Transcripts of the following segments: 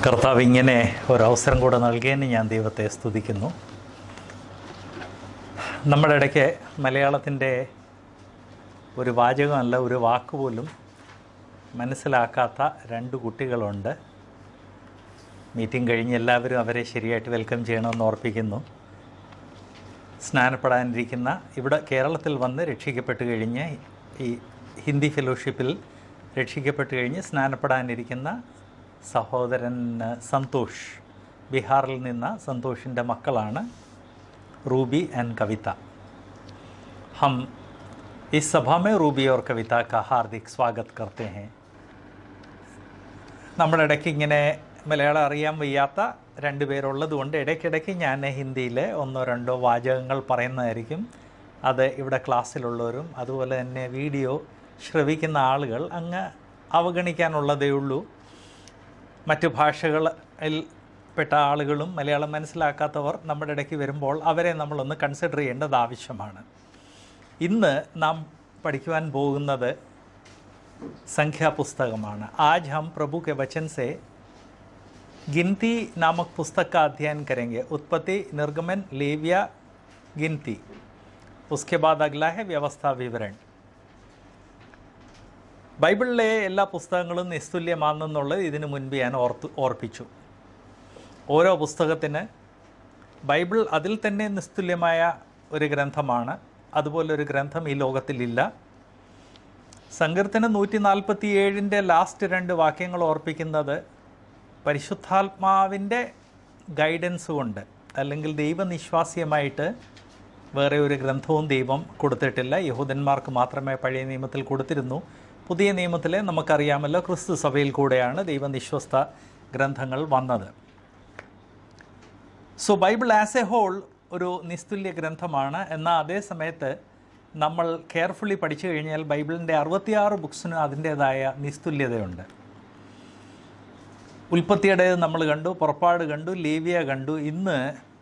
കർത്താവ് ഇങ്ങനെ ഒരവസരം കൂടെ നൽകിയതിന് ഞാൻ ദൈവത്തെ സ്തുതിക്കുന്നു നമ്മുടെ ഇടയ്ക്ക് മലയാളത്തിൻ്റെ ഒരു വാചകമല്ല ഒരു വാക്ക് പോലും മനസ്സിലാക്കാത്ത രണ്ട് കുട്ടികളുണ്ട് മീറ്റിംഗ് കഴിഞ്ഞ് എല്ലാവരും അവരെ ശരിയായിട്ട് വെൽക്കം ചെയ്യണമെന്ന് ഓർപ്പിക്കുന്നു സ്നാനപ്പെടാനിരിക്കുന്ന ഇവിടെ കേരളത്തിൽ വന്ന് രക്ഷിക്കപ്പെട്ട് കഴിഞ്ഞ് ഈ ഹിന്ദി ഫെലോഷിപ്പിൽ രക്ഷിക്കപ്പെട്ട് കഴിഞ്ഞ് സ്നാനപ്പെടാനിരിക്കുന്ന സഹോദരൻ അഹ്, സന്തോഷ് ബീഹാറിൽ നിന്ന സന്തോഷിൻ്റെ മക്കളാണ് रूबी एंड कविता हम इस सभा में रूबी और कविता का हार्दिक स्वागत करते हैं നമ്മുടെ ഇടയ്ക്ക് ഇങ്ങനെ മലയാളം അറിയാൻ വയ്യാത്ത രണ്ട് പേരുള്ളത് കൊണ്ട് ഇടയ്ക്കിടയ്ക്ക് ഞാൻ ഹിന്ദിയിൽ ഒന്നോ രണ്ടോ വാചകങ്ങൾ പറയുന്നതായിരിക്കും അത് ഇവിടെ ക്ലാസ്സിലുള്ളവരും അതുപോലെ തന്നെ വീഡിയോ ശ്രവിക്കുന്ന ആളുകൾ അങ്ങ് അവഗണിക്കാനുള്ളതേ ഉള്ളൂ മറ്റു ഭാഷകളിൽ പെട്ട ആളുകളും മലയാളം മനസ്സിലാക്കാത്തവർ നമ്മുടെ ഇടയ്ക്ക് വരുമ്പോൾ അവരെ നമ്മളൊന്ന് കൺസിഡർ ചെയ്യേണ്ടത് ആവശ്യമാണ് ഇന്ന് നാം പഠിക്കുവാൻ പോകുന്നത് സംഖ്യാപുസ്തകമാണ് ആജ് ഹം പ്രഭു के वचन से गिनती नामक पुस्तक का अध्ययन करेंगे उत्पत्ति निर्गमन लेविया गिनती उसके बाद अगला है व्यवस्था विवरण ബൈബിളിലെ എല്ലാ പുസ്തകങ്ങളും നിസ്തുല്യമാണെന്നുള്ളത് ഇതിനു മുൻപ് ഞാൻ ഓർത്ത് ഓർപ്പിച്ചു ഓരോ പുസ്തകത്തിന് ബൈബിൾ അതിൽ തന്നെ നിസ്തുല്യമായ ഒരു ഗ്രന്ഥമാണ് അതുപോലെ ഒരു ഗ്രന്ഥം ഈ ലോകത്തിലില്ല സങ്കീർത്തനം നൂറ്റി നാൽപ്പത്തി ഏഴിൻ്റെ ലാസ്റ്റ് രണ്ട് വാക്യങ്ങൾ ഓർപ്പിക്കുന്നത് പരിശുദ്ധാത്മാവിൻ്റെ ഗൈഡൻസ് കൊണ്ട് അല്ലെങ്കിൽ ദൈവനിശ്വാസ്യമായിട്ട് വേറെ ഒരു ഗ്രന്ഥവും ദൈവം കൊടുത്തിട്ടില്ല യഹൂദന്മാർക്ക് മാത്രമേ പഴയ നിയമത്തിൽ കൊടുത്തിരുന്നു പുതിയ നിയമത്തിലെ നമുക്കറിയാമല്ലോ ക്രിസ്തു സഭയിൽ കൂടെയാണ് ദൈവനിശ്വസ്ത ഗ്രന്ഥങ്ങൾ വന്നത് so Bible as a whole ഒരു നിസ്തുല്യ ഗ്രന്ഥമാണ് എന്നാൽ അതേ സമയത്ത് നമ്മൾ കെയർഫുള്ളി പഠിച്ചു കഴിഞ്ഞാൽ ബൈബിളിൻ്റെ അറുപത്തിയാറ് ബുക്സിനും അതിൻ്റേതായ നിസ്തുല്യതയുണ്ട് ഉൽപ്പത്തിയുടേത് നമ്മൾ കണ്ടു പുറപ്പാട് കണ്ടു ലേവിയ കണ്ടു ഇന്ന്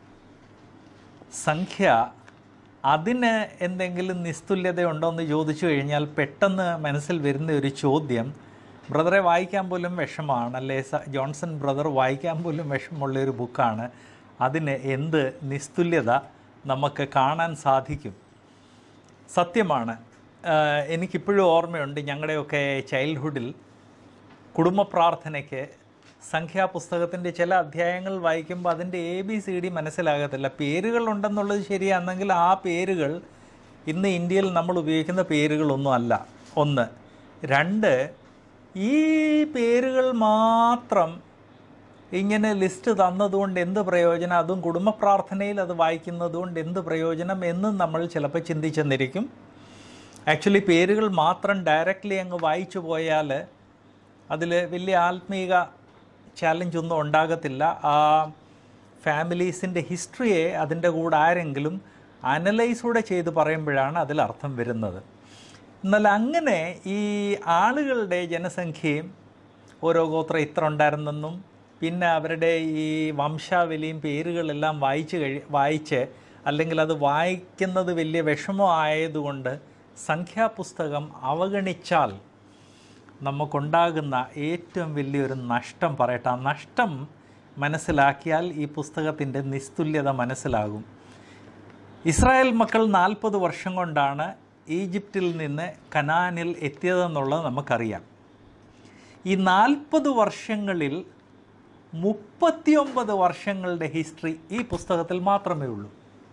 സംഖ്യ അതിന് എന്തെങ്കിലും നിസ്തുല്യതയുണ്ടോ എന്ന് ചോദിച്ചു കഴിഞ്ഞാൽ പെട്ടെന്ന് മനസ്സിൽ വരുന്ന ഒരു ചോദ്യം ബ്രദറെ വായിക്കാൻ പോലും വിഷമാണ് അല്ലേ സ- ജോൺസൺ ബ്രദർ വായിക്കാൻ പോലും വിഷമമുള്ള ഒരു ബുക്കാണ് അതിന് എന്ത് നിസ്തുല്യത നമുക്ക് കാണാൻ സാധിക്കും സത്യമാണ് ആഹ് എനിക്കിപ്പോഴും ഓർമ്മയുണ്ട് ഞങ്ങളുടെയൊക്കെ ചൈൽഡ്ഹുഡിൽ കുടുംബ പ്രാർത്ഥനയ്ക്ക് സംഖ്യാപുസ്തകത്തിൻ്റെ ചില അധ്യായങ്ങൾ വായിക്കുമ്പോൾ അതിൻ്റെ എ ബി സി ഡി മനസ്സിലാകത്തില്ല പേരുകൾ ഉണ്ടെന്നുള്ളത് ശരിയാണെങ്കിൽ ആ പേരുകൾ ഇന്ന് ഇന്ത്യയിൽ നമ്മൾ ഉപയോഗിക്കുന്ന പേരുകളൊന്നും അല്ല ഒന്ന് രണ്ട് ഈ പേരുകൾ മാത്രം ഇങ്ങനെ ലിസ്റ്റ് തന്നതുകൊണ്ട് എന്ത് പ്രയോജനം അതും കുടുംബ പ്രാർത്ഥനയിൽ അത് വായിക്കുന്നത് കൊണ്ട് എന്ത് പ്രയോജനം എന്നും നമ്മൾ ചിലപ്പോൾ ചിന്തിച്ചെന്നിരിക്കും ആക്ച്വലി പേരുകൾ മാത്രം ഡയറക്റ്റ്ലി അങ്ങ് വായിച്ചു പോയാൽ അതിൽ വലിയ ആത്മീക ചാലഞ്ച് ഒന്നും ഉണ്ടാകത്തില്ല ആ ഫാമിലീസിൻ്റെ ഹിസ്റ്ററിയെ അതിൻ്റെ കൂടെ ആരെങ്കിലും അനലൈസൂടെ ചെയ്ത് പറയുമ്പോഴാണ് അതിൽ അർത്ഥം വരുന്നത് എന്നാൽ അങ്ങനെ ഈ ആളുകളുടെ ജനസംഖ്യയും ഓരോ ഗോത്രം ഇത്ര ഉണ്ടായിരുന്നെന്നും പിന്നെ അവരുടെ ഈ വംശാവലിയും പേരുകളെല്ലാം വായിച്ച് കഴി വായിച്ച് അല്ലെങ്കിൽ അത് വായിക്കുന്നത് വലിയ വിഷമം ആയതുകൊണ്ട് സംഖ്യാപുസ്തകം അവഗണിച്ചാൽ നമുക്കുണ്ടാകുന്ന ഏറ്റവും വലിയൊരു നഷ്ടം പറയട്ടെ ആ നഷ്ടം മനസ്സിലാക്കിയാൽ ഈ പുസ്തകത്തിൻ്റെ നിസ്തുല്യത മനസ്സിലാകും ഇസ്രായേൽ മക്കൾ നാൽപ്പത് വർഷം കൊണ്ടാണ് ഈജിപ്തിൽ നിന്ന് കനാനിൽ എത്തിയതെന്നുള്ളത് നമുക്കറിയാം ഈ നാൽപ്പത് വർഷങ്ങളിൽ മുപ്പത്തിയൊമ്പത് വർഷങ്ങളുടെ ഹിസ്റ്ററി ഈ പുസ്തകത്തിൽ മാത്രമേ ഉള്ളൂ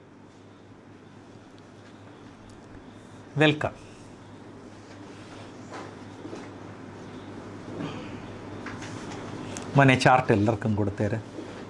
വെൽക്കം മോനെ ചാർട്ട് എല്ലാവർക്കും കൊടുത്തേര്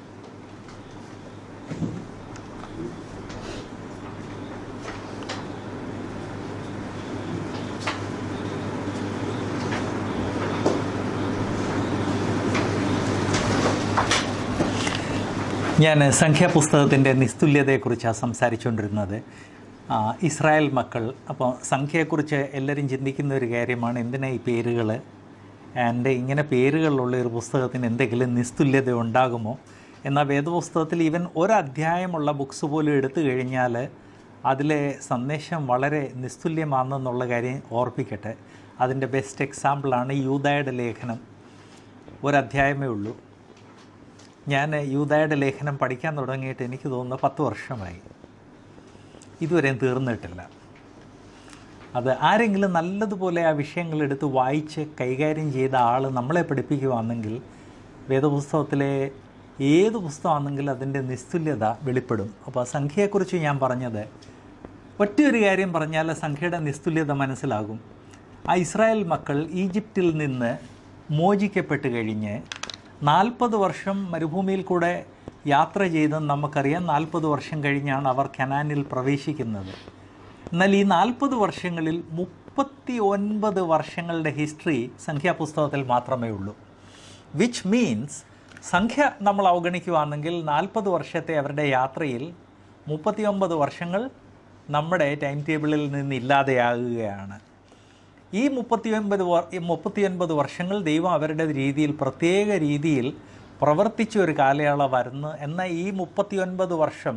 ഞാൻ സംഖ്യാപുസ്തകത്തിൻ്റെ നിസ്തുല്യതയെക്കുറിച്ചാണ് സംസാരിച്ചുകൊണ്ടിരുന്നത് ആ, ഇസ്രായേൽ മക്കൾ അപ്പോൾ സംഖ്യയെക്കുറിച്ച് എല്ലാവരും ചിന്തിക്കുന്ന ഒരു കാര്യമാണ് എന്തിനാ ഈ പേരുകൾ ആൻഡ് ഇങ്ങനെ പേരുകളുള്ള ഒരു പുസ്തകത്തിന് എന്തെങ്കിലും നിസ്തുല്യത ഉണ്ടാകുമോ എന്നാൽ വേദപുസ്തകത്തിൽ ഈവൻ ഒരധ്യായമുള്ള ബുക്സ് പോലും എടുത്തു കഴിഞ്ഞാൽ അതിലെ സന്ദേശം വളരെ നിസ്തുല്യമാണെന്നുള്ള കാര്യം ഓർപ്പിക്കട്ടെ അതിൻ്റെ ബെസ്റ്റ് എക്സാമ്പിളാണ് യൂതായുടെ ലേഖനം ഒരധ്യായമേ ഉള്ളൂ ഞാൻ യൂതായുടെ ലേഖനം പഠിക്കാൻ തുടങ്ങിയിട്ട് എനിക്ക് തോന്നുന്നു പത്ത് വർഷമായി ഇതുവരെയും തീർന്നിട്ടില്ല അത് ആരെങ്കിലും നല്ലതുപോലെ ആ വിഷയങ്ങൾ എടുത്ത് വായിച്ച് കൈകാര്യം ചെയ്ത ആൾ നമ്മളെ പഠിപ്പിക്കുകയാണെങ്കിൽ വേദപുസ്തകത്തിലെ ഏത് പുസ്തകമാണെങ്കിലും അതിൻ്റെ നിസ്തുല്യത വെളിപ്പെടും അപ്പോൾ സംഖ്യയെക്കുറിച്ച് ഞാൻ പറഞ്ഞത് ഒറ്റയൊരു കാര്യം പറഞ്ഞാൽ സംഖ്യയുടെ നിസ്തുല്യത മനസ്സിലാകും ആ ഇസ്രായേൽ മക്കൾ ഈജിപ്തിൽ നിന്ന് മോചിക്കപ്പെട്ട് കഴിഞ്ഞ് നാൽപ്പത് വർഷം മരുഭൂമിയിൽ കൂടെ യാത്ര ചെയ്തെന്ന് നമുക്കറിയാം നാൽപ്പത് വർഷം കഴിഞ്ഞാണ് അവർ കനാനിൽ പ്രവേശിക്കുന്നത് എന്നാൽ ഈ നാൽപ്പത് വർഷങ്ങളിൽ മുപ്പത്തി ഒൻപത് വർഷങ്ങളുടെ ഹിസ്റ്ററി സംഖ്യാപുസ്തകത്തിൽ മാത്രമേ ഉള്ളൂ വിച്ച് മീൻസ് സംഖ്യ നമ്മൾ അവഗണിക്കുകയാണെങ്കിൽ നാൽപ്പത് വർഷത്തെ അവരുടെ യാത്രയിൽ മുപ്പത്തിയൊമ്പത് വർഷങ്ങൾ നമ്മുടെ ടൈം ടേബിളിൽ നിന്ന് ഇല്ലാതെയാകുകയാണ് ഈ മുപ്പത്തിയൊൻപത് വർ ഈ മുപ്പത്തിയൊൻപത് വർഷങ്ങൾ ദൈവം അവരുടെ രീതിയിൽ പ്രത്യേക രീതിയിൽ പ്രവർത്തിച്ച ഒരു കാലയളവായിരുന്നു എന്നാൽ ഈ മുപ്പത്തിയൊൻപത് വർഷം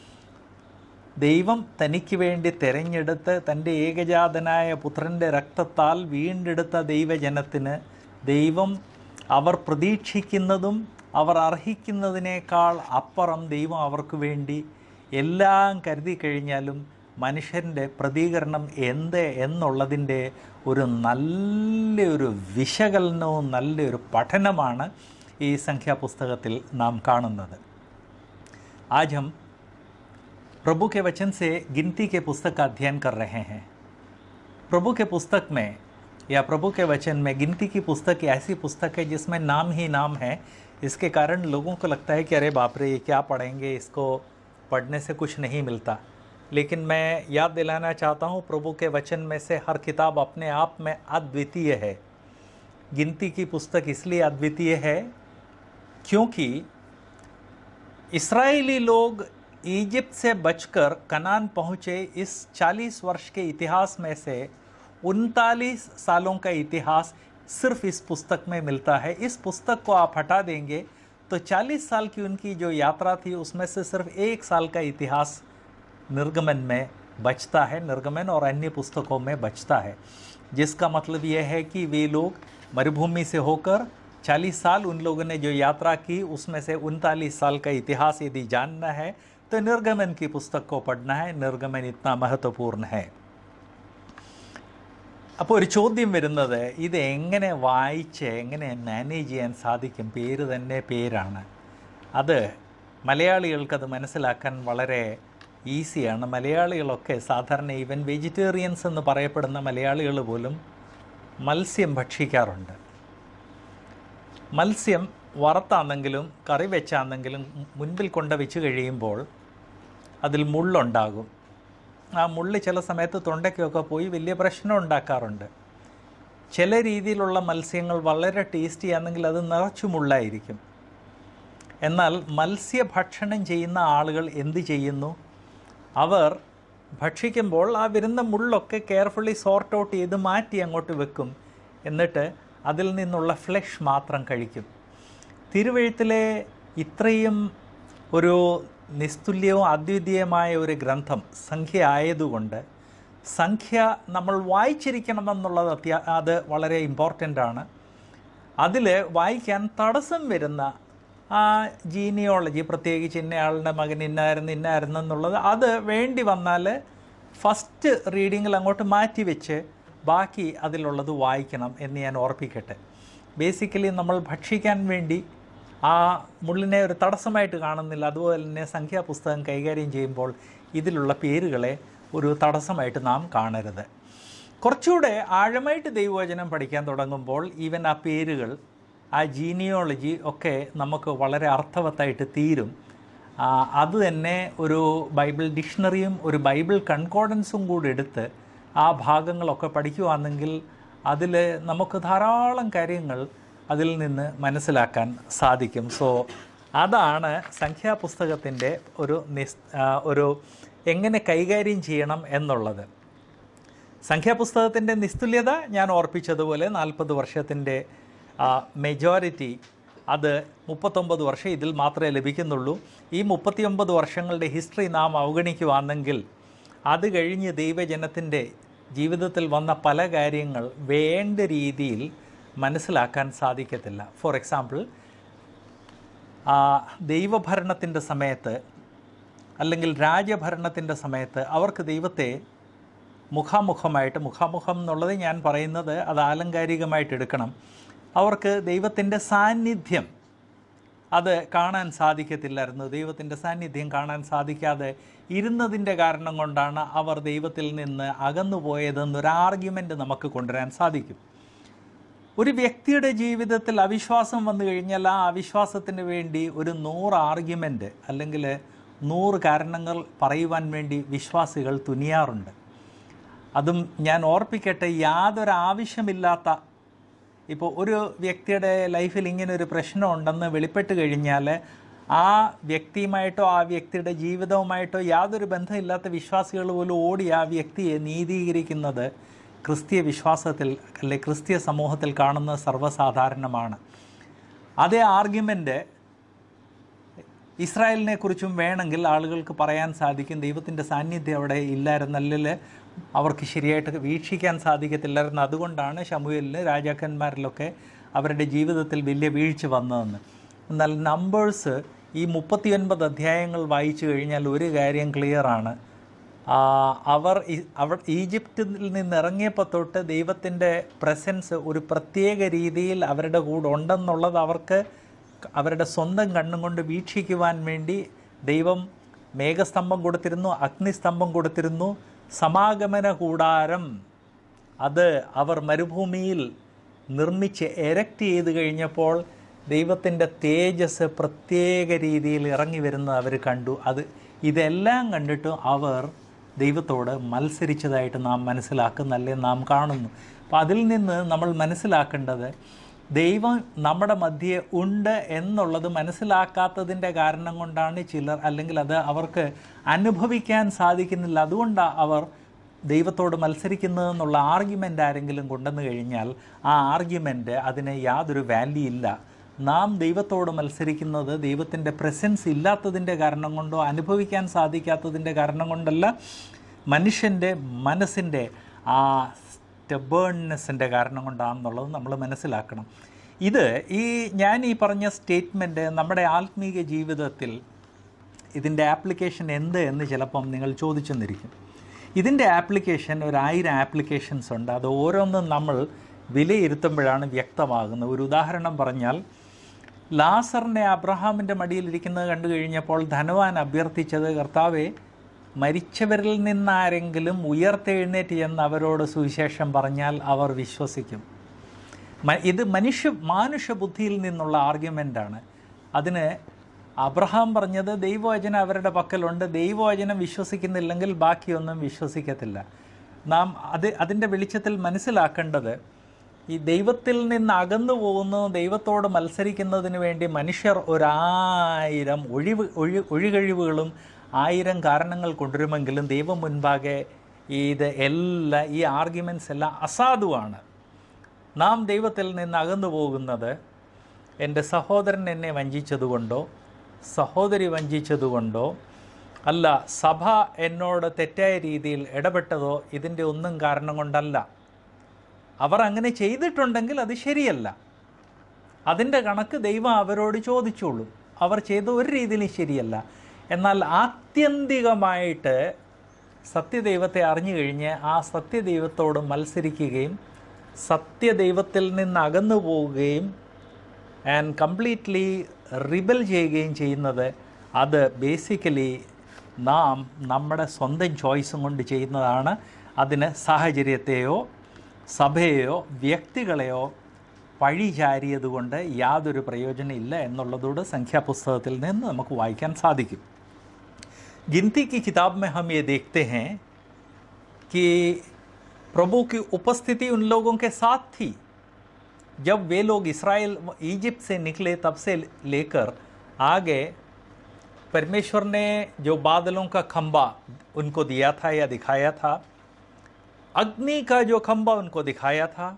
ദൈവം തനിക്ക് വേണ്ടി തിരഞ്ഞെടുത്ത് തൻ്റെ ഏകജാതനായ പുത്രൻ്റെ രക്തത്താൽ വീണ്ടെടുത്ത ദൈവജനത്തിന് ദൈവം അവർ പ്രതീക്ഷിക്കുന്നതും അവർ അർഹിക്കുന്നതിനേക്കാൾ അപ്പുറം ദൈവം അവർക്ക് വേണ്ടി എല്ലാം കരുതി കഴിഞ്ഞാലും മനുഷ്യൻ്റെ പ്രതികരണം എന്ത് എന്നുള്ളതിൻ്റെ ഒരു നല്ലൊരു വിശകലനവും നല്ലൊരു പഠനമാണ് ഈ സംഖ്യാപുസ്തകത്തിൽ നാം കാണുന്നത് आज हम प्रभु के वचन से गिनती के पुस्तक का अध्ययन कर रहे हैं प्रभु के पुस्तक में या प्रभु के वचन में गिनती की पुस्तक ऐसी पुस्तक है जिसमें नाम ही नाम है इसके कारण लोगों को लगता है कि अरे बाप रे ये क्या पढ़ेंगे इसको पढ़ने से कुछ नहीं मिलता लेकिन मैं याद दिलाना चाहता हूँ प्रभु के वचन में से हर किताब अपने आप में अद्वितीय है गिनती की पुस्तक इसलिए अद्वितीय है क्योंकि इसराइली लोग इजिप्ट से बचकर कनान पहुँचे इस 40 वर्ष के इतिहास में से उनतालीस सालों का इतिहास सिर्फ इस पुस्तक में मिलता है इस पुस्तक को आप हटा देंगे तो 40 साल की उनकी जो यात्रा थी उसमें से सिर्फ एक साल का इतिहास निर्गमन में बचता है निर्गमन और अन्य पुस्तकों में बचता है जिसका मतलब यह है कि वे लोग मरुभूमि से होकर 40 साल उन लोगों ने जो यात्रा की उसमें से उनतालीस साल का इतिहास यदि जानना है तो निर्गमन की पुस्तक को पढ़ना है निर्गमन इतना महत्वपूर्ण है അപ്പോൾ ഒരു ചോദ്യം വരുന്നത് ഇത് എങ്ങനെ വായിച്ച് എങ്ങനെ മാനേജ് ചെയ്യാൻ സാധിക്കും പേര് തന്നെ പേരാണ് അത് മലയാളികൾക്കത് മനസ്സിലാക്കാൻ വളരെ ഈസിയാണ് മലയാളികളൊക്കെ സാധാരണ ഈവൻ വെജിറ്റേറിയൻസ് എന്ന് പറയപ്പെടുന്ന മലയാളികൾ പോലും മത്സ്യം ഭക്ഷിക്കാറുണ്ട് മത്സ്യം വറുത്താണെങ്കിലും കറി വെച്ചാണെങ്കിലും മുൻപിൽ കൊണ്ട് വെച്ച് കഴിയുമ്പോൾ അതിൽ മുള്ളുണ്ടാകും ആ മുള്ള് ചില സമയത്ത് തൊണ്ടയ്ക്കൊക്കെ പോയി വലിയ പ്രശ്നം ഉണ്ടാക്കാറുണ്ട് ചില രീതിയിലുള്ള മത്സ്യങ്ങൾ വളരെ ടേസ്റ്റി ആണെങ്കിൽ അത് നിറച്ചു മുള്ളായിരിക്കും എന്നാൽ മത്സ്യഭക്ഷണം ചെയ്യുന്ന ആളുകൾ എന്ത് ചെയ്യുന്നു അവർ ഭക്ഷിക്കുമ്പോൾ ആ വരുന്ന മുള്ളൊക്കെ കെയർഫുള്ളി സോർട്ട് ഔട്ട് ചെയ്ത് മാറ്റി അങ്ങോട്ട് വെക്കും എന്നിട്ട് അതിൽ നിന്നുള്ള ഫ്ലഷ് മാത്രം കഴിക്കും തിരുവഴുത്തിലെ ഇത്രയും ഒരു നിസ്തുല്യവും അദ്വിതീയമായ ഒരു ഗ്രന്ഥം സംഖ്യ ആയതുകൊണ്ട് സംഖ്യ നമ്മൾ വായിച്ചിരിക്കണമെന്നുള്ളത് അത്യാ അത് വളരെ ഇമ്പോർട്ടൻ്റ് ആണ് അതിൽ വായിക്കാൻ തടസ്സം വരുന്ന ആ ജീനിയോളജി പ്രത്യേകിച്ച് ഇന്നയാളുടെ മകൻ ഇന്നായിരുന്നു ഇന്നായിരുന്നു എന്നുള്ളത് അത് വേണ്ടി വന്നാൽ ഫസ്റ്റ് റീഡിങ്ങിൽ അങ്ങോട്ട് മാറ്റി വെച്ച് ബാക്കി അതിലുള്ളത് വായിക്കണം എന്ന് ഞാൻ ഓർപ്പിക്കട്ടെ ബേസിക്കലി നമ്മൾ ഭക്ഷിക്കാൻ വേണ്ടി ആ മുള്ളിനെ ഒരു തടസ്സമായിട്ട് കാണുന്നില്ല അതുപോലെ തന്നെ സംഖ്യാപുസ്തകം കൈകാര്യം ചെയ്യുമ്പോൾ ഇതിലുള്ള പേരുകളെ ഒരു തടസ്സമായിട്ട് നാം കാണരുത് കുറച്ചുകൂടെ ആഴമായിട്ട് ദൈവവചനം പഠിക്കാൻ തുടങ്ങുമ്പോൾ ഈവൻ ആ പേരുകൾ ആ ജീനിയോളജി ഒക്കെ നമുക്ക് വളരെ അർത്ഥവത്തായിട്ട് തീരും ആ, അത് തന്നെ ഒരു ബൈബിൾ ഡിക്ഷണറിയും ഒരു ബൈബിൾ കൺകോർഡൻസും കൂടി എടുത്ത് ആ ഭാഗങ്ങളൊക്കെ പഠിക്കുകയാണെങ്കിൽ അതിൽ നമുക്ക് ധാരാളം കാര്യങ്ങൾ അതിൽ നിന്ന് മനസ്സിലാക്കാൻ സാധിക്കും സോ അതാണ് സംഖ്യാപുസ്തകത്തിൻ്റെ ഒരു നിസ് ആ, ഒരു എങ്ങനെ കൈകാര്യം ചെയ്യണം എന്നുള്ളത് സംഖ്യാപുസ്തകത്തിൻ്റെ നിസ്തുല്യത ഞാൻ ഓർപ്പിച്ചതുപോലെ നാൽപ്പത് വർഷത്തിൻ്റെ മെജോറിറ്റി അത് മുപ്പത്തൊമ്പത് വർഷം ഇതിൽ മാത്രമേ ലഭിക്കുന്നുള്ളൂ ഈ മുപ്പത്തിയൊമ്പത് വർഷങ്ങളുടെ ഹിസ്റ്ററി നാം അവഗണിക്കുവാണെങ്കിൽ അത് കഴിഞ്ഞ് ദൈവജനത്തിൻ്റെ ജീവിതത്തിൽ വന്ന പല കാര്യങ്ങൾ വേണ്ട രീതിയിൽ മനസ്സിലാക്കാൻ സാധിക്കത്തില്ല ഫോർ എക്സാമ്പിൾ ആ, ദൈവഭരണത്തിൻ്റെ സമയത്ത് അല്ലെങ്കിൽ രാജഭരണത്തിൻ്റെ സമയത്ത് അവർക്ക് ദൈവത്തെ മുഖാമുഖമായിട്ട് മുഖാമുഖം എന്നുള്ളത് ഞാൻ പറയുന്നത് അത് ആലങ്കാരികമായിട്ട് എടുക്കണം അവർക്ക് ദൈവത്തിൻ്റെ സാന്നിധ്യം അത് കാണാൻ സാധിക്കത്തില്ലായിരുന്നു ദൈവത്തിൻ്റെ സാന്നിധ്യം കാണാൻ സാധിക്കാതെ ഇരുന്നതിൻ്റെ കാരണം കൊണ്ടാണ് അവർ ദൈവത്തിൽ നിന്ന് അകന്നു പോയതെന്നൊരു ആർഗ്യുമെൻ്റ് നമുക്ക് കൊണ്ടുവരാൻ സാധിക്കും ഒരു വ്യക്തിയുടെ ജീവിതത്തിൽ അവിശ്വാസം വന്നു കഴിഞ്ഞാൽ ആ അവിശ്വാസത്തിന് വേണ്ടി ഒരു നൂറ് ആർഗ്യുമെൻ്റ് അല്ലെങ്കിൽ നൂറ് കാരണങ്ങൾ പറയുവാൻ വേണ്ടി വിശ്വാസികൾ തുനിയാറുണ്ട് അതും ഞാൻ ഓർപ്പിക്കട്ടെ യാതൊരു ആവശ്യമില്ലാത്ത ഇപ്പോൾ ഒരു വ്യക്തിയുടെ ലൈഫിൽ ഇങ്ങനെ ഒരു പ്രശ്നം ഉണ്ടെന്ന് വെളിപ്പെട്ട് കഴിഞ്ഞാൽ ആ വ്യക്തിയുമായിട്ടോ ആ വ്യക്തിയുടെ ജീവിതവുമായിട്ടോ യാതൊരു ബന്ധമില്ലാത്ത വിശ്വാസികൾ പോലും ഓടി ആ വ്യക്തിയെ നീതീകരിക്കുന്നത് ക്രിസ്തീയ വിശ്വാസത്തിൽ അല്ലെ ക്രിസ്തീയ സമൂഹത്തിൽ കാണുന്ന സർവ്വസാധാരണമാണ് അതേ ആർഗ്യുമെൻ്റ് ഇസ്രായേലിനെ കുറിച്ചും വേണമെങ്കിൽ ആളുകൾക്ക് പറയാൻ സാധിക്കും ദൈവത്തിൻ്റെ സാന്നിധ്യം അവിടെ ഇല്ലായിരുന്നല്ലിൽ അവർക്ക് ശരിയായിട്ട് വീക്ഷിക്കാൻ സാധിക്കത്തില്ലായിരുന്നു അതുകൊണ്ടാണ് ഷമുവേലിന് രാജാക്കന്മാരിലൊക്കെ അവരുടെ ജീവിതത്തിൽ വലിയ വീഴ്ച വന്നതെന്ന് എന്നാൽ നമ്പേഴ്സ് ഈ മുപ്പത്തിയൊൻപത് അധ്യായങ്ങൾ വായിച്ചു കഴിഞ്ഞാൽ ഒരു കാര്യം ക്ലിയറാണ് ആ, അവർ ഈ- അവർ ഈജിപ്തിൽ നിന്ന് ഇറങ്ങിയപ്പോൾ തൊട്ട് ദൈവത്തിൻ്റെ പ്രസൻസ് ഒരു പ്രത്യേക രീതിയിൽ അവരുടെ കൂടെ ഉണ്ടെന്നുള്ളത് അവർക്ക് അവരുടെ സ്വന്തം കണ്ണും കൊണ്ട് വീക്ഷിക്കുവാൻ വേണ്ടി ദൈവം മേഘസ്തംഭം കൊടുത്തിരുന്നു അഗ്നിസ്തംഭം കൊടുത്തിരുന്നു സമാഗമന കൂടാരം അത് അവർ മരുഭൂമിയിൽ നിർമ്മിച്ച് എരക്റ്റ് ചെയ്ത് കഴിഞ്ഞപ്പോൾ ദൈവത്തിൻ്റെ തേജസ് പ്രത്യേക രീതിയിൽ ഇറങ്ങി വരുന്നത് അവർ കണ്ടു അത് ഇതെല്ലാം കണ്ടിട്ട് അവർ ദൈവത്തോട് മത്സരിച്ചതായിട്ട് നാം മനസ്സിലാക്കുന്നല്ലേ നാം കാണുന്നു അപ്പോൾ അതിൽ നിന്ന് നമ്മൾ മനസ്സിലാക്കേണ്ടത് ദൈവം നമ്മുടെ മധ്യേ ഉണ്ട് എന്നുള്ളത് മനസ്സിലാക്കാത്തതിൻ്റെ കാരണം കൊണ്ടാണ് ചിലർ അല്ലെങ്കിൽ അത് അവർക്ക് അനുഭവിക്കാൻ സാധിക്കുന്നില്ല അതുകൊണ്ടാണ് അവർ ദൈവത്തോട് മത്സരിക്കുന്നതെന്നുള്ള ആർഗ്യുമെൻ്റ് ആരെങ്കിലും കൊണ്ടുവന്നു കഴിഞ്ഞാൽ ആ ആർഗ്യുമെൻ്റ് അതിന് യാതൊരു വാല്യൂ ഇല്ല നാം ദൈവത്തോട് മത്സരിക്കുന്നത് ദൈവത്തിൻ്റെ പ്രസൻസ് ഇല്ലാത്തതിൻ്റെ കാരണം കൊണ്ടോ അനുഭവിക്കാൻ സാധിക്കാത്തതിൻ്റെ കാരണം കൊണ്ടല്ല മനുഷ്യൻ്റെ മനസ്സിൻ്റെ ആ സ്റ്റബേൺനെസ്സിൻ്റെ കാരണം കൊണ്ടാണെന്നുള്ളത് നമ്മൾ മനസ്സിലാക്കണം ഇത് ഈ ഞാൻ ഈ പറഞ്ഞ സ്റ്റേറ്റ്മെൻറ്റ് നമ്മുടെ ആത്മീയ ജീവിതത്തിൽ ഇതിൻ്റെ ആപ്ലിക്കേഷൻ എന്ത് എന്ന് ചിലപ്പം നിങ്ങൾ ചോദിച്ചെന്നിരിക്കും ഇതിൻ്റെ ആപ്ലിക്കേഷൻ ഒരു ആയിരം ആപ്ലിക്കേഷൻസ് ഉണ്ട് അത് ഓരോന്നും നമ്മൾ വിലയിരുത്തുമ്പോഴാണ് വ്യക്തമാകുന്നത് ഒരു ഉദാഹരണം പറഞ്ഞാൽ ലാസറിനെ അബ്രഹാമിൻ്റെ മടിയിലിരിക്കുന്നത് കണ്ടു കഴിഞ്ഞപ്പോൾ ധനവാൻ അഭ്യർത്ഥിച്ചത് കർത്താവെ മരിച്ചവരിൽ നിന്നാരെങ്കിലും ഉയർത്തെഴുന്നേറ്റ് എന്ന് അവരോട് സുവിശേഷം പറഞ്ഞാൽ അവർ വിശ്വസിക്കും മ- ഇത് മനുഷ്യ മാനുഷ്യ ബുദ്ധിയിൽ നിന്നുള്ള ആർഗ്യുമെൻ്റാണ് അതിന് അബ്രഹാം പറഞ്ഞത് ദൈവവചനം അവരുടെ പക്കലുണ്ട് ദൈവവചനം വിശ്വസിക്കുന്നില്ലെങ്കിൽ ബാക്കിയൊന്നും വിശ്വസിക്കത്തില്ല നാം അത് അതിൻ്റെ വെളിച്ചത്തിൽ മനസ്സിലാക്കേണ്ടത് ഈ ദൈവത്തിൽ നിന്ന് അകന്നു പോകുന്നു ദൈവത്തോട് മത്സരിക്കുന്നതിന് വേണ്ടി മനുഷ്യർ ഒരായിരം ഒഴിവ് ഒഴി ഒഴികഴിവുകളും ആയിരം കാരണങ്ങൾ കൊണ്ടുവരുമെങ്കിലും ദൈവം മുൻപാകെ ഇത് എല്ലാ ഈ ആർഗ്യുമെൻറ്റ്സ് എല്ലാം അസാധുവാണ് നാം ദൈവത്തിൽ നിന്ന് അകന്നു പോകുന്നത് എൻ്റെ സഹോദരൻ എന്നെ വഞ്ചിച്ചതുകൊണ്ടോ സഹോദരി വഞ്ചിച്ചതുകൊണ്ടോ അല്ല സഭ എന്നോട് തെറ്റായ രീതിയിൽ ഇടപെട്ടതോ ഇതിൻ്റെ ഒന്നും കാരണം കൊണ്ടല്ല അവർ അങ്ങനെ ചെയ്തിട്ടുണ്ടെങ്കിൽ അത് ശരിയല്ല അതിൻ്റെ കണക്ക് ദൈവം അവരോട് ചോദിച്ചോളൂ അവർ ചെയ്ത ഒരു രീതിയിലും ശരിയല്ല എന്നാൽ ആത്യന്തികമായിട്ട് സത്യദൈവത്തെ അറിഞ്ഞു കഴിഞ്ഞ് ആ സത്യദൈവത്തോട് മത്സരിക്കുകയും സത്യദൈവത്തിൽ നിന്ന് അകന്നു പോവുകയും ആൻഡ് കംപ്ലീറ്റ്ലി റിബൽ ചെയ്യുകയും ചെയ്യുന്നത് അത് ബേസിക്കലി നാം നമ്മുടെ സ്വന്തം ചോയ്സും കൊണ്ട് ചെയ്യുന്നതാണ് അതിന് സാഹചര്യത്തെയോ സഭയെയോ വ്യക്തികളെയോ പഴിചാരിയതുകൊണ്ട് യാതൊരു പ്രയോജനം ഇല്ല എന്നുള്ളതോട് സംഖ്യാപുസ്തകത്തിൽ നിന്ന് നമുക്ക് വായിക്കാൻ സാധിക്കും गिनती की किताब में हम ये देखते हैं कि प्रभु की उपस्थिति उन लोगों के साथ थी जब वे लोग इसराइल इजिप्ट से निकले तब से लेकर आगे परमेश्वर ने जो बादलों का खंबा उनको दिया था या दिखाया था अग्नि का जो खंबा उनको दिखाया था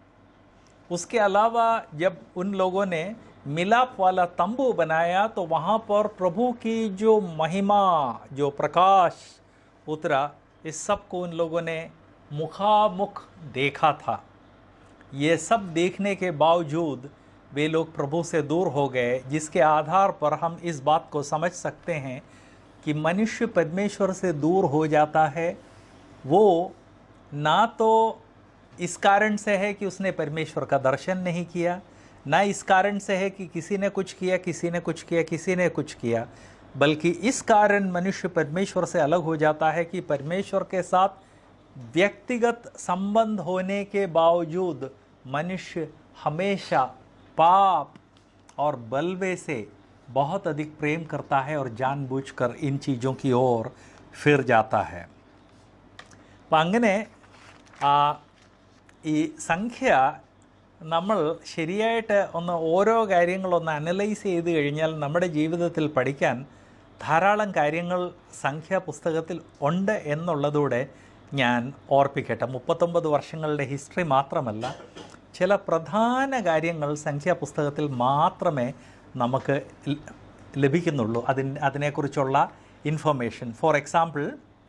उसके अलावा जब उन लोगों ने मिलाप वाला तंबू बनाया तो वहाँ पर प्रभु की जो महिमा जो प्रकाश उतरा इस सब को उन लोगों ने मुखामुख देखा था ये सब देखने के बावजूद वे लोग प्रभु से दूर हो गए जिसके आधार पर हम इस बात को समझ सकते हैं कि मनुष्य परमेश्वर से दूर हो जाता है वो ना तो इस कारण से है कि उसने परमेश्वर का दर्शन नहीं किया ना इस कारण से है कि किसी ने कुछ किया किसी ने कुछ किया किसी ने कुछ किया बल्कि इस कारण मनुष्य परमेश्वर से अलग हो जाता है कि परमेश्वर के साथ व्यक्तिगत संबंध होने के बावजूद मनुष्य हमेशा पाप और बलवे से बहुत अधिक प्रेम करता है और जानबूझकर इन चीज़ों की ओर फिर जाता है അപ്പം അങ്ങനെ ആ ഈ സംഖ്യ നമ്മൾ ശരിയായിട്ട് ഒന്ന് ഓരോ കാര്യങ്ങളൊന്ന് അനലൈസ് ചെയ്ത് കഴിഞ്ഞാൽ നമ്മുടെ ജീവിതത്തിൽ പഠിക്കാൻ ധാരാളം കാര്യങ്ങൾ സംഖ്യാ പുസ്തകത്തിൽ ഉണ്ട് എന്നുള്ളതൂടെ ഞാൻ ഓർപ്പിക്കട്ടെ മുപ്പത്തൊമ്പത് വർഷങ്ങളുടെ ഹിസ്റ്ററി മാത്രമല്ല ചില പ്രധാന കാര്യങ്ങൾ സംഖ്യാ പുസ്തകത്തിൽ മാത്രമേ നമുക്ക് ല- ലഭിക്കുന്നുള്ളൂ അതിന് അതിനെക്കുറിച്ചുള്ള ഇൻഫർമേഷൻ ഫോർ എക്സാമ്പിൾ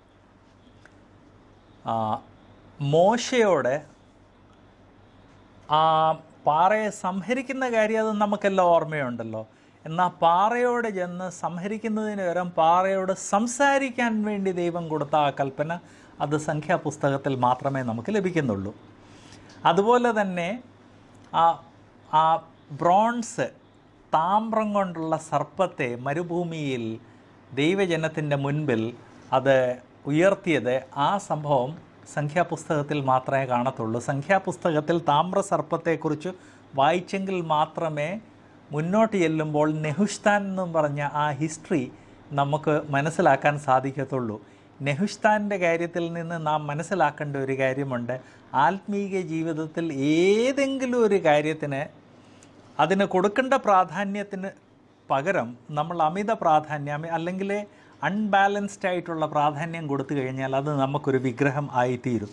ആ, മോശയോട് ആ പാറയെ സംഹരിക്കുന്ന കാര്യം അത് നമുക്കെല്ലാം ഓർമ്മയുണ്ടല്ലോ എന്നാൽ പാറയോട് ചെന്ന് സംഹരിക്കുന്നതിന് പകരം പാറയോട് സംസാരിക്കാൻ വേണ്ടി ദൈവം കൊടുത്ത ആ കൽപ്പന അത് സംഖ്യാപുസ്തകത്തിൽ മാത്രമേ നമുക്ക് ലഭിക്കുന്നുള്ളൂ അതുപോലെ തന്നെ ആ ആ ബ്രോൺസ് താമ്രം കൊണ്ടുള്ള സർപ്പത്തെ മരുഭൂമിയിൽ ദൈവജനത്തിൻ്റെ മുൻപിൽ അത് ഉയർത്തിയത് ആ സംഭവം സംഖ്യാപുസ്തകത്തിൽ മാത്രമേ കാണത്തുള്ളൂ സംഖ്യാപുസ്തകത്തിൽ താമ്രസർപ്പത്തെക്കുറിച്ച് വായിച്ചെങ്കിൽ മാത്രമേ മുന്നോട്ട് ചെല്ലുമ്പോൾ നെഹുഷ്താൻ എന്നും പറഞ്ഞ ആ ഹിസ്റ്ററി നമുക്ക് മനസ്സിലാക്കാൻ സാധിക്കത്തുള്ളൂ നെഹുഷ്താൻ്റെ കാര്യത്തിൽ നിന്ന് നാം മനസ്സിലാക്കേണ്ട ഒരു കാര്യമുണ്ട് ആത്മീക ജീവിതത്തിൽ ഏതെങ്കിലും ഒരു കാര്യത്തിന് അതിന് കൊടുക്കേണ്ട പ്രാധാന്യത്തിന് പകരം നമ്മൾ അമിത പ്രാധാന്യം അല്ലെങ്കിൽ അൺബാലൻസ്ഡ് ആയിട്ടുള്ള പ്രാധാന്യം കൊടുത്തു കഴിഞ്ഞാൽ അത് നമുക്കൊരു വിഗ്രഹം ആയിത്തീരും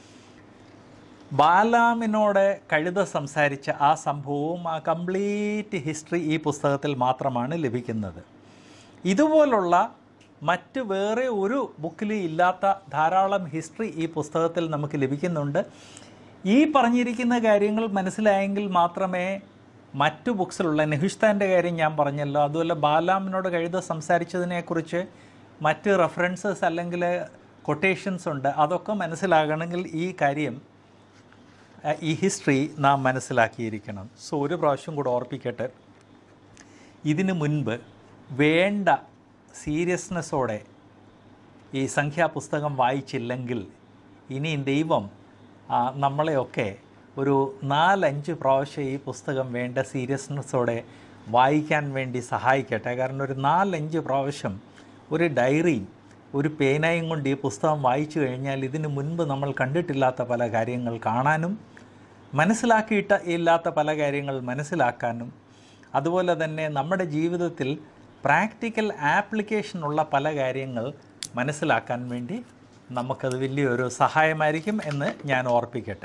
ബാലാമിനോട് കഴുത സംസാരിച്ച ആ സംഭവവും ആ കംപ്ലീറ്റ് ഹിസ്റ്ററി ഈ പുസ്തകത്തിൽ മാത്രമാണ് ലഭിക്കുന്നത് ഇതുപോലുള്ള മറ്റ് വേറെ ഒരു ബുക്കിൽ ഇല്ലാത്ത ധാരാളം ഹിസ്റ്ററി ഈ പുസ്തകത്തിൽ നമുക്ക് ലഭിക്കുന്നുണ്ട് ഈ പറഞ്ഞിരിക്കുന്ന കാര്യങ്ങൾ മനസ്സിലായെങ്കിൽ മാത്രമേ മറ്റു ബുക്സിലുള്ള നെഹിഷ്താൻ്റെ കാര്യം ഞാൻ പറഞ്ഞല്ലോ അതുപോലെ ബാലാമിനോട് കഴുത സംസാരിച്ചതിനെക്കുറിച്ച് മറ്റ് റെഫറൻസസ് അല്ലെങ്കിൽ കൊട്ടേഷൻസ് ഉണ്ട് അതൊക്കെ മനസ്സിലാകണമെങ്കിൽ ഈ കാര്യം അഹ് ഈ ഹിസ്റ്ററി നാം മനസ്സിലാക്കിയിരിക്കണം സോ ഒരു പ്രാവശ്യം കൂടെ ഓർപ്പിക്കട്ടെ ഇതിനു മുൻപ് വേണ്ട സീരിയസ്നെസ്സോടെ ഈ സംഖ്യാപുസ്തകം വായിച്ചില്ലെങ്കിൽ ഇനിയും ദൈവം ആ, നമ്മളെയൊക്കെ ഒരു നാലഞ്ച് പ്രാവശ്യം ഈ പുസ്തകം വേണ്ട സീരിയസ്നെസ്സോടെ വായിക്കാൻ വേണ്ടി സഹായിക്കട്ടെ കാരണം ഒരു നാലഞ്ച് പ്രാവശ്യം ഒരു ഡയറിയും ഒരു പേനയും കൊണ്ട് ഈ പുസ്തകം വായിച്ചു കഴിഞ്ഞാൽ ഇതിനു മുൻപ് നമ്മൾ കണ്ടിട്ടില്ലാത്ത പല കാര്യങ്ങൾ കാണാനും മനസ്സിലാക്കിയിട്ട് ഇല്ലാത്ത പല കാര്യങ്ങൾ മനസ്സിലാക്കാനും അതുപോലെ തന്നെ നമ്മുടെ ജീവിതത്തിൽ പ്രാക്ടിക്കൽ ആപ്ലിക്കേഷനുള്ള പല കാര്യങ്ങൾ മനസ്സിലാക്കാൻ വേണ്ടി നമുക്കത് വലിയൊരു സഹായമായിരിക്കും എന്ന് ഞാൻ ഓർപ്പിക്കട്ടെ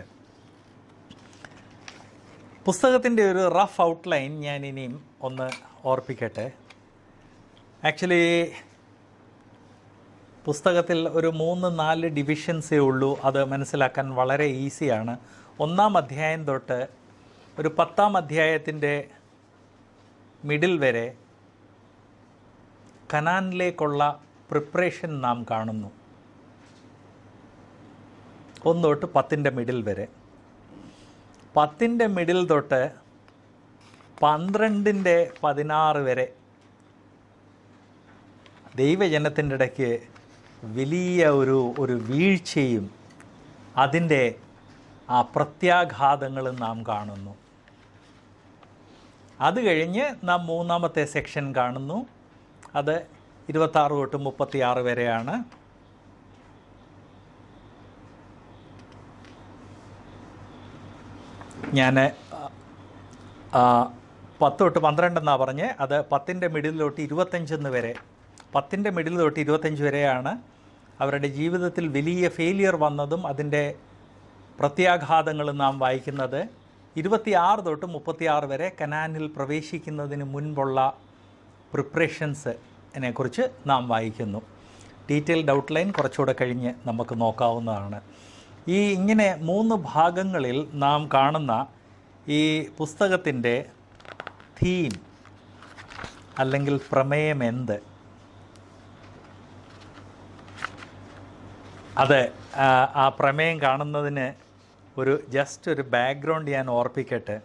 പുസ്തകത്തിൻ്റെ ഒരു റഫ് ഔട്ട്ലൈൻ ഞാൻ ഇനിയും ഒന്ന് ഓർപ്പിക്കട്ടെ ആക്ച്വലി പുസ്തകത്തിൽ ഒരു മൂന്ന് നാല് ഡിവിഷൻസേ ഉള്ളൂ അത് മനസ്സിലാക്കാൻ വളരെ ഈസിയാണ് ഒന്നാം അധ്യായം തൊട്ട് ഒരു പത്താം അധ്യായത്തിൻ്റെ മിഡിൽ വരെ കനാനിലേക്കുള്ള പ്രിപ്പറേഷൻ നാം കാണുന്നു ഒന്ന് തൊട്ട് പത്തിൻ്റെ മിഡിൽ വരെ പത്തിൻ്റെ മിഡിൽ തൊട്ട് പന്ത്രണ്ടിൻ്റെ പതിനാറ് വരെ ദൈവജനത്തിൻ്റെ ഇടയ്ക്ക് വലിയ ഒരു ഒരു വീഴ്ചയും അതിൻ്റെ ആ പ്രത്യാഘാതങ്ങളും നാം കാണുന്നു അത് കഴിഞ്ഞ് നാം മൂന്നാമത്തെ സെക്ഷൻ കാണുന്നു അത് ഇരുപത്താറ് തൊട്ട് മുപ്പത്തിയാറ് വരെയാണ് ഞാൻ പത്ത് തൊട്ട് പന്ത്രണ്ടെന്നാണ് പറഞ്ഞ് അത് പത്തിൻ്റെ മിഡിൽ തൊട്ട് ഇരുപത്തഞ്ചെന്ന് വരെ പത്തിൻ്റെ മിഡിൽ തൊട്ട് ഇരുപത്തഞ്ച് വരെയാണ് അവരുടെ ജീവിതത്തിൽ വലിയ ഫെയിലിയർ വന്നതും അതിൻ്റെ പ്രത്യാഘാതങ്ങളും നാം വായിക്കുന്നത് ഇരുപത്തിയാറ് തൊട്ട് മുപ്പത്തിയാറ് വരെ കനാനിൽ പ്രവേശിക്കുന്നതിന് മുൻപുള്ള പ്രിപ്പറേഷൻസിനെ കുറിച്ച് നാം വായിക്കുന്നു ഡീറ്റെയിൽഡ് ഔട്ട്ലൈൻ കുറച്ചുകൂടെ കഴിഞ്ഞ് നമുക്ക് നോക്കാവുന്നതാണ് ഈ ഇങ്ങനെ മൂന്ന് ഭാഗങ്ങളിൽ നാം കാണുന്ന ഈ പുസ്തകത്തിൻ്റെ തീം അല്ലെങ്കിൽ പ്രമേയം എന്ത് അത് ആ, ആ പ്രമേയം കാണുന്നതിന് ഒരു ജസ്റ്റ് ഒരു ബാക്ക്ഗ്രൗണ്ട് ഞാൻ ഓർപ്പിക്കട്ടെ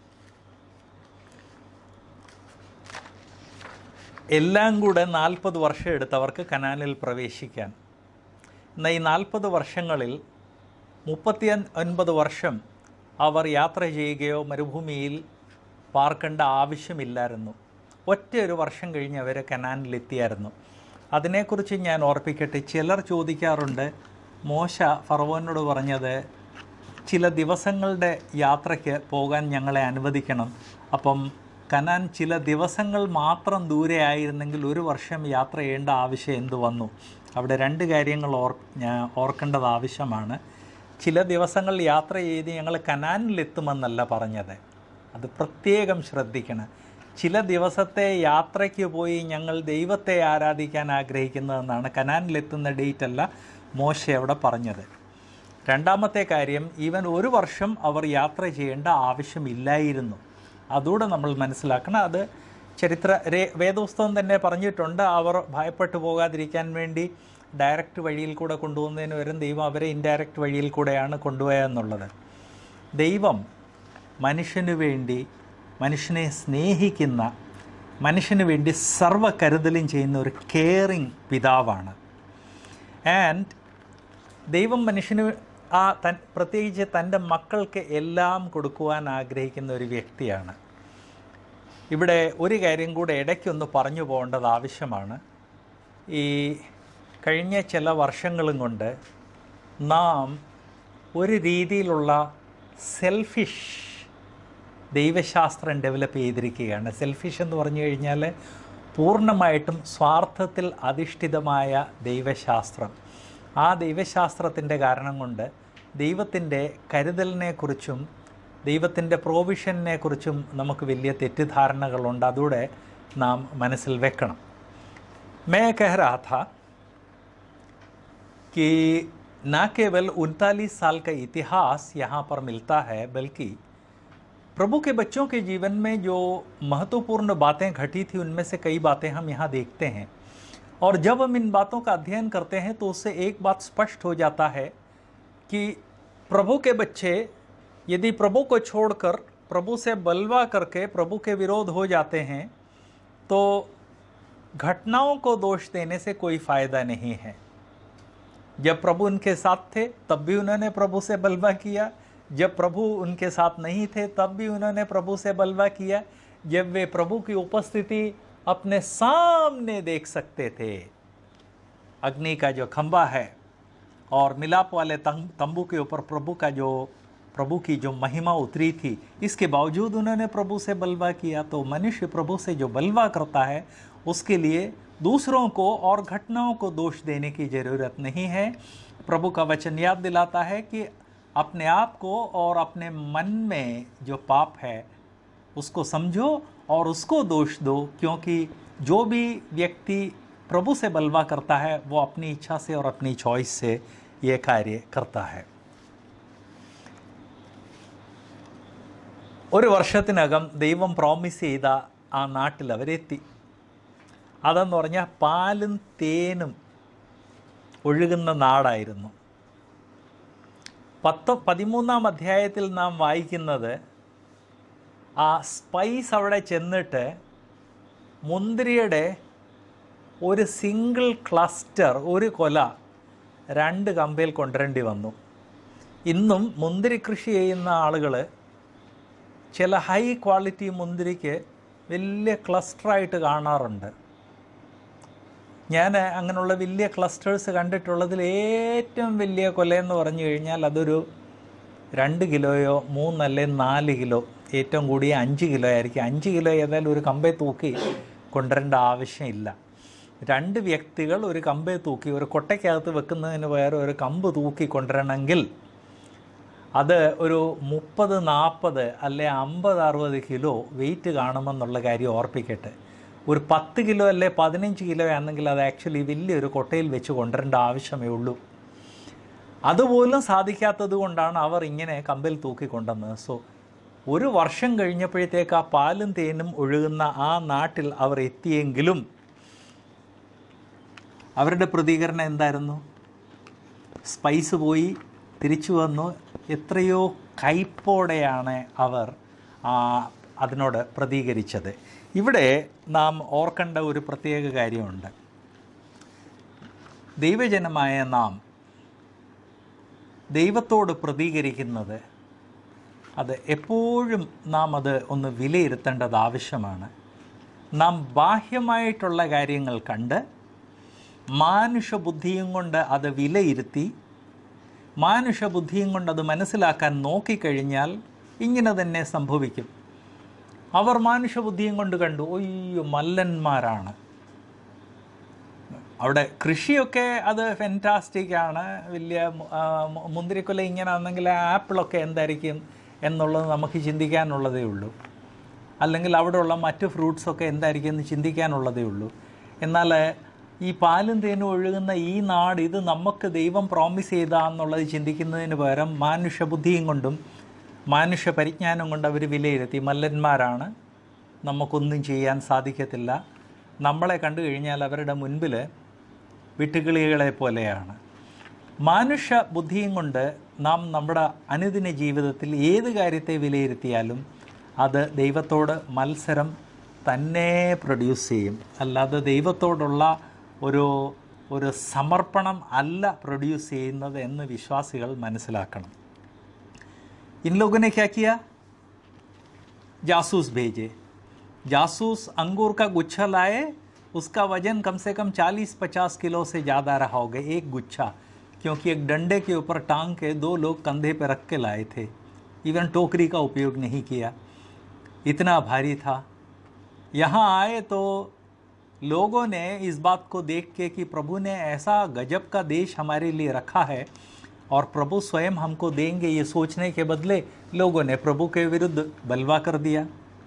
എല്ലാം കൂടെ നാൽപ്പത് വർഷം എടുത്തവർക്ക് കനാലിൽ പ്രവേശിക്കാൻ എന്നാൽ ഈ നാൽപ്പത് വർഷങ്ങളിൽ മുപ്പത്തി ഒൻപത് വർഷം അവർ യാത്ര ചെയ്യുകയോ മരുഭൂമിയിൽ പാർക്കേണ്ട ആവശ്യമില്ലായിരുന്നു ഒറ്റ ഒരു വർഷം കഴിഞ്ഞ് അവർ കനാനിലെത്തിയായിരുന്നു അതിനെക്കുറിച്ച് ഞാൻ ഓർപ്പിക്കട്ടെ ചിലർ ചോദിക്കാറുണ്ട് മോശ ഫറവോനോട് പറഞ്ഞത് ചില ദിവസങ്ങളുടെ യാത്രയ്ക്ക് പോകാൻ ഞങ്ങളെ അനുവദിക്കണം അപ്പം കനാൻ ചില ദിവസങ്ങൾ മാത്രം ദൂരെ ആയിരുന്നെങ്കിൽ ഒരു വർഷം യാത്ര ചെയ്യേണ്ട ആവശ്യം എന്തു വന്നു അവിടെ രണ്ട് കാര്യങ്ങൾ ഓർ ഞാൻ ഓർക്കേണ്ടത് ആവശ്യമാണ് ചില ദിവസങ്ങൾ യാത്ര ചെയ്ത് ഞങ്ങൾ കനാനിലെത്തുമെന്നല്ല പറഞ്ഞത് അത് പ്രത്യേകം ശ്രദ്ധിക്കണം ചില ദിവസത്തെ യാത്രയ്ക്ക് പോയി ഞങ്ങൾ ദൈവത്തെ ആരാധിക്കാൻ ആഗ്രഹിക്കുന്നതെന്നാണ് കനാനിലെത്തുന്ന ഡേറ്റ് അല്ല മോശ അവിടെ പറഞ്ഞത് രണ്ടാമത്തെ കാര്യം ഈവൻ ഒരു വർഷം അവർ യാത്ര ചെയ്യേണ്ട ആവശ്യമില്ലായിരുന്നു അതുകൂടെ നമ്മൾ മനസ്സിലാക്കണം അത് ചരിത്ര രേ വേദപുസ്തകം തന്നെ പറഞ്ഞിട്ടുണ്ട് അവർ ഭയപ്പെട്ടു പോകാതിരിക്കാൻ വേണ്ടി ഡയറക്റ്റ് വഴിയിൽ കൂടെ കൊണ്ടുപോകുന്നതിന് വരും ദൈവം അവരെ ഇൻഡയറക്റ്റ് വഴിയിൽ കൂടെയാണ് കൊണ്ടുപോയെന്നുള്ളത് ദൈവം മനുഷ്യനു വേണ്ടി മനുഷ്യനെ സ്നേഹിക്കുന്ന മനുഷ്യന് വേണ്ടി സർവ്വ കരുതലും ചെയ്യുന്ന ഒരു കെയറിങ് പിതാവാണ് ആൻഡ് ദൈവം മനുഷ്യന് ആ തൻ പ്രത്യേകിച്ച് തൻ്റെ മക്കൾക്ക് എല്ലാം കൊടുക്കുവാൻ ആഗ്രഹിക്കുന്ന ഒരു വ്യക്തിയാണ് ഇവിടെ ഒരു കാര്യം കൂടെ ഇടയ്ക്കൊന്ന് പറഞ്ഞു പോകേണ്ടത് ആവശ്യമാണ് ഈ കഴിഞ്ഞ ചില വർഷങ്ങളും കൊണ്ട് നാം ഒരു രീതിയിലുള്ള സെൽഫിഷ് ദൈവശാസ്ത്രം ഡെവലപ്പ് ചെയ്തിരിക്കുകയാണ് സെൽഫിഷ് എന്ന് പറഞ്ഞു കഴിഞ്ഞാൽ പൂർണ്ണമായിട്ടും സ്വാർത്ഥത്തിൽ അധിഷ്ഠിതമായ ദൈവശാസ്ത്രം ആ ദൈവശാസ്ത്രത്തിൻ്റെ കാരണം കൊണ്ട് ദൈവത്തിൻ്റെ കരുതലിനെക്കുറിച്ചും ദൈവത്തിൻ്റെ പ്രോവിഷനെ നമുക്ക് വലിയ തെറ്റിദ്ധാരണകളുണ്ട് അതുകൂടെ നാം മനസ്സിൽ വെക്കണം मैं कह रहा था कि न केवल उनतालीस साल का इतिहास यहाँ पर मिलता है बल्कि प्रभु के बच्चों के जीवन में जो महत्वपूर्ण बातें घटी थी उनमें से कई बातें हम यहाँ देखते हैं और जब हम इन बातों का अध्ययन करते हैं तो उससे एक बात स्पष्ट हो जाता है कि प्रभु के बच्चे यदि प्रभु को छोड़कर प्रभु से बलवा करके प्रभु के विरोध हो जाते हैं तो घटनाओं को दोष देने से कोई फायदा नहीं है जब प्रभु उनके साथ थे तब भी उन्होंने प्रभु से बलवा किया जब प्रभु उनके साथ नहीं थे तब भी उन्होंने प्रभु से बलवा किया जब वे प्रभु की उपस्थिति अपने सामने देख सकते थे अग्नि का जो खंबा है और मिलाप वाले तंग- तंबू के ऊपर प्रभु का जो प्रभु की जो महिमा उतरी थी इसके बावजूद उन्होंने प्रभु से बलवा किया तो मनुष्य प्रभु से जो बलवा करता है उसके लिए दूसरों को और घटनाओं को दोष देने की ज़रूरत नहीं है प्रभु का वचन याद दिलाता है कि अपने आप को और अपने मन में जो पाप है उसको समझो और उसको दोष दो क्योंकि जो भी व्यक्ति प्रभु से बलवा करता है वो अपनी इच्छा से और अपनी चॉइस से ये कार्य करता है ഒരു വർഷത്തിനകം ദൈവം പ്രോമിസ് ചെയ്ത ആ നാട്ടിൽ അവരെത്തി അതെന്ന് പറഞ്ഞാൽ പാലും തേനും ഒഴുകുന്ന നാടായിരുന്നു പത്ത് പതിമൂന്നാം അധ്യായത്തിൽ നാം വായിക്കുന്നത് ആ സ്പൈസ് അവിടെ ചെന്നിട്ട് മുന്തിരിയുടെ ഒരു സിംഗിൾ ക്ലസ്റ്റർ ഒരു കൊല രണ്ട് കമ്പയിൽ കൊണ്ടുവരേണ്ടി വന്നു ഇന്നും മുന്തിരി കൃഷി ചെയ്യുന്ന ആളുകൾ ചില ഹൈ ക്വാളിറ്റി മുന്തിരിക്ക് വലിയ ക്ലസ്റ്ററായിട്ട് കാണാറുണ്ട് ഞാൻ അങ്ങനെയുള്ള വലിയ ക്ലസ്റ്റേഴ്സ് കണ്ടിട്ടുള്ളതിൽ ഏറ്റവും വലിയ കൊലയെന്ന് പറഞ്ഞു കഴിഞ്ഞാൽ അതൊരു രണ്ട് കിലോയോ മൂന്നല്ലേ നാല് കിലോ ഏറ്റവും കൂടിയ അഞ്ച് കിലോ ആയിരിക്കും അഞ്ച് കിലോ ഏതായാലും ഒരു കമ്പേ തൂക്കി കൊണ്ടുവരേണ്ട ആവശ്യമില്ല രണ്ട് വ്യക്തികൾ ഒരു കമ്പേ തൂക്കി ഒരു കൊട്ടയ്ക്കകത്ത് വെക്കുന്നതിന് പകരം ഒരു കമ്പ് തൂക്കി കൊണ്ടുവരണമെങ്കിൽ അത് ഒരു മുപ്പത് നാൽപ്പത് അല്ലെ അമ്പത് അറുപത് കിലോ വെയിറ്റ് കാണുമെന്നുള്ള കാര്യം ഓർപ്പിക്കട്ടെ ഒരു പത്ത് കിലോ അല്ലെ പതിനഞ്ച് കിലോ ആണെങ്കിൽ അത് ആക്ച്വലി വലിയൊരു കൊട്ടയിൽ വെച്ച് കൊണ്ടുവരേണ്ട ആവശ്യമേ ഉള്ളൂ അതുപോലും സാധിക്കാത്തത് കൊണ്ടാണ് അവർ ഇങ്ങനെ കമ്പിൽ തൂക്കി കൊണ്ടുവന്നത് സോ ഒരു വർഷം കഴിഞ്ഞപ്പോഴത്തേക്ക് ആ പാലും തേനും ഒഴുകുന്ന ആ നാട്ടിൽ അവർ എത്തിയെങ്കിലും അവരുടെ പ്രതികരണം എന്തായിരുന്നു സ്പൈസ് പോയി തിരിച്ചു വന്നു എത്രയോ കയ്പോടെയാണ് അവർ ആ, അതിനോട് പ്രതികരിച്ചത് ഇവിടെ നാം ഓർക്കേണ്ട ഒരു പ്രത്യേക കാര്യമുണ്ട് ദൈവജനമായ നാം ദൈവത്തോട് പ്രതികരിക്കുന്നത് അത് എപ്പോഴും നാം അത് ഒന്ന് വിലയിരുത്തേണ്ടത് ആവശ്യമാണ് നാം ബാഹ്യമായിട്ടുള്ള കാര്യങ്ങൾ കണ്ട് മാനുഷബുദ്ധിയും കൊണ്ട് അത് വിലയിരുത്തി മാനുഷബുദ്ധിയും കൊണ്ട് അത് മനസ്സിലാക്കാൻ നോക്കിക്കഴിഞ്ഞാൽ ഇങ്ങനെ തന്നെ സംഭവിക്കും അവർ മാനുഷബുദ്ധിയും കൊണ്ട് കണ്ടു ഒയ്യോ മല്ലന്മാരാണ് അവിടെ കൃഷിയൊക്കെ അത് ഫെൻറ്റാസ്റ്റിക് ആണ് വലിയ ആ, മു- മുന്തിരിക്കൊല ഇങ്ങനെ ആണെങ്കിൽ ആപ്പിളൊക്കെ എന്തായിരിക്കും എന്നുള്ളത് നമുക്ക് ചിന്തിക്കാനുള്ളതേ ഉള്ളൂ അല്ലെങ്കിൽ അവിടെയുള്ള മറ്റ് ഫ്രൂട്ട്സൊക്കെ എന്തായിരിക്കും എന്ന് ചിന്തിക്കാനുള്ളതേ ഉള്ളൂ എന്നാൽ ഈ പാലും തേനും ഒഴുകുന്ന ഈ നാട് ഇത് നമുക്ക് ദൈവം പ്രോമിസ് ചെയ്താന്നുള്ളത് ചിന്തിക്കുന്നതിന് പകരം മാനുഷബുദ്ധിയും കൊണ്ടും മാനുഷ പരിജ്ഞാനം കൊണ്ട് അവർ വിലയിരുത്തി മല്ലന്മാരാണ് നമുക്കൊന്നും ചെയ്യാൻ സാധിക്കത്തില്ല നമ്മളെ കണ്ടു കഴിഞ്ഞാൽ അവരുടെ മുൻപിൽ വിട്ടുകിളികളെ പോലെയാണ് മാനുഷ ബുദ്ധിയും കൊണ്ട് നാം നമ്മുടെ അനുദിന ജീവിതത്തിൽ ഏത് കാര്യത്തെ വിലയിരുത്തിയാലും അത് ദൈവത്തോട് മത്സരം തന്നെ പ്രൊഡ്യൂസ് ചെയ്യും അല്ലാതെ ദൈവത്തോടുള്ള ഒരു ഒരു സമർപ്പണം അല്ല പ്രൊഡ്യൂസ് ചെയ്യുന്നത് എന്ന് വിശ്വാസികൾ മനസ്സിലാക്കണം इन लोगों ने क्या किया जासूस भेजे जासूस अंगूर का गुच्छा लाए उसका वजन कम से कम 40-50 किलो से ज़्यादा रहा होगा एक गुच्छा क्योंकि एक डंडे के ऊपर टांग के दो लोग कंधे पर रख के लाए थे इवन टोकरी का उपयोग नहीं किया इतना भारी था यहाँ आए तो लोगों ने इस बात को देख के कि प्रभु ने ऐसा गजब का देश हमारे लिए रखा है और प्रभु स्वयं हमको देंगे ये सोचने के बदले लोगों ने प्रभु के विरुद्ध बलवा कर दिया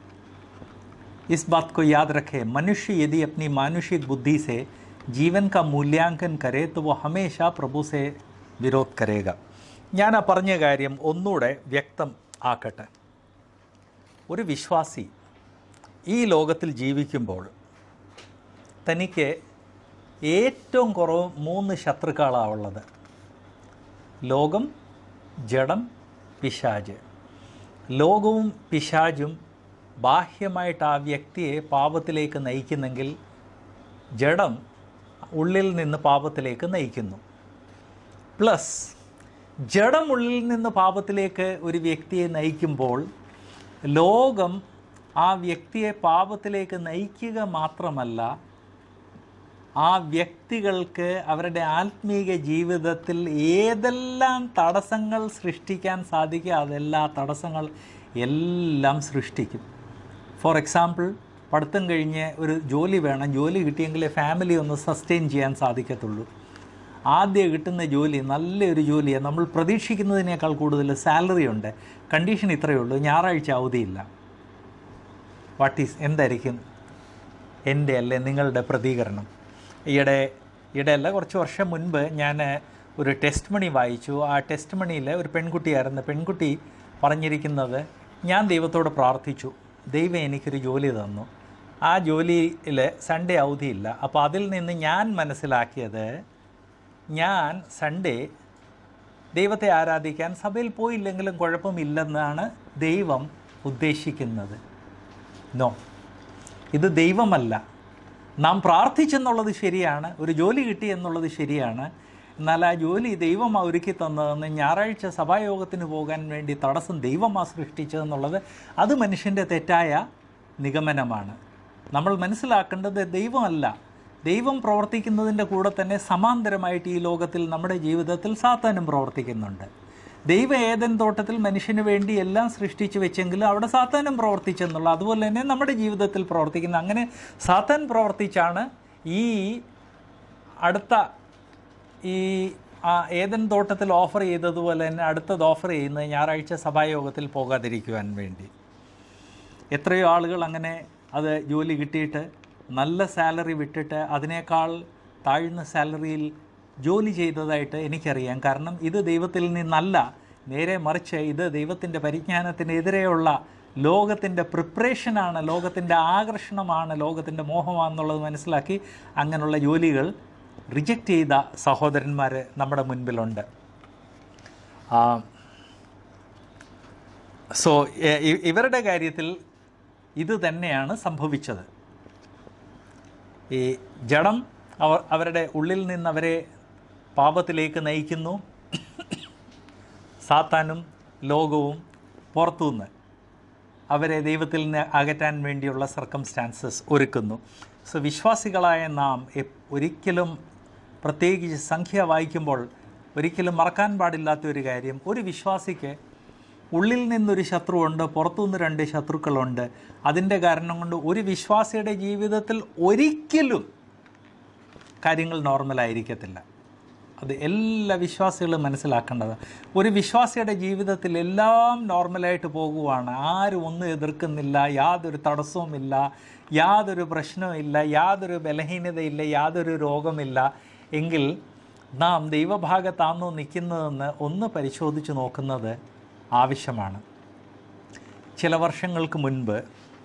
इस बात को याद रखें मनुष्य यदि अपनी मानुषिक बुद्धि से जीवन का मूल्यांकन करे तो वो हमेशा प्रभु से विरोध करेगा ഞാൻ ആ പറഞ്ഞ കാര്യം ഒന്നുകൂടെ വ്യക്തം ആക്കട്ടെ ഒരു വിശ്വാസി ഈ ലോകത്തിൽ ജീവിക്കുമ്പോൾ തനിക്ക് ഏറ്റവും കുറവ് മൂന്ന് ശത്രുക്കളാണ് ഉള്ളത് ലോകം ജഡം പിശാജ് ലോകവും പിശാജും ബാഹ്യമായിട്ട് ആ വ്യക്തിയെ പാപത്തിലേക്ക് നയിക്കുന്നെങ്കിൽ ജഡം ഉള്ളിൽ നിന്ന് പാപത്തിലേക്ക് നയിക്കുന്നു പ്ലസ് ജഡം ഉള്ളിൽ നിന്ന് പാപത്തിലേക്ക് ഒരു വ്യക്തിയെ നയിക്കുമ്പോൾ ലോകം ആ വ്യക്തിയെ പാപത്തിലേക്ക് നയിക്കുക മാത്രമല്ല ആ വ്യക്തികൾക്ക് അവരുടെ ആത്മീക ജീവിതത്തിൽ ഏതെല്ലാം തടസ്സങ്ങൾ സൃഷ്ടിക്കാൻ സാധിക്കുക അതെല്ലാ തടസ്സങ്ങൾ എല്ലാം സൃഷ്ടിക്കും ഫോർ എക്സാമ്പിൾ പഠിത്തം കഴിഞ്ഞ് ഒരു ജോലി വേണം ജോലി കിട്ടിയെങ്കിലേ ഫാമിലി ഒന്ന് സസ്റ്റെയിൻ ചെയ്യാൻ സാധിക്കത്തുള്ളൂ ആദ്യം കിട്ടുന്ന ജോലി നല്ലൊരു ജോലിയാണ് നമ്മൾ പ്രതീക്ഷിക്കുന്നതിനേക്കാൾ കൂടുതൽ സാലറി ഉണ്ട് കണ്ടീഷൻ ഇത്രയേ ഉള്ളൂ ഞായറാഴ്ച അവധിയില്ല വാട്ട് ഈസ് എന്തായിരിക്കും എൻ്റെ അല്ലെ നിങ്ങളുടെ പ്രതികരണം ഈയിടെ ഈയിടെയല്ല കുറച്ച് വർഷം മുൻപ് ഞാൻ ഒരു ടെസ്റ്റ് മണി വായിച്ചു ആ ടെസ്റ്റ് മണിയിൽ ഒരു പെൺകുട്ടിയായിരുന്നു പെൺകുട്ടി പറഞ്ഞിരിക്കുന്നത് ഞാൻ ദൈവത്തോട് പ്രാർത്ഥിച്ചു ദൈവം എനിക്കൊരു ജോലി തന്നു ആ ജോലിയിൽ സൺഡേ അവധിയില്ല അപ്പോൾ അതിൽ നിന്ന് ഞാൻ മനസ്സിലാക്കിയത് ഞാൻ സൺഡേ ദൈവത്തെ ആരാധിക്കാൻ സഭയിൽ പോയില്ലെങ്കിലും കുഴപ്പമില്ലെന്നാണ് ദൈവം ഉദ്ദേശിക്കുന്നത് നോ ഇത് ദൈവമല്ല നാം പ്രാർത്ഥിച്ചെന്നുള്ളത് ശരിയാണ് ഒരു ജോലി കിട്ടി എന്നുള്ളത് ശരിയാണ് എന്നാൽ ആ ജോലി ദൈവമാ ഒരുക്കി തന്നതെന്ന് ഞായറാഴ്ച സഭായോഗത്തിന് പോകാൻ വേണ്ടി തടസ്സം ദൈവമാ സൃഷ്ടിച്ചതെന്നുള്ളത് അത് മനുഷ്യൻ്റെ തെറ്റായ നിഗമനമാണ് നമ്മൾ മനസ്സിലാക്കേണ്ടത് ദൈവമല്ല ദൈവം പ്രവർത്തിക്കുന്നതിൻ്റെ കൂടെ തന്നെ സമാന്തരമായിട്ട് ഈ ലോകത്തിൽ നമ്മുടെ ജീവിതത്തിൽ സാത്താനും പ്രവർത്തിക്കുന്നുണ്ട് ദൈവം ഏതൻ തോട്ടത്തിൽ മനുഷ്യന് വേണ്ടി എല്ലാം സൃഷ്ടിച്ചു വെച്ചെങ്കിലും അവിടെ സാത്താനും പ്രവർത്തിച്ചെന്നുള്ള അതുപോലെ തന്നെ നമ്മുടെ ജീവിതത്തിൽ പ്രവർത്തിക്കുന്ന അങ്ങനെ സാത്താൻ പ്രവർത്തിച്ചാണ് ഈ അടുത്ത ഈ ആ ഏതൻ തോട്ടത്തിൽ ഓഫർ ചെയ്തതുപോലെ തന്നെ അടുത്തത് ഓഫർ ചെയ്യുന്നത് ഞായറാഴ്ച സഭായോഗത്തിൽ പോകാതിരിക്കുവാൻ വേണ്ടി എത്രയോ ആളുകൾ അങ്ങനെ അത് ജോലി കിട്ടിയിട്ട് നല്ല സാലറി വിട്ടിട്ട് അതിനേക്കാൾ താഴ്ന്ന സാലറിയിൽ ജോലി ചെയ്തതായിട്ട് എനിക്കറിയാം കാരണം ഇത് ദൈവത്തിൽ നിന്നല്ല നേരെ മറിച്ച് ഇത് ദൈവത്തിൻ്റെ പരിജ്ഞാനത്തിനെതിരെയുള്ള ലോകത്തിൻ്റെ പ്രിപ്പറേഷനാണ് ലോകത്തിൻ്റെ ആകർഷണമാണ് ലോകത്തിൻ്റെ മോഹമാണെന്നുള്ളത് മനസ്സിലാക്കി അങ്ങനെയുള്ള ജോലികൾ റിജക്റ്റ് ചെയ്ത സഹോദരന്മാർ നമ്മുടെ മുൻപിലുണ്ട് സോ ഇവരുടെ കാര്യത്തിൽ ഇത് തന്നെയാണ് സംഭവിച്ചത് ഈ ജഡം അവർ അവരുടെ ഉള്ളിൽ നിന്ന് അവരെ പാപത്തിലേക്ക് നയിക്കുന്നു സാത്താനും ലോകവും പുറത്തുനിന്ന് അവരെ ദൈവത്തിൽ നിന്ന് അകറ്റാൻ വേണ്ടിയുള്ള സർക്കംസ്റ്റാൻസസ് ഒരുക്കുന്നു സോ വിശ്വാസികളായ നാം എപ്- ഒരിക്കലും പ്രത്യേകിച്ച് സംഖ്യ വായിക്കുമ്പോൾ ഒരിക്കലും മറക്കാൻ പാടില്ലാത്ത ഒരു കാര്യം ഒരു വിശ്വാസിക്ക് ഉള്ളിൽ നിന്നൊരു ശത്രുവുണ്ട് പുറത്തുനിന്ന് രണ്ട് ശത്രുക്കളുണ്ട് അതിൻ്റെ കാരണം കൊണ്ട് ഒരു വിശ്വാസിയുടെ ജീവിതത്തിൽ ഒരിക്കലും കാര്യങ്ങൾ നോർമലായിരിക്കത്തില്ല അത് എല്ലാ വിശ്വാസികളും മനസ്സിലാക്കേണ്ടത് ഒരു വിശ്വാസിയുടെ ജീവിതത്തിൽ എല്ലാം നോർമലായിട്ട് പോകുവാണ് ആരും ഒന്നും എതിർക്കുന്നില്ല യാതൊരു തടസ്സവുമില്ല യാതൊരു പ്രശ്നവുമില്ല യാതൊരു ബലഹീനതയില്ല യാതൊരു രോഗമില്ല എങ്കിൽ നാം ദൈവഭാഗത്താണോ നിൽക്കുന്നതെന്ന് ഒന്ന് പരിശോധിച്ച് നോക്കുന്നത് ആവശ്യമാണ് ചില വർഷങ്ങൾക്ക് മുൻപ്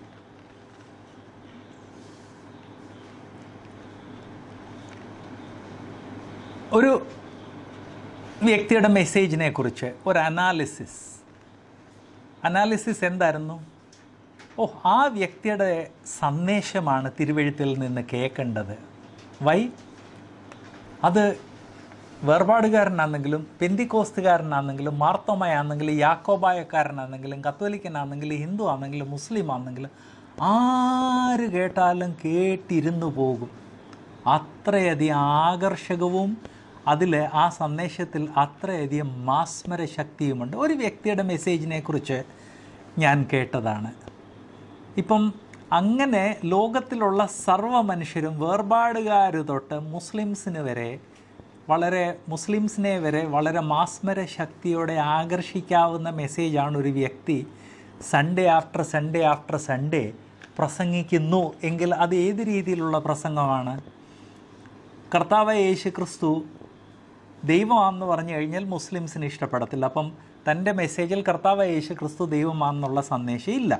ഒരു വ്യക്തിയുടെ മെസ്സേജിനെ കുറിച്ച് ഒരു അനാലിസിസ് അനാലിസിസ് എന്തായിരുന്നു ഓ ആ വ്യക്തിയുടെ സന്ദേശമാണ് തിരുവഴുത്തിൽ നിന്ന് കേൾക്കേണ്ടത് വൈ അത് വേർപാടുകാരനാണെങ്കിലും പെന്തിക്കോസ്തുകാരനാണെങ്കിലും മാർത്തോമയാണെങ്കിലും യാക്കോബായക്കാരനാണെങ്കിലും കത്തോലിക്കനാണെങ്കിലും ഹിന്ദു ആണെങ്കിലും മുസ്ലിം ആണെങ്കിലും ആര് കേട്ടാലും കേട്ടിരുന്നു പോകും അത്രയധികം ആകർഷകവും അതിൽ ആ സന്ദേശത്തിൽ അത്രയധികം മാസ്മര ശക്തിയുമുണ്ട് ഒരു വ്യക്തിയുടെ മെസ്സേജിനെ കുറിച്ച് ഞാൻ കേട്ടതാണ് ഇപ്പം അങ്ങനെ ലോകത്തിലുള്ള സർവ്വ മനുഷ്യരും വേർപാടുകാർ തൊട്ട് മുസ്ലിംസിന് വരെ വളരെ മുസ്ലിംസിനെ വരെ വളരെ മാസ്മര ശക്തിയോടെ ആകർഷിക്കാവുന്ന മെസ്സേജാണ് ഒരു വ്യക്തി Sunday after Sunday after Sunday പ്രസംഗിക്കുന്നു എങ്കിൽ അത് ഏത് രീതിയിലുള്ള പ്രസംഗമാണ് കർത്താവ് യേശു ക്രിസ്തു ദൈവമാണെന്ന് പറഞ്ഞു കഴിഞ്ഞാൽ മുസ്ലിംസിന് ഇഷ്ടപ്പെടത്തില്ല അപ്പം തൻ്റെ മെസ്സേജിൽ കർത്താവ് യേശു ക്രിസ്തു ദൈവമാണെന്നുള്ള സന്ദേശം ഇല്ല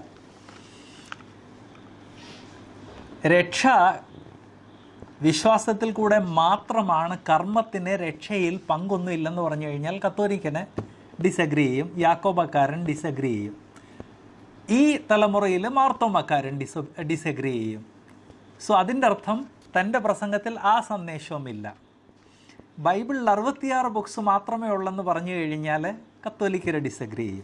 രക്ഷ വിശ്വാസത്തിൽ കൂടെ മാത്രമാണ് കർമ്മത്തിന് രക്ഷയിൽ പങ്കൊന്നുമില്ലെന്ന് പറഞ്ഞു കഴിഞ്ഞാൽ കത്തോലിക്കന് ഡിസഗ്രി ചെയ്യും യാക്കോബക്കാരൻ ഡിസഗ്രി ചെയ്യും ഈ തലമുറയിൽ മാർത്തോമക്കാരൻ ഡിസ ഡിസഗ്രി ചെയ്യും സോ അതിൻ്റെ അർത്ഥം തൻ്റെ പ്രസംഗത്തിൽ ആ സന്ദേശവുമില്ല ബൈബിളിൽ അറുപത്തിയാറ് ബുക്സ് മാത്രമേ ഉള്ളെന്ന് പറഞ്ഞു കഴിഞ്ഞാൽ കത്തോലിക്കർ ഡിസഗ്രി ചെയ്യും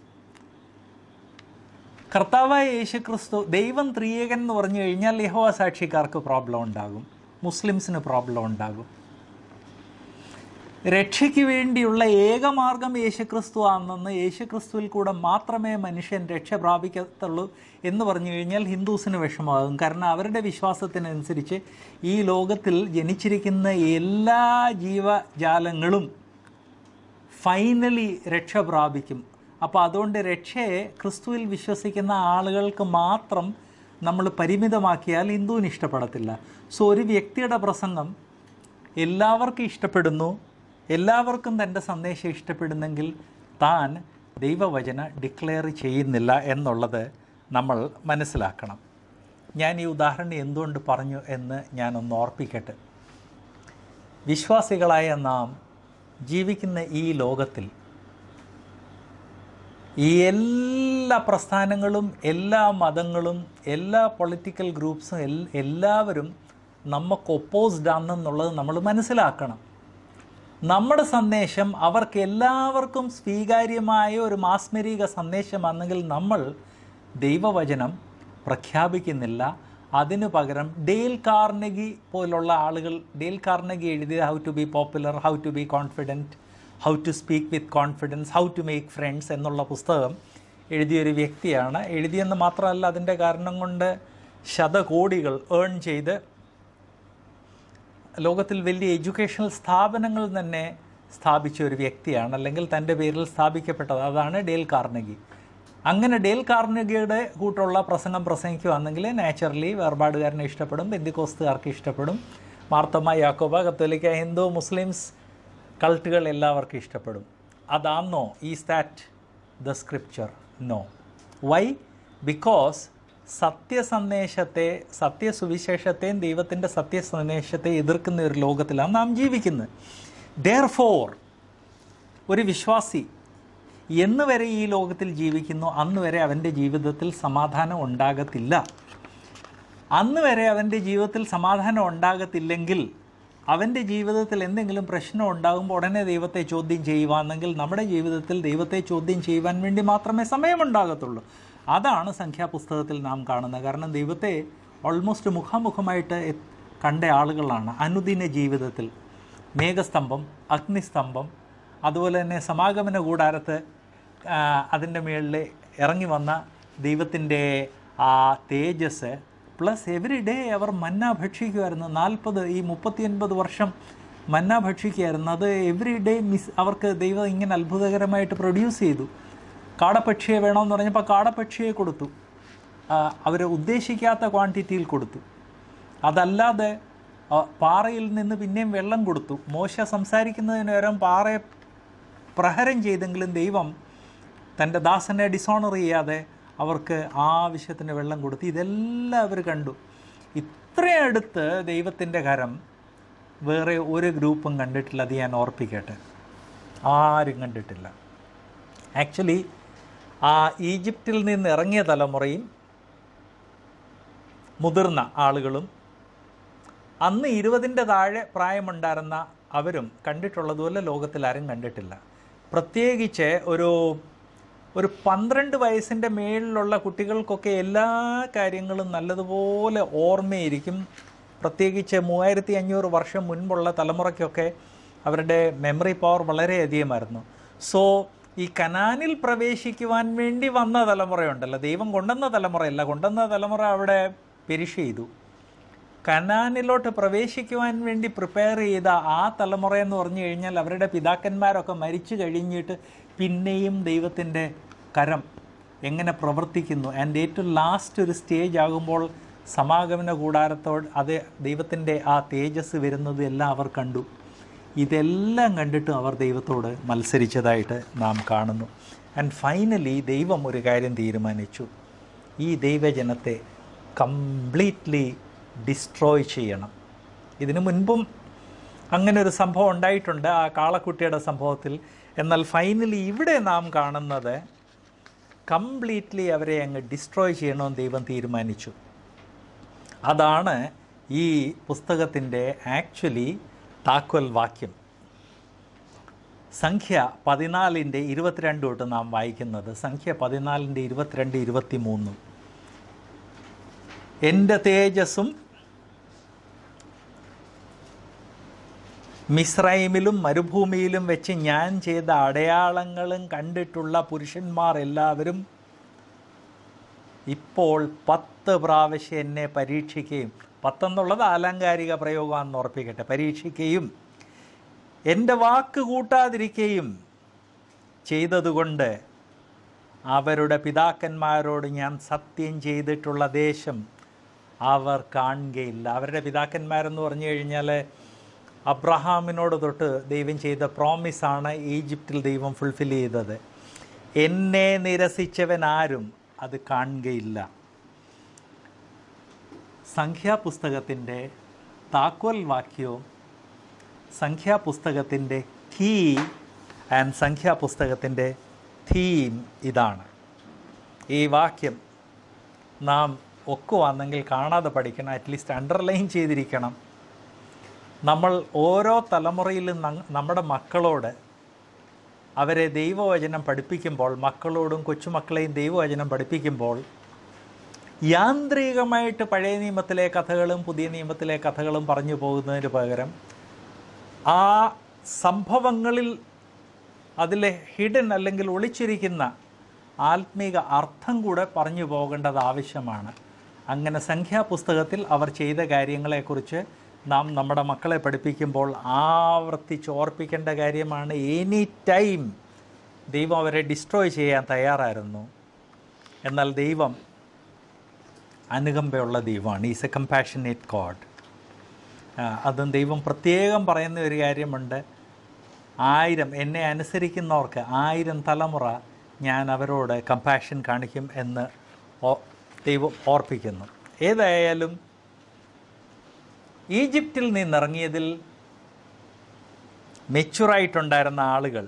കർത്താവായ യേശു ക്രിസ്തു ദൈവം ത്രിയേകൻ എന്ന് പറഞ്ഞു കഴിഞ്ഞാൽ യഹോവ സാക്ഷിക്കാർക്ക് പ്രോബ്ലം ഉണ്ടാകും മുസ്ലിംസിന് പ്രോബ്ലം ഉണ്ടാകും രക്ഷയ്ക്ക് വേണ്ടിയുള്ള ഏകമാർഗം യേശുക്രിസ്തു ആണെന്ന് യേശുക്രിസ്തുവിൽ കൂടെ മാത്രമേ മനുഷ്യൻ രക്ഷ പ്രാപിക്കത്തുള്ളൂ എന്ന് പറഞ്ഞു കഴിഞ്ഞാൽ ഹിന്ദുസിന് വിഷമമാകും കാരണം അവരുടെ വിശ്വാസത്തിനനുസരിച്ച് ഈ ലോകത്തിൽ ജനിച്ചിരിക്കുന്ന എല്ലാ ജീവജാലങ്ങളും ഫൈനലി രക്ഷ പ്രാപിക്കും അപ്പോൾ അതുകൊണ്ട് രക്ഷയെ ക്രിസ്തുവിൽ വിശ്വസിക്കുന്ന ആളുകൾക്ക് മാത്രം നമ്മൾ പരിമിതമാക്കിയാൽ ഹിന്ദുവിന് ഇഷ്ടപ്പെടത്തില്ല സോ ഒരു വ്യക്തിയുടെ പ്രസംഗം എല്ലാവർക്കും ഇഷ്ടപ്പെടുന്നു എല്ലാവർക്കും തൻ്റെ സന്ദേശം ഇഷ്ടപ്പെടുന്നെങ്കിൽ താൻ ദൈവവചന ഡിക്ലെയർ ചെയ്യുന്നില്ല എന്നുള്ളത് നമ്മൾ മനസ്സിലാക്കണം ഞാൻ ഈ ഉദാഹരണം എന്തുകൊണ്ട് പറഞ്ഞു എന്ന് ഞാനൊന്ന് ഓർപ്പിക്കട്ടെ വിശ്വാസികളായ നാം ജീവിക്കുന്ന ഈ ലോകത്തിൽ ഈ എല്ലാ പ്രസ്ഥാനങ്ങളും എല്ലാ മതങ്ങളും എല്ലാ പൊളിറ്റിക്കൽ ഗ്രൂപ്പ്സും എൽ- എല്ലാവരും നമുക്ക് ഒപ്പോസ്ഡ് ആണെന്നുള്ളത് നമ്മൾ മനസ്സിലാക്കണം നമ്മുടെ സന്ദേശം അവർക്ക് എല്ലാവർക്കും സ്വീകാര്യമായ ഒരു മാസ്മരിക സന്ദേശമാണെങ്കിൽ നമ്മൾ ദൈവവചനം പ്രഖ്യാപിക്കുന്നില്ല അതിനു പകരം ഡെയിൽ കാർണഗി പോലുള്ള ആളുകൾ ഡെയിൽ കാർണഗി എഴുതിയ how to be popular how to be confident how to speak with confidence how to make friends എന്നുള്ള പുസ്തകം എഴുതിയൊരു വ്യക്തിയാണ് എഴുതിയെന്ന് മാത്രമല്ല അതിൻ്റെ കാരണം കൊണ്ട് ശതകോടികൾ ഏൺ ചെയ്ത് ലോകത്തിൽ വലിയ എഡ്യൂക്കേഷണൽ സ്ഥാപനങ്ങൾ തന്നെ സ്ഥാപിച്ച ഒരു വ്യക്തിയാണ് അല്ലെങ്കിൽ തൻ്റെ പേരിൽ സ്ഥാപിക്കപ്പെട്ടത് അതാണ് ഡേൽ കാർണഗി അങ്ങനെ ഡേൽ കാർണഗിയുടെ കൂട്ടുള്ള പ്രസംഗം പ്രസംഗിക്കുകയാണെങ്കിൽ നാച്ചുറലി വേർപാടുകാരനെ ഇഷ്ടപ്പെടും ബന്ദിക്കോസ്തുകാർക്ക് ഇഷ്ടപ്പെടും മാർത്തമ്മ യാക്കോബ കത്തോലിക്ക ഹിന്ദു മുസ്ലിംസ് കൾട്ടുകൾ എല്ലാവർക്കും ഇഷ്ടപ്പെടും അതാന്നോ is that the scripture no why because സത്യസന്ദേശത്തെ സത്യസുവിശേഷത്തെയും ദൈവത്തിൻ്റെ സത്യസന്ദേശത്തെ എതിർക്കുന്ന ഒരു ലോകത്തിലാണ് നാം ജീവിക്കുന്നത് ദർ ഫോർ ഒരു വിശ്വാസി എന്ന് വരെ ഈ ലോകത്തിൽ ജീവിക്കുന്നു അന്ന് വരെ അവൻ്റെ ജീവിതത്തിൽ സമാധാനം ഉണ്ടാകത്തില്ല അന്ന് വരെ അവൻ്റെ ജീവിതത്തിൽ സമാധാനം ഉണ്ടാകത്തില്ലെങ്കിൽ അവൻ്റെ ജീവിതത്തിൽ എന്തെങ്കിലും പ്രശ്നം ഉണ്ടാകുമ്പോൾ ഉടനെ ദൈവത്തെ ചോദ്യം ചെയ്യുവാണെങ്കിൽ നമ്മുടെ ജീവിതത്തിൽ ദൈവത്തെ ചോദ്യം ചെയ്യുവാൻ വേണ്ടി മാത്രമേ സമയമുണ്ടാകത്തുള്ളൂ അതാണ് സംഖ്യാപുസ്തകത്തിൽ നാം കാണുന്നത് കാരണം ദൈവത്തെ ഓൾമോസ്റ്റ് മുഖാമുഖമായിട്ട് എ- കണ്ട ആളുകളാണ് അനുദിന ജീവിതത്തിൽ മേഘസ്തംഭം അഗ്നിസ്തംഭം അതുപോലെ തന്നെ സമാഗമന കൂടാരത്ത് ആ, അതിൻ്റെ മുകളിൽ ഇറങ്ങി വന്ന ദൈവത്തിൻ്റെ ആ തേജസ് പ്ലസ് എവറി ഡേ അവർ മന്ന ഭക്ഷിക്കുമായിരുന്നു നാൽപ്പത് ഈ മുപ്പത്തിയൊൻപത് വർഷം മന്ന ഭക്ഷിക്കുമായിരുന്നു അത് എവറി ഡേ മിസ് അവർക്ക് ദൈവം ഇങ്ങനെ അത്ഭുതകരമായിട്ട് പ്രൊഡ്യൂസ് ചെയ്തു കാടപ്പക്ഷിയെ വേണമെന്ന് പറഞ്ഞപ്പോൾ കാടപ്പക്ഷിയെ കൊടുത്തു അവർ ഉദ്ദേശിക്കാത്ത ക്വാണ്ടിറ്റിയിൽ കൊടുത്തു അതല്ലാതെ ആ, പാറയിൽ നിന്ന് പിന്നെയും വെള്ളം കൊടുത്തു മോശ സംസാരിക്കുന്നതിന് പകരം പാറയെ പ്രഹരം ചെയ്തെങ്കിലും ദൈവം തൻ്റെ ദാസനെ ഡിസോണർ ചെയ്യാതെ അവർക്ക് ആവശ്യത്തിന് വെള്ളം കൊടുത്തു ഇതെല്ലാം അവർ കണ്ടു ഇത്രയും അടുത്ത് ദൈവത്തിൻ്റെ കരം വേറെ ഒരു ഗ്രൂപ്പും കണ്ടിട്ടില്ല അത് ഞാൻ ഓർപ്പിക്കട്ടെ ആരും കണ്ടിട്ടില്ല ആക്ച്വലി ആ ഈജിപ്തിൽ നിന്ന് ഇറങ്ങിയ തലമുറയും മുതിർന്ന ആളുകളും അന്ന് ഇരുപതിൻ്റെ താഴെ പ്രായമുണ്ടായിരുന്ന അവരും കണ്ടിട്ടുള്ളതുപോലെ ലോകത്തിൽ ആരും കണ്ടിട്ടില്ല പ്രത്യേകിച്ച് ഒരു ഒരു പന്ത്രണ്ട് വയസ്സിൻ്റെ മേളിലുള്ള കുട്ടികൾക്കൊക്കെ എല്ലാ കാര്യങ്ങളും നല്ലതുപോലെ ഓർമ്മയിരിക്കും പ്രത്യേകിച്ച് മൂവായിരത്തി അഞ്ഞൂറ് വർഷം മുൻപുള്ള തലമുറയ്ക്കൊക്കെ അവരുടെ മെമ്മറി പവർ വളരെയധികമായിരുന്നു സോ ഈ കനാനിൽ പ്രവേശിക്കുവാൻ വേണ്ടി വന്ന തലമുറയുണ്ടല്ലോ ദൈവം കൊണ്ടുവന്ന തലമുറയല്ല കൊണ്ടുവന്ന തലമുറ അവിടെ പെരിഷ് ചെയ്തു കനാനിലോട്ട് പ്രവേശിക്കുവാൻ വേണ്ടി പ്രിപ്പയർ ചെയ്ത ആ തലമുറ എന്ന് പറഞ്ഞു കഴിഞ്ഞാൽ അവരുടെ പിതാക്കന്മാരൊക്കെ മരിച്ചു കഴിഞ്ഞിട്ട് പിന്നെയും ദൈവത്തിൻ്റെ കരം എങ്ങനെ പ്രവർത്തിക്കുന്നു ആൻഡ് ഏറ്റവും ലാസ്റ്റ് ഒരു സ്റ്റേജ് ആകുമ്പോൾ സമാഗമന കൂടാരത്തോട് അത് ദൈവത്തിൻ്റെ ആ തേജസ് വരുന്നത് എല്ലാം അവർ കണ്ടു ഇതെല്ലാം കണ്ടിട്ടും അവർ ദൈവത്തോട് മത്സരിച്ചതായിട്ട് നാം കാണുന്നു ആൻഡ് ഫൈനലി ദൈവം ഒരു കാര്യം തീരുമാനിച്ചു ഈ ദൈവജനത്തെ കംപ്ലീറ്റ്ലി ഡിസ്ട്രോയ് ചെയ്യണം ഇതിനു മുൻപും അങ്ങനെ ഒരു സംഭവം ഉണ്ടായിട്ടുണ്ട് ആ കാളക്കുട്ടിയുടെ സംഭവത്തിൽ എന്നാൽ ഫൈനലി ഇവിടെ നാം കാണുന്നത് കംപ്ലീറ്റ്ലി അവരെ അങ്ങ് ഡിസ്ട്രോയ് ചെയ്യണമെന്ന് ദൈവം തീരുമാനിച്ചു അതാണ് ഈ പുസ്തകത്തിൻ്റെ ആക്ച്വലി താക്കോൽ വാക്യം സംഖ്യ പതിനാലിൻ്റെ ഇരുപത്തിരണ്ട് തൊട്ട് നാം വായിക്കുന്നത് സംഖ്യ പതിനാലിൻ്റെ ഇരുപത്തിരണ്ട് ഇരുപത്തി മൂന്ന് എൻ്റെ തേജസ്സും മിസ്രൈമിലും മരുഭൂമിയിലും വെച്ച് ഞാൻ ചെയ്ത അടയാളങ്ങളും കണ്ടിട്ടുള്ള പുരുഷന്മാർ എല്ലാവരും ഇപ്പോൾ പത്ത് പ്രാവശ്യം എന്നെ പരീക്ഷിക്കുകയും പത്തെന്നുള്ളത് ആലങ്കാരിക പ്രയോഗമാണെന്ന് ഉറപ്പിക്കട്ടെ പരീക്ഷിക്കുകയും എൻ്റെ വാക്ക് കൂട്ടാതിരിക്കുകയും ചെയ്തതുകൊണ്ട് അവരുടെ പിതാക്കന്മാരോട് ഞാൻ സത്യം ചെയ്തിട്ടുള്ള ദേശം അവർ കാണുകയില്ല അവരുടെ പിതാക്കന്മാരെന്ന് പറഞ്ഞു കഴിഞ്ഞാൽ അബ്രഹാമിനോട് തൊട്ട് ദൈവം ചെയ്ത പ്രോമിസാണ് ഈജിപ്തിൽ ദൈവം ഫുൾഫിൽ ചെയ്തത് എന്നെ നിരസിച്ചവൻ ആരും അത് കാണുകയില്ല സംഖ്യാപുസ്തകത്തിൻ്റെ താക്കോൽ വാക്യവും സംഖ്യാപുസ്തകത്തിൻ്റെ കീ ആൻഡ് സംഖ്യാപുസ്തകത്തിൻ്റെ തീം ഇതാണ് ഈ വാക്യം നാം ഒക്കുവാണെങ്കിൽ കാണാതെ പഠിക്കണം അറ്റ്ലീസ്റ്റ് അണ്ടർലൈൻ ചെയ്തിരിക്കണം നമ്മൾ ഓരോ തലമുറയിലും ന- നമ്മുടെ മക്കളോട് അവരെ ദൈവവചനം പഠിപ്പിക്കുമ്പോൾ മക്കളോടും കൊച്ചുമക്കളെയും ദൈവവചനം പഠിപ്പിക്കുമ്പോൾ യാന്ത്രികമായിട്ട് പഴയ നിയമത്തിലെ കഥകളും പുതിയ നിയമത്തിലെ കഥകളും പറഞ്ഞു പോകുന്നതിന് പകരം ആ സംഭവങ്ങളിൽ അതിലെ ഹിഡൻ അല്ലെങ്കിൽ ഒളിച്ചിരിക്കുന്ന ആത്മീക അർത്ഥം കൂടെ പറഞ്ഞു പോകേണ്ടത് ആവശ്യമാണ് അങ്ങനെ സംഖ്യാപുസ്തകത്തിൽ അവർ ചെയ്ത കാര്യങ്ങളെക്കുറിച്ച് നാം നമ്മുടെ മക്കളെ പഠിപ്പിക്കുമ്പോൾ ആവർത്തിച്ച് ഓർപ്പിക്കേണ്ട കാര്യമാണ് എനി ടൈം ദൈവം അവരെ ഡിസ്ട്രോയ് ചെയ്യാൻ തയ്യാറായിരുന്നു എന്നാൽ ദൈവം അനുകമ്പയുള്ള ദൈവമാണ് ഈസ് എ കമ്പാഷനേറ്റ് ഗോഡ് അതും ദൈവം പ്രത്യേകം പറയുന്ന ഒരു കാര്യമുണ്ട് ആയിരം എന്നെ അനുസരിക്കുന്നവർക്ക് ആയിരം തലമുറ ഞാൻ അവരോട് കമ്പാഷൻ കാണിക്കും എന്ന് ഓ- ദൈവം ഓർപ്പിക്കുന്നു ഏതായാലും ഈജിപ്തിൽ നിന്നിറങ്ങിയതിൽ മെച്ചുറായിട്ടുണ്ടായിരുന്ന ആളുകൾ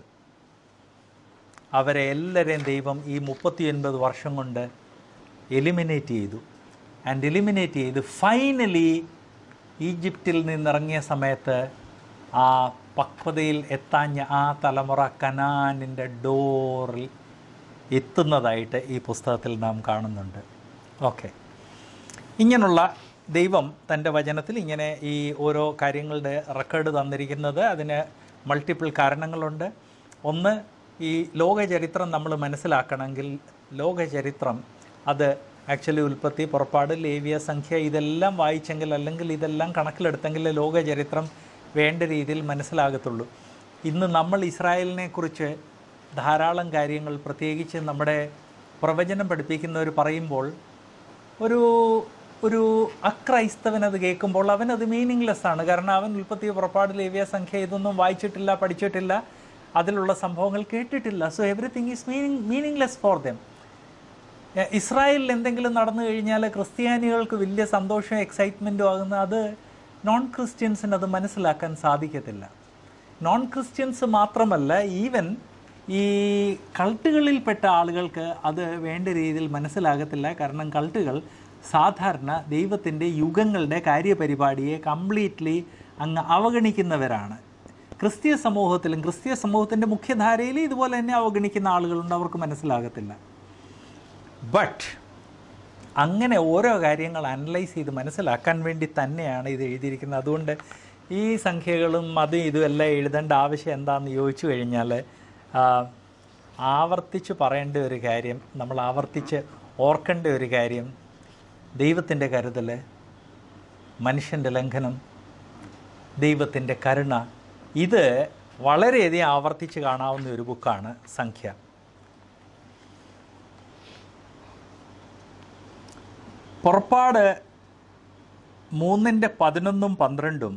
അവരെ എല്ലാവരെയും ദൈവം ഈ മുപ്പത്തിയൊൻപത് വർഷം കൊണ്ട് എലിമിനേറ്റ് ചെയ്തു ആൻഡ് എലിമിനേറ്റ് ചെയ്ത് ഫൈനലി ഈജിപ്തിൽ നിന്നിറങ്ങിയ സമയത്ത് ആ പക്വതയിൽ എത്താഞ്ഞ ആ തലമുറ കനാനിൻ്റെ ഡോറിൽ എത്തുന്നതായിട്ട് ഈ പുസ്തകത്തിൽ നാം കാണുന്നുണ്ട് ഓക്കെ ഇങ്ങനെയുള്ള ദൈവം തൻ്റെ വചനത്തിൽ ഇങ്ങനെ ഈ ഓരോ കാര്യങ്ങളുടെ റെക്കോർഡ് തന്നിരിക്കുന്നത് അതിന് മൾട്ടിപ്പിൾ കാരണങ്ങളുണ്ട് ഒന്ന് ഈ ലോകചരിത്രം നമ്മൾ മനസ്സിലാക്കണമെങ്കിൽ ലോകചരിത്രം അത് ആക്ച്വലി ഉൽപ്പത്തി പുറപ്പാട് ലേവ്യ സംഖ്യ ഇതെല്ലാം വായിച്ചെങ്കിൽ അല്ലെങ്കിൽ ഇതെല്ലാം കണക്കിലെടുത്തെങ്കിൽ ലോകചരിത്രം വേണ്ട രീതിയിൽ മനസ്സിലാകത്തുള്ളൂ ഇന്ന് നമ്മൾ ഇസ്രായേലിനെ കുറിച്ച് ധാരാളം കാര്യങ്ങൾ പ്രത്യേകിച്ച് നമ്മുടെ പ്രവചനം പഠിപ്പിക്കുന്നവർ പറയുമ്പോൾ ഒരു ഒരു അക്രൈസ്തവൻ അത് കേൾക്കുമ്പോൾ അവനത് മീനിങ്ലെസ് ആണ് കാരണം അവൻ ഉൽപ്പത്തി പുറപ്പാട് ലേവ്യ സംഖ്യ ഇതൊന്നും വായിച്ചിട്ടില്ല പഠിച്ചിട്ടില്ല അതിലുള്ള സംഭവങ്ങൾ കേട്ടിട്ടില്ല so everything is meaning meaningless for them ഇസ്രായേലിൽ എന്തെങ്കിലും നടന്നു കഴിഞ്ഞാൽ ക്രിസ്ത്യാനികൾക്ക് വലിയ സന്തോഷവും എക്സൈറ്റ്മെൻറ്റും ആകുന്ന അത് നോൺ ക്രിസ്ത്യൻസിന് അത് മനസ്സിലാക്കാൻ സാധിക്കത്തില്ല നോൺ ക്രിസ്ത്യൻസ് മാത്രമല്ല ഈവൻ ഈ കൾട്ടുകളിൽപ്പെട്ട ആളുകൾക്ക് അത് വേണ്ട രീതിയിൽ മനസ്സിലാകത്തില്ല കാരണം കൾട്ടുകൾ സാധാരണ ദൈവത്തിൻ്റെ യുഗങ്ങളുടെ കാര്യപരിപാടിയെ കംപ്ലീറ്റ്ലി അങ്ങ് അവഗണിക്കുന്നവരാണ് ക്രിസ്തീയ സമൂഹത്തിലും ക്രിസ്തീയ സമൂഹത്തിൻ്റെ മുഖ്യധാരയിൽ ഇതുപോലെ തന്നെ അവഗണിക്കുന്ന ആളുകളുണ്ട് അവർക്ക് മനസ്സിലാകത്തില്ല ബട്ട് അങ്ങനെ ഓരോ കാര്യങ്ങൾ അനലൈസ് ചെയ്ത് മനസ്സിലാക്കാൻ വേണ്ടി തന്നെയാണ് ഇത് എഴുതിയിരിക്കുന്നത് അതുകൊണ്ട് ഈ സംഖ്യകളും അതും ഇതും എല്ലാം എഴുതേണ്ട ആവശ്യം എന്താണെന്ന് ചോദിച്ചു കഴിഞ്ഞാൽ ആ, ആവർത്തിച്ച് പറയേണ്ട ഒരു കാര്യം നമ്മൾ ആവർത്തിച്ച് ഓർക്കേണ്ട ഒരു കാര്യം ദൈവത്തിൻ്റെ കരുതൽ മനുഷ്യൻ്റെ ലംഘനം ദൈവത്തിൻ്റെ കരുണ ഇത് വളരെയധികം ആവർത്തിച്ച് കാണാവുന്ന ഒരു ബുക്കാണ് സംഖ്യ പുറപ്പാട് മൂന്നിൻ്റെ പതിനൊന്നും പന്ത്രണ്ടും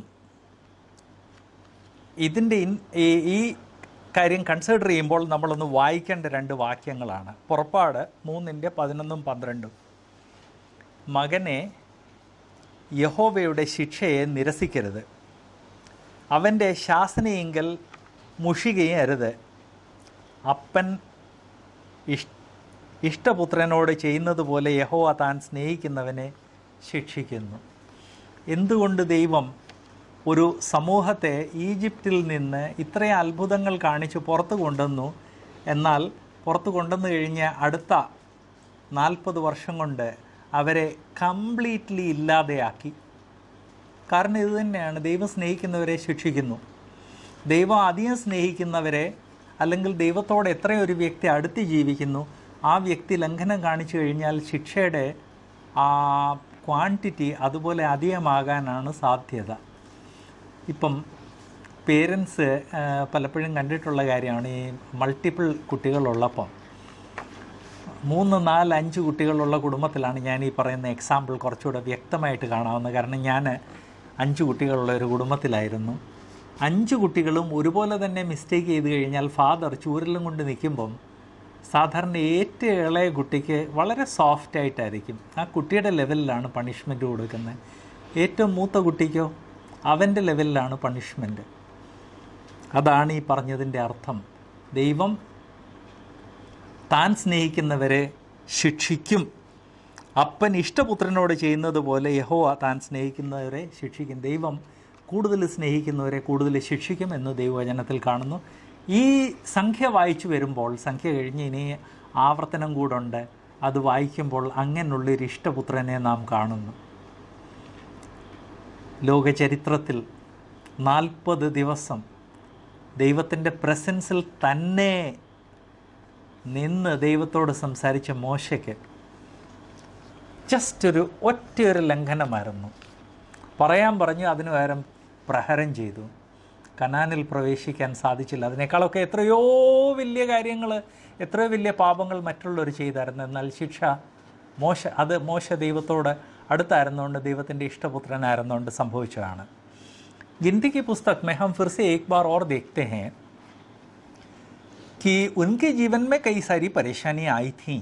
ഇതിൻ്റെ ഇൻ ഈ ഈ കാര്യം കൺസിഡർ ചെയ്യുമ്പോൾ നമ്മളൊന്ന് വായിക്കേണ്ട രണ്ട് വാക്യങ്ങളാണ് പുറപ്പാട് മൂന്നിൻ്റെ പതിനൊന്നും പന്ത്രണ്ടും മകനെ യഹോവയുടെ ശിക്ഷയെ നിരസിക്കരുത് അവൻ്റെ ശാസനയെങ്കിൽ മുഷികയും അരുത് അപ്പൻ ഇഷ് ഇഷ്ടപുത്രനോട് ചെയ്യുന്നത് പോലെ യഹോവ താൻ സ്നേഹിക്കുന്നവനെ ശിക്ഷിക്കുന്നു എന്തുകൊണ്ട് ദൈവം ഒരു സമൂഹത്തെ ഈജിപ്തിൽ നിന്ന് ഇത്രയും അത്ഭുതങ്ങൾ കാണിച്ച് പുറത്ത് കൊണ്ടുവന്നു എന്നാൽ പുറത്ത് കൊണ്ടുവന്നു കഴിഞ്ഞ് അടുത്ത നാൽപ്പത് വർഷം കൊണ്ട് അവരെ കംപ്ലീറ്റ്ലി ഇല്ലാതെയാക്കി കാരണം ഇത് തന്നെയാണ് ദൈവം സ്നേഹിക്കുന്നവരെ ശിക്ഷിക്കുന്നു ദൈവം അധികം സ്നേഹിക്കുന്നവരെ അല്ലെങ്കിൽ ദൈവത്തോട് എത്രയും ഒരു വ്യക്തി അടുത്ത് ജീവിക്കുന്നു ആ വ്യക്തി ലംഘനം കാണിച്ചു കഴിഞ്ഞാൽ ശിക്ഷയുടെ ആ ക്വാണ്ടിറ്റി അതുപോലെ അധികമാകാനാണ് സാധ്യത ഇപ്പം പേരൻസ് പലപ്പോഴും കണ്ടിട്ടുള്ള കാര്യമാണ് ഈ മൾട്ടിപ്പിൾ കുട്ടികളുള്ളപ്പം മൂന്ന് നാല് അഞ്ച് കുട്ടികളുള്ള കുടുംബത്തിലാണ് ഞാൻ ഈ പറയുന്ന എക്സാമ്പിൾ കുറച്ചുകൂടെ വ്യക്തമായിട്ട് കാണാവുന്നത് കാരണം ഞാൻ അഞ്ച് കുട്ടികളുള്ള ഒരു കുടുംബത്തിലായിരുന്നു അഞ്ച് കുട്ടികളും ഒരുപോലെ തന്നെ മിസ്റ്റേക്ക് ചെയ്ത് കഴിഞ്ഞാൽ ഫാദർ ചൂരലും കൊണ്ട് നിൽക്കുമ്പം സാധാരണ ഏറ്റവും ഇളയ കുട്ടിക്ക് വളരെ സോഫ്റ്റ് ആയിട്ടായിരിക്കും ആ കുട്ടിയുടെ ലെവലിലാണ് പണിഷ്മെൻറ്റ് കൊടുക്കുന്നത് ഏറ്റവും മൂത്ത കുട്ടിക്കോ അവൻ്റെ ലെവലിലാണ് പണിഷ്മെൻറ്റ് അതാണ് ഈ പറഞ്ഞതിൻ്റെ അർത്ഥം ദൈവം താൻ സ്നേഹിക്കുന്നവരെ ശിക്ഷിക്കും അപ്പൻ ഇഷ്ടപുത്രനോട് ചെയ്യുന്നത് പോലെ യഹോവ താൻ സ്നേഹിക്കുന്നവരെ ശിക്ഷിക്കും ദൈവം കൂടുതൽ സ്നേഹിക്കുന്നവരെ കൂടുതൽ ശിക്ഷിക്കും എന്ന് ദൈവവചനത്തിൽ കാണുന്നു ഈ സംഖ്യ വായിച്ചു വരുമ്പോൾ സംഖ്യ കഴിഞ്ഞ് ഇനി ആവർത്തനം കൂടുണ്ട് അത് വായിക്കുമ്പോൾ അങ്ങനെയുള്ളൊരു ഇഷ്ടപുത്രനെ നാം കാണുന്നു ലോകചരിത്രത്തിൽ നാൽപ്പത് ദിവസം ദൈവത്തിൻ്റെ പ്രസൻസിൽ തന്നെ നിന്ന് ദൈവത്തോട് സംസാരിച്ച മോശയ്ക്ക് ജസ്റ്റ് ഒരു ഒറ്റയൊരു ലംഘനമായിരുന്നു പറയാൻ പറഞ്ഞു അതിന് പകരം പ്രഹരം ചെയ്തു കനാനിൽ പ്രവേശിക്കാൻ സാധിച്ചില്ല അതിനേക്കാളൊക്കെ എത്രയോ വലിയ കാര്യങ്ങൾ എത്രയോ വലിയ പാപങ്ങൾ മറ്റുള്ളവർ ചെയ്തായിരുന്നു എന്നാൽ ശിക്ഷ മോശ അത് മോശ ദൈവത്തോട് അടുത്തായിരുന്നുകൊണ്ട് ദൈവത്തിൻ്റെ ഇഷ്ടപുത്രനായിരുന്നുകൊണ്ട് സംഭവിച്ചതാണ് गिनती की पुस्तक में हम फिर से एक बार और देखते हैं कि उनके जीवन में कई सारी परेशानियां आई थीं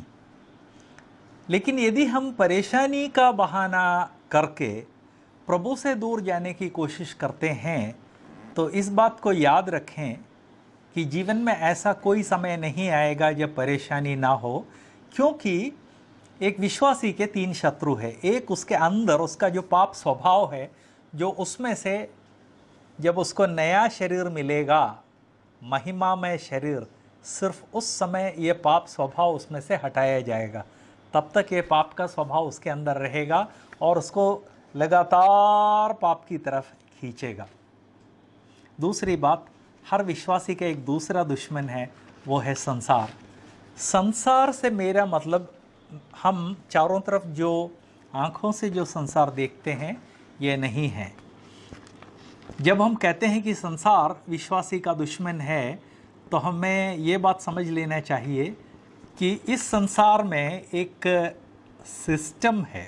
लेकिन यदि हम परेशानी का बहाना करके प्रभु से दूर जाने की कोशिश करते हैं तो इस बात को याद रखें कि जीवन में ऐसा कोई समय नहीं आएगा जब परेशानी ना हो क्योंकि एक विश्वासी के तीन शत्रु है एक उसके अंदर उसका जो पाप स्वभाव है जो उसमें से जब उसको नया शरीर मिलेगा महिमामय शरीर सिर्फ उस समय ये पाप स्वभाव उसमें से हटाया जाएगा तब तक ये पाप का स्वभाव उसके अंदर रहेगा और उसको लगातार पाप की तरफ खींचेगा दूसरी बात हर विश्वासी का एक दूसरा दुश्मन है वो है संसार संसार से मेरा मतलब हम चारों तरफ जो आँखों से जो संसार देखते हैं ये नहीं है जब हम कहते हैं कि संसार विश्वासी का दुश्मन है तो हमें ये बात समझ लेना चाहिए कि इस संसार में एक सिस्टम है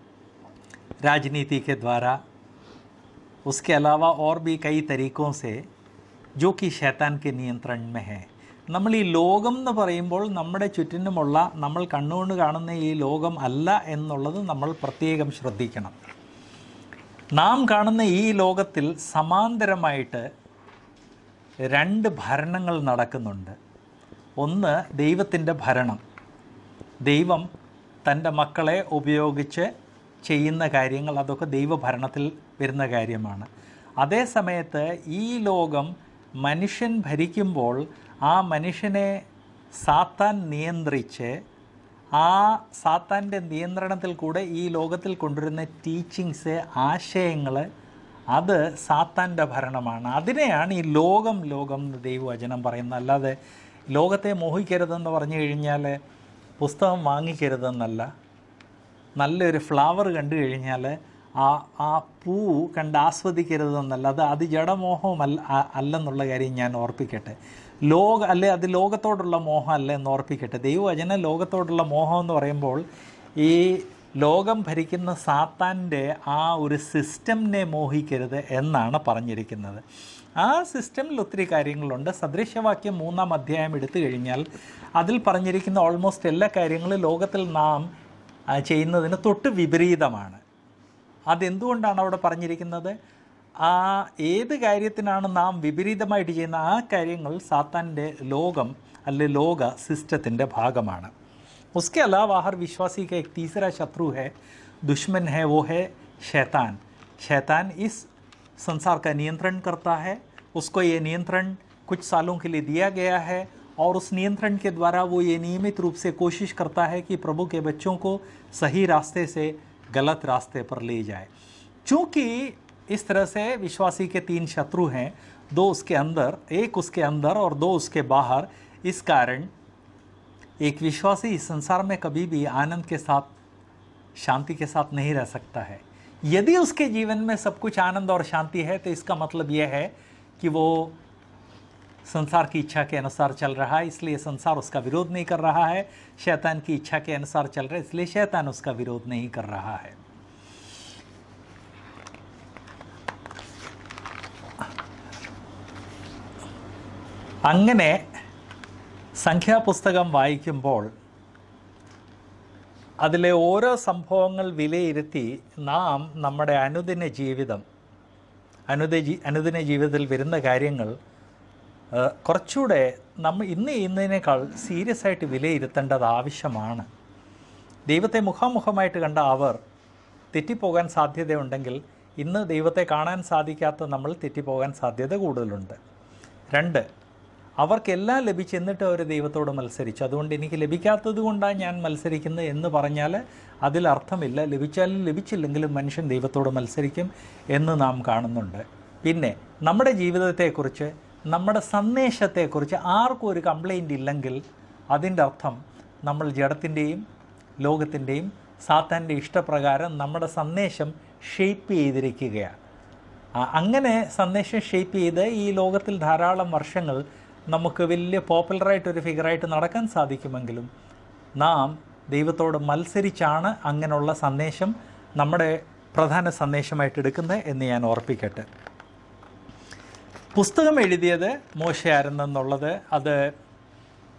राजनीति के द्वारा उसके अलावा और भी कई तरीकों से जो कि शैतान के നിയന്ത്രണം में है നമ്മൾ ഈ ലോകം എന്ന് പറയുമ്പോൾ നമ്മുടെ ചുറ്റിനുമുള്ള നമ്മൾ കണ്ണുകൊണ്ട് കാണുന്ന ഈ ലോകം അല്ല എന്നുള്ളത് നമ്മൾ പ്രത്യേകം ശ്രദ്ധിക്കണം നാം കാണുന്ന ഈ ലോകത്തിൽ സമാന്തരമായിട്ട് രണ്ട് ഭരണങ്ങൾ നടക്കുന്നുണ്ട് ഒന്ന് ദൈവത്തിൻ്റെ ഭരണം ദൈവം തൻ്റെ മക്കളെ ഉപയോഗിച്ച് ചെയ്യുന്ന കാര്യങ്ങൾ അതൊക്കെ ദൈവഭരണത്തിൽ വരുന്ന കാര്യമാണ് അതേ സമയത്ത് ഈ ലോകം മനുഷ്യൻ ഭരിക്കുമ്പോൾ ആ മനുഷ്യനെ സാത്താൻ നിയന്ത്രിച്ച് ആ സാത്താൻ്റെ നിയന്ത്രണത്തിൽ കൂടെ ഈ ലോകത്തിൽ കൊണ്ടുവരുന്ന ടീച്ചിങ്സ് ആശയങ്ങൾ അത് സാത്താൻ്റെ ഭരണമാണ് അതിനെയാണ് ഈ ലോകം ലോകം എന്ന് ദൈവവചനം പറയുന്നത് അല്ലാതെ ലോകത്തെ മോഹിക്കരുതെന്ന് പറഞ്ഞു കഴിഞ്ഞാൽ പുസ്തകം വാങ്ങിക്കരുതെന്നല്ല നല്ലൊരു ഫ്ലവർ കണ്ടു കഴിഞ്ഞാൽ ആ ആ പൂ കണ്ട് ആസ്വദിക്കരുതെന്നല്ല അത് അത് ജഡമോഹമല്ല അ- അല്ലെന്നുള്ള കാര്യം ഞാൻ ഓർപ്പിക്കട്ടെ ലോക അല്ലെ അത് ലോകത്തോടുള്ള മോഹം അല്ല എന്ന് ഓർപ്പിക്കട്ടെ ദൈവവചന ലോകത്തോടുള്ള മോഹം എന്ന് പറയുമ്പോൾ ഈ ലോകം ഭരിക്കുന്ന സാത്താൻ്റെ ആ ഒരു സിസ്റ്റമിനെ മോഹിക്കരുത് എന്നാണ് പറഞ്ഞിരിക്കുന്നത് ആ സിസ്റ്റമിൽ ഒത്തിരി കാര്യങ്ങളുണ്ട് സദൃശ്യവാക്യം മൂന്നാം അധ്യായം എടുത്തു കഴിഞ്ഞാൽ അതിൽ പറഞ്ഞിരിക്കുന്ന ഓൾമോസ്റ്റ് എല്ലാ കാര്യങ്ങളും ലോകത്തിൽ നാം ആ, ചെയ്യുന്നതിന് തൊട്ട് വിപരീതമാണ് അതെന്തുകൊണ്ടാണ് അവിടെ പറഞ്ഞിരിക്കുന്നത് ആ ഏത് കാര്യത്തിനാണ് നാം വിപരീതമായിട്ട് ചെയ്യുന്ന ആ കാര്യങ്ങൾ സാത്താൻ്റെ ലോകം അല്ലെ ലോക സിസ്റ്റത്തിൻ്റെ ഭാഗമാണ് उसके अलावा हर विश्वासी का एक तीसरा शत्रु है दुश्मन है वो है शैतान शैतान इस संसार का नियंत्रण करता है उसको ये नियंत्रण कुछ सालों के लिए दिया गया है और उस नियंत्रण के द्वारा वो ये नियमित रूप से कोशिश करता है कि प्रभु के बच्चों को सही रास्ते से गलत रास्ते पर ले जाए चूँकि इस तरह से विश्वासी के तीन शत्रु हैं दो उसके अंदर एक उसके अंदर और दो उसके बाहर इस कारण एक विश्वासी इस संसार में कभी भी आनंद के साथ शांति के साथ नहीं रह सकता है यदि उसके जीवन में सब कुछ आनंद और शांति है तो इसका मतलब यह है कि वो संसार की इच्छा के अनुसार चल रहा है इसलिए संसार उसका विरोध नहीं कर रहा है शैतान की इच्छा के अनुसार चल रहा है इसलिए शैतान उसका विरोध नहीं कर रहा है അങ്ങനെ സംഖ്യാപുസ്തകം വായിക്കുമ്പോൾ അതിലെ ഓരോ സംഭവങ്ങൾ വിലയിരുത്തി നാം നമ്മുടെ അനുദിന ജീവിതം അനുദ ജീ അനുദിന ജീവിതത്തിൽ വരുന്ന കാര്യങ്ങൾ ആ, കുറച്ചുകൂടെ നമ്മൾ ഇന്ന് ചെയ്യുന്നതിനേക്കാൾ സീരിയസ് ആയിട്ട് വിലയിരുത്തേണ്ടത് ആവശ്യമാണ് ദൈവത്തെ മുഖാമുഖമായിട്ട് കണ്ട അവർ തെറ്റിപ്പോകാൻ സാധ്യതയുണ്ടെങ്കിൽ ഇന്ന് ദൈവത്തെ കാണാൻ സാധിക്കാത്ത നമ്മൾ തെറ്റിപ്പോകാൻ സാധ്യത കൂടുതലുണ്ട് രണ്ട് അവർക്കെല്ലാം ലഭിച്ചു എന്നിട്ട് അവർ ദൈവത്തോട് മത്സരിച്ചു അതുകൊണ്ട് എനിക്ക് ലഭിക്കാത്തത് കൊണ്ടാണ് ഞാൻ മത്സരിക്കുന്നത് എന്ന് പറഞ്ഞാൽ അതിൽ അർത്ഥമില്ല ലഭിച്ചാലും ലഭിച്ചില്ലെങ്കിലും മനുഷ്യൻ ദൈവത്തോട് മത്സരിക്കും എന്ന് നാം കാണുന്നുണ്ട് പിന്നെ നമ്മുടെ ജീവിതത്തെക്കുറിച്ച് നമ്മുടെ സന്ദേശത്തെക്കുറിച്ച് ആർക്കും ഒരു കംപ്ലൈൻ്റ് ഇല്ലെങ്കിൽ അതിൻ്റെ അർത്ഥം നമ്മൾ ജഡത്തിൻ്റെയും ലോകത്തിൻ്റെയും സാത്താൻ്റെ ഇഷ്ടപ്രകാരം നമ്മുടെ സന്ദേശം ഷേപ്പ് ചെയ്തിരിക്കുകയാണ് ആ, അങ്ങനെ സന്ദേശം ഷേപ്പ് ചെയ്ത് ഈ ലോകത്തിൽ ധാരാളം വർഷങ്ങൾ നമുക്ക് വലിയ പോപ്പുലറായിട്ടൊരു ഫിഗറായിട്ട് നടക്കാൻ സാധിക്കുമെങ്കിലും നാം ദൈവത്തോട് മത്സരിച്ചാണ് അങ്ങനെയുള്ള സന്ദേശം നമ്മുടെ പ്രധാന സന്ദേശമായിട്ട് എടുക്കുന്നത് എന്ന് ഞാൻ ഓർപ്പിക്കട്ടെ പുസ്തകം എഴുതിയത് മോശയായിരുന്നെന്നുള്ളത് അത്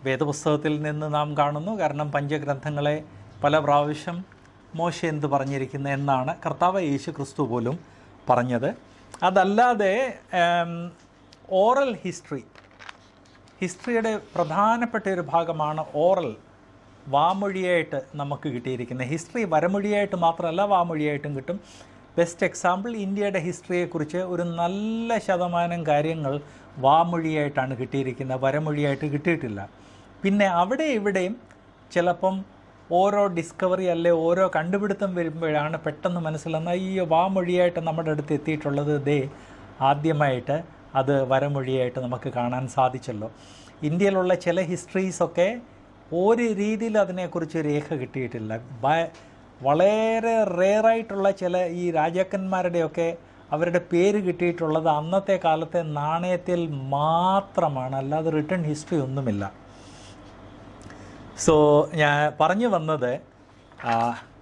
വേദപുസ്തകത്തിൽ നിന്ന് നാം കാണുന്നു കാരണം പഞ്ചഗ്രന്ഥങ്ങളെ പല പ്രാവശ്യം മോശ എന്ത് പറഞ്ഞിരിക്കുന്നു എന്നാണ് കർത്താവ് യേശു ക്രിസ്തു പോലും പറഞ്ഞത് അതല്ലാതെ ഓറൽ ഹിസ്റ്ററി ഹിസ്റ്ററിയുടെ പ്രധാനപ്പെട്ട ഒരു ഭാഗമാണ് ഓറൽ വാമൊഴിയായിട്ട് നമുക്ക് കിട്ടിയിരിക്കുന്നത് ഹിസ്റ്ററി വരമൊഴിയായിട്ട് മാത്രമല്ല വാമൊഴിയായിട്ടും കിട്ടും ബെസ്റ്റ് എക്സാമ്പിൾ ഇന്ത്യയുടെ ഹിസ്റ്ററിയെക്കുറിച്ച് ഒരു നല്ല ശതമാനം കാര്യങ്ങൾ വാമൊഴിയായിട്ടാണ് കിട്ടിയിരിക്കുന്നത് വരമൊഴിയായിട്ട് കിട്ടിയിട്ടില്ല പിന്നെ അവിടെ ഇവിടെയും ചിലപ്പം ഓരോ ഡിസ്കവറി അല്ലെ ഓരോ കണ്ടുപിടുത്തം വരുമ്പോഴാണ് പെട്ടെന്ന് മനസ്സിലാകുന്നത് ഈ വാമൊഴിയായിട്ട് നമ്മുടെ അടുത്ത് എത്തിയിട്ടുള്ളത് ദേ ആദ്യമായിട്ട് അത് വരമൊഴിയായിട്ട് നമുക്ക് കാണാൻ സാധിച്ചല്ലോ ഇന്ത്യയിലുള്ള ചില ഹിസ്റ്ററീസൊക്കെ ഒരു രീതിയിൽ അതിനെക്കുറിച്ച് രേഖ കിട്ടിയിട്ടില്ല ബ- വളരെ റെയറായിട്ടുള്ള ചില ഈ രാജാക്കന്മാരുടെയൊക്കെ അവരുടെ പേര് കിട്ടിയിട്ടുള്ളത് അന്നത്തെ കാലത്തെ നാണയത്തിൽ മാത്രമാണ് അല്ലാതെ റിട്ടേൺ ഹിസ്റ്ററി ഒന്നുമില്ല സോ ഞാൻ പറഞ്ഞു വന്നത് ആ,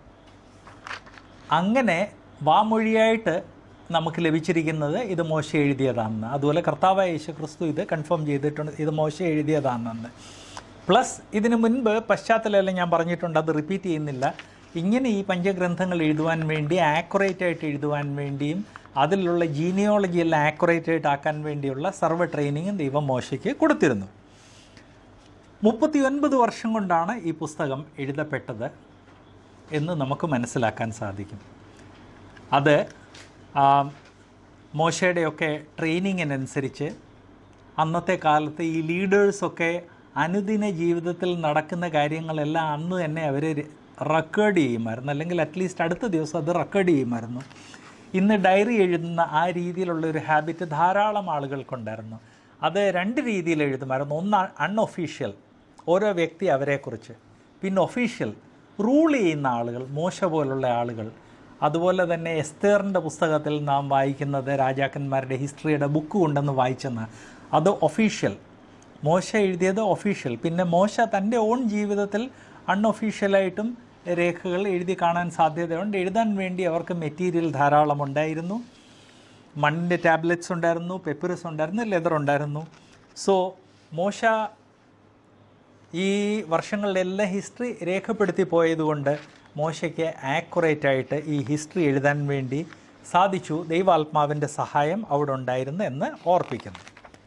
അങ്ങനെ വാമൊഴിയായിട്ട് നമുക്ക് ലഭിച്ചിരിക്കുന്നത് ഇത് മോശ എഴുതിയതാണെന്ന് അതുപോലെ കർത്താവായ യേശു ക്രിസ്തു ഇത് കൺഫേം ചെയ്തിട്ടുണ്ട് ഇത് മോശ എഴുതിയതാണെന്ന് പ്ലസ് ഇതിനു മുൻപ് പശ്ചാത്തലമെല്ലാം ഞാൻ പറഞ്ഞിട്ടുണ്ട് അത് റിപ്പീറ്റ് ചെയ്യുന്നില്ല ഇങ്ങനെ ഈ പഞ്ചഗ്രന്ഥങ്ങൾ എഴുതുവാൻ വേണ്ടി ആക്യുറേറ്റ് ആയിട്ട് എഴുതുവാൻ വേണ്ടിയും അതിലുള്ള ജീനിയോളജി എല്ലാം ആക്യുറേറ്റ് ആയിട്ട് ആക്കാൻ വേണ്ടിയുള്ള സർവ്വ ട്രെയിനിങ്ങും ദൈവം മോശയ്ക്ക് കൊടുത്തിരുന്നു മുപ്പത്തി ഒൻപത് വർഷം കൊണ്ടാണ് ഈ പുസ്തകം എഴുതപ്പെട്ടത് എന്ന് നമുക്ക് മനസ്സിലാക്കാൻ സാധിക്കും അത് ആ, മോശയുടെയൊക്കെ ട്രെയിനിങ്ങിനനുസരിച്ച് അന്നത്തെ കാലത്ത് ഈ ലീഡേഴ്സൊക്കെ അനുദിന ജീവിതത്തിൽ നടക്കുന്ന കാര്യങ്ങളെല്ലാം അന്ന് തന്നെ അവർ റെക്കോർഡ് ചെയ്യുമായിരുന്നു അല്ലെങ്കിൽ അറ്റ്ലീസ്റ്റ് അടുത്ത ദിവസം അത് റെക്കോർഡ് ചെയ്യുമായിരുന്നു ഇന്ന് ഡയറി എഴുതുന്ന ആ രീതിയിലുള്ള ഒരു ഹാബിറ്റ് ധാരാളം ആളുകൾക്കുണ്ടായിരുന്നു അത് രണ്ട് രീതിയിൽ എഴുതുമായിരുന്നു ഒന്ന് അൺഒഫീഷ്യൽ ഓരോ വ്യക്തി അവരെക്കുറിച്ച് പിന്നെ ഒഫീഷ്യൽ റൂൾ ചെയ്യുന്ന ആളുകൾ മോശ പോലുള്ള ആളുകൾ അതുപോലെ തന്നെ എസ്തേറിൻ്റെ പുസ്തകത്തിൽ നാം വായിക്കുന്നത് രാജാക്കന്മാരുടെ ഹിസ്റ്ററിയുടെ ബുക്ക് കൊണ്ടെന്ന് വായിച്ചെന്ന് അത് ഒഫീഷ്യൽ മോശ എഴുതിയത് ഒഫീഷ്യൽ പിന്നെ മോശ തൻ്റെ ഓൺ ജീവിതത്തിൽ അൺഒഫീഷ്യലായിട്ടും രേഖകൾ എഴുതി കാണാൻ സാധ്യതയുണ്ട് എഴുതാൻ വേണ്ടി അവർക്ക് മെറ്റീരിയൽ ധാരാളം ഉണ്ടായിരുന്നു മണ്ണിൻ്റെ ടാബ്ലറ്റ്സ് ഉണ്ടായിരുന്നു പെപ്പറസ് ഉണ്ടായിരുന്നു ലെതർ ഉണ്ടായിരുന്നു സോ മോശ ഈ വർഷങ്ങളിലെല്ലാം ഹിസ്റ്ററി രേഖപ്പെടുത്തി പോയതുകൊണ്ട് മോശയ്ക്ക് ആക്യുറേറ്റ് ആയിട്ട് ഈ ഹിസ്റ്ററി എഴുതാൻ വേണ്ടി സാധിച്ചു ദൈവാത്മാവിൻ്റെ സഹായം അവിടെ ഉണ്ടായിരുന്നു എന്ന് ഓർപ്പിക്കുന്നു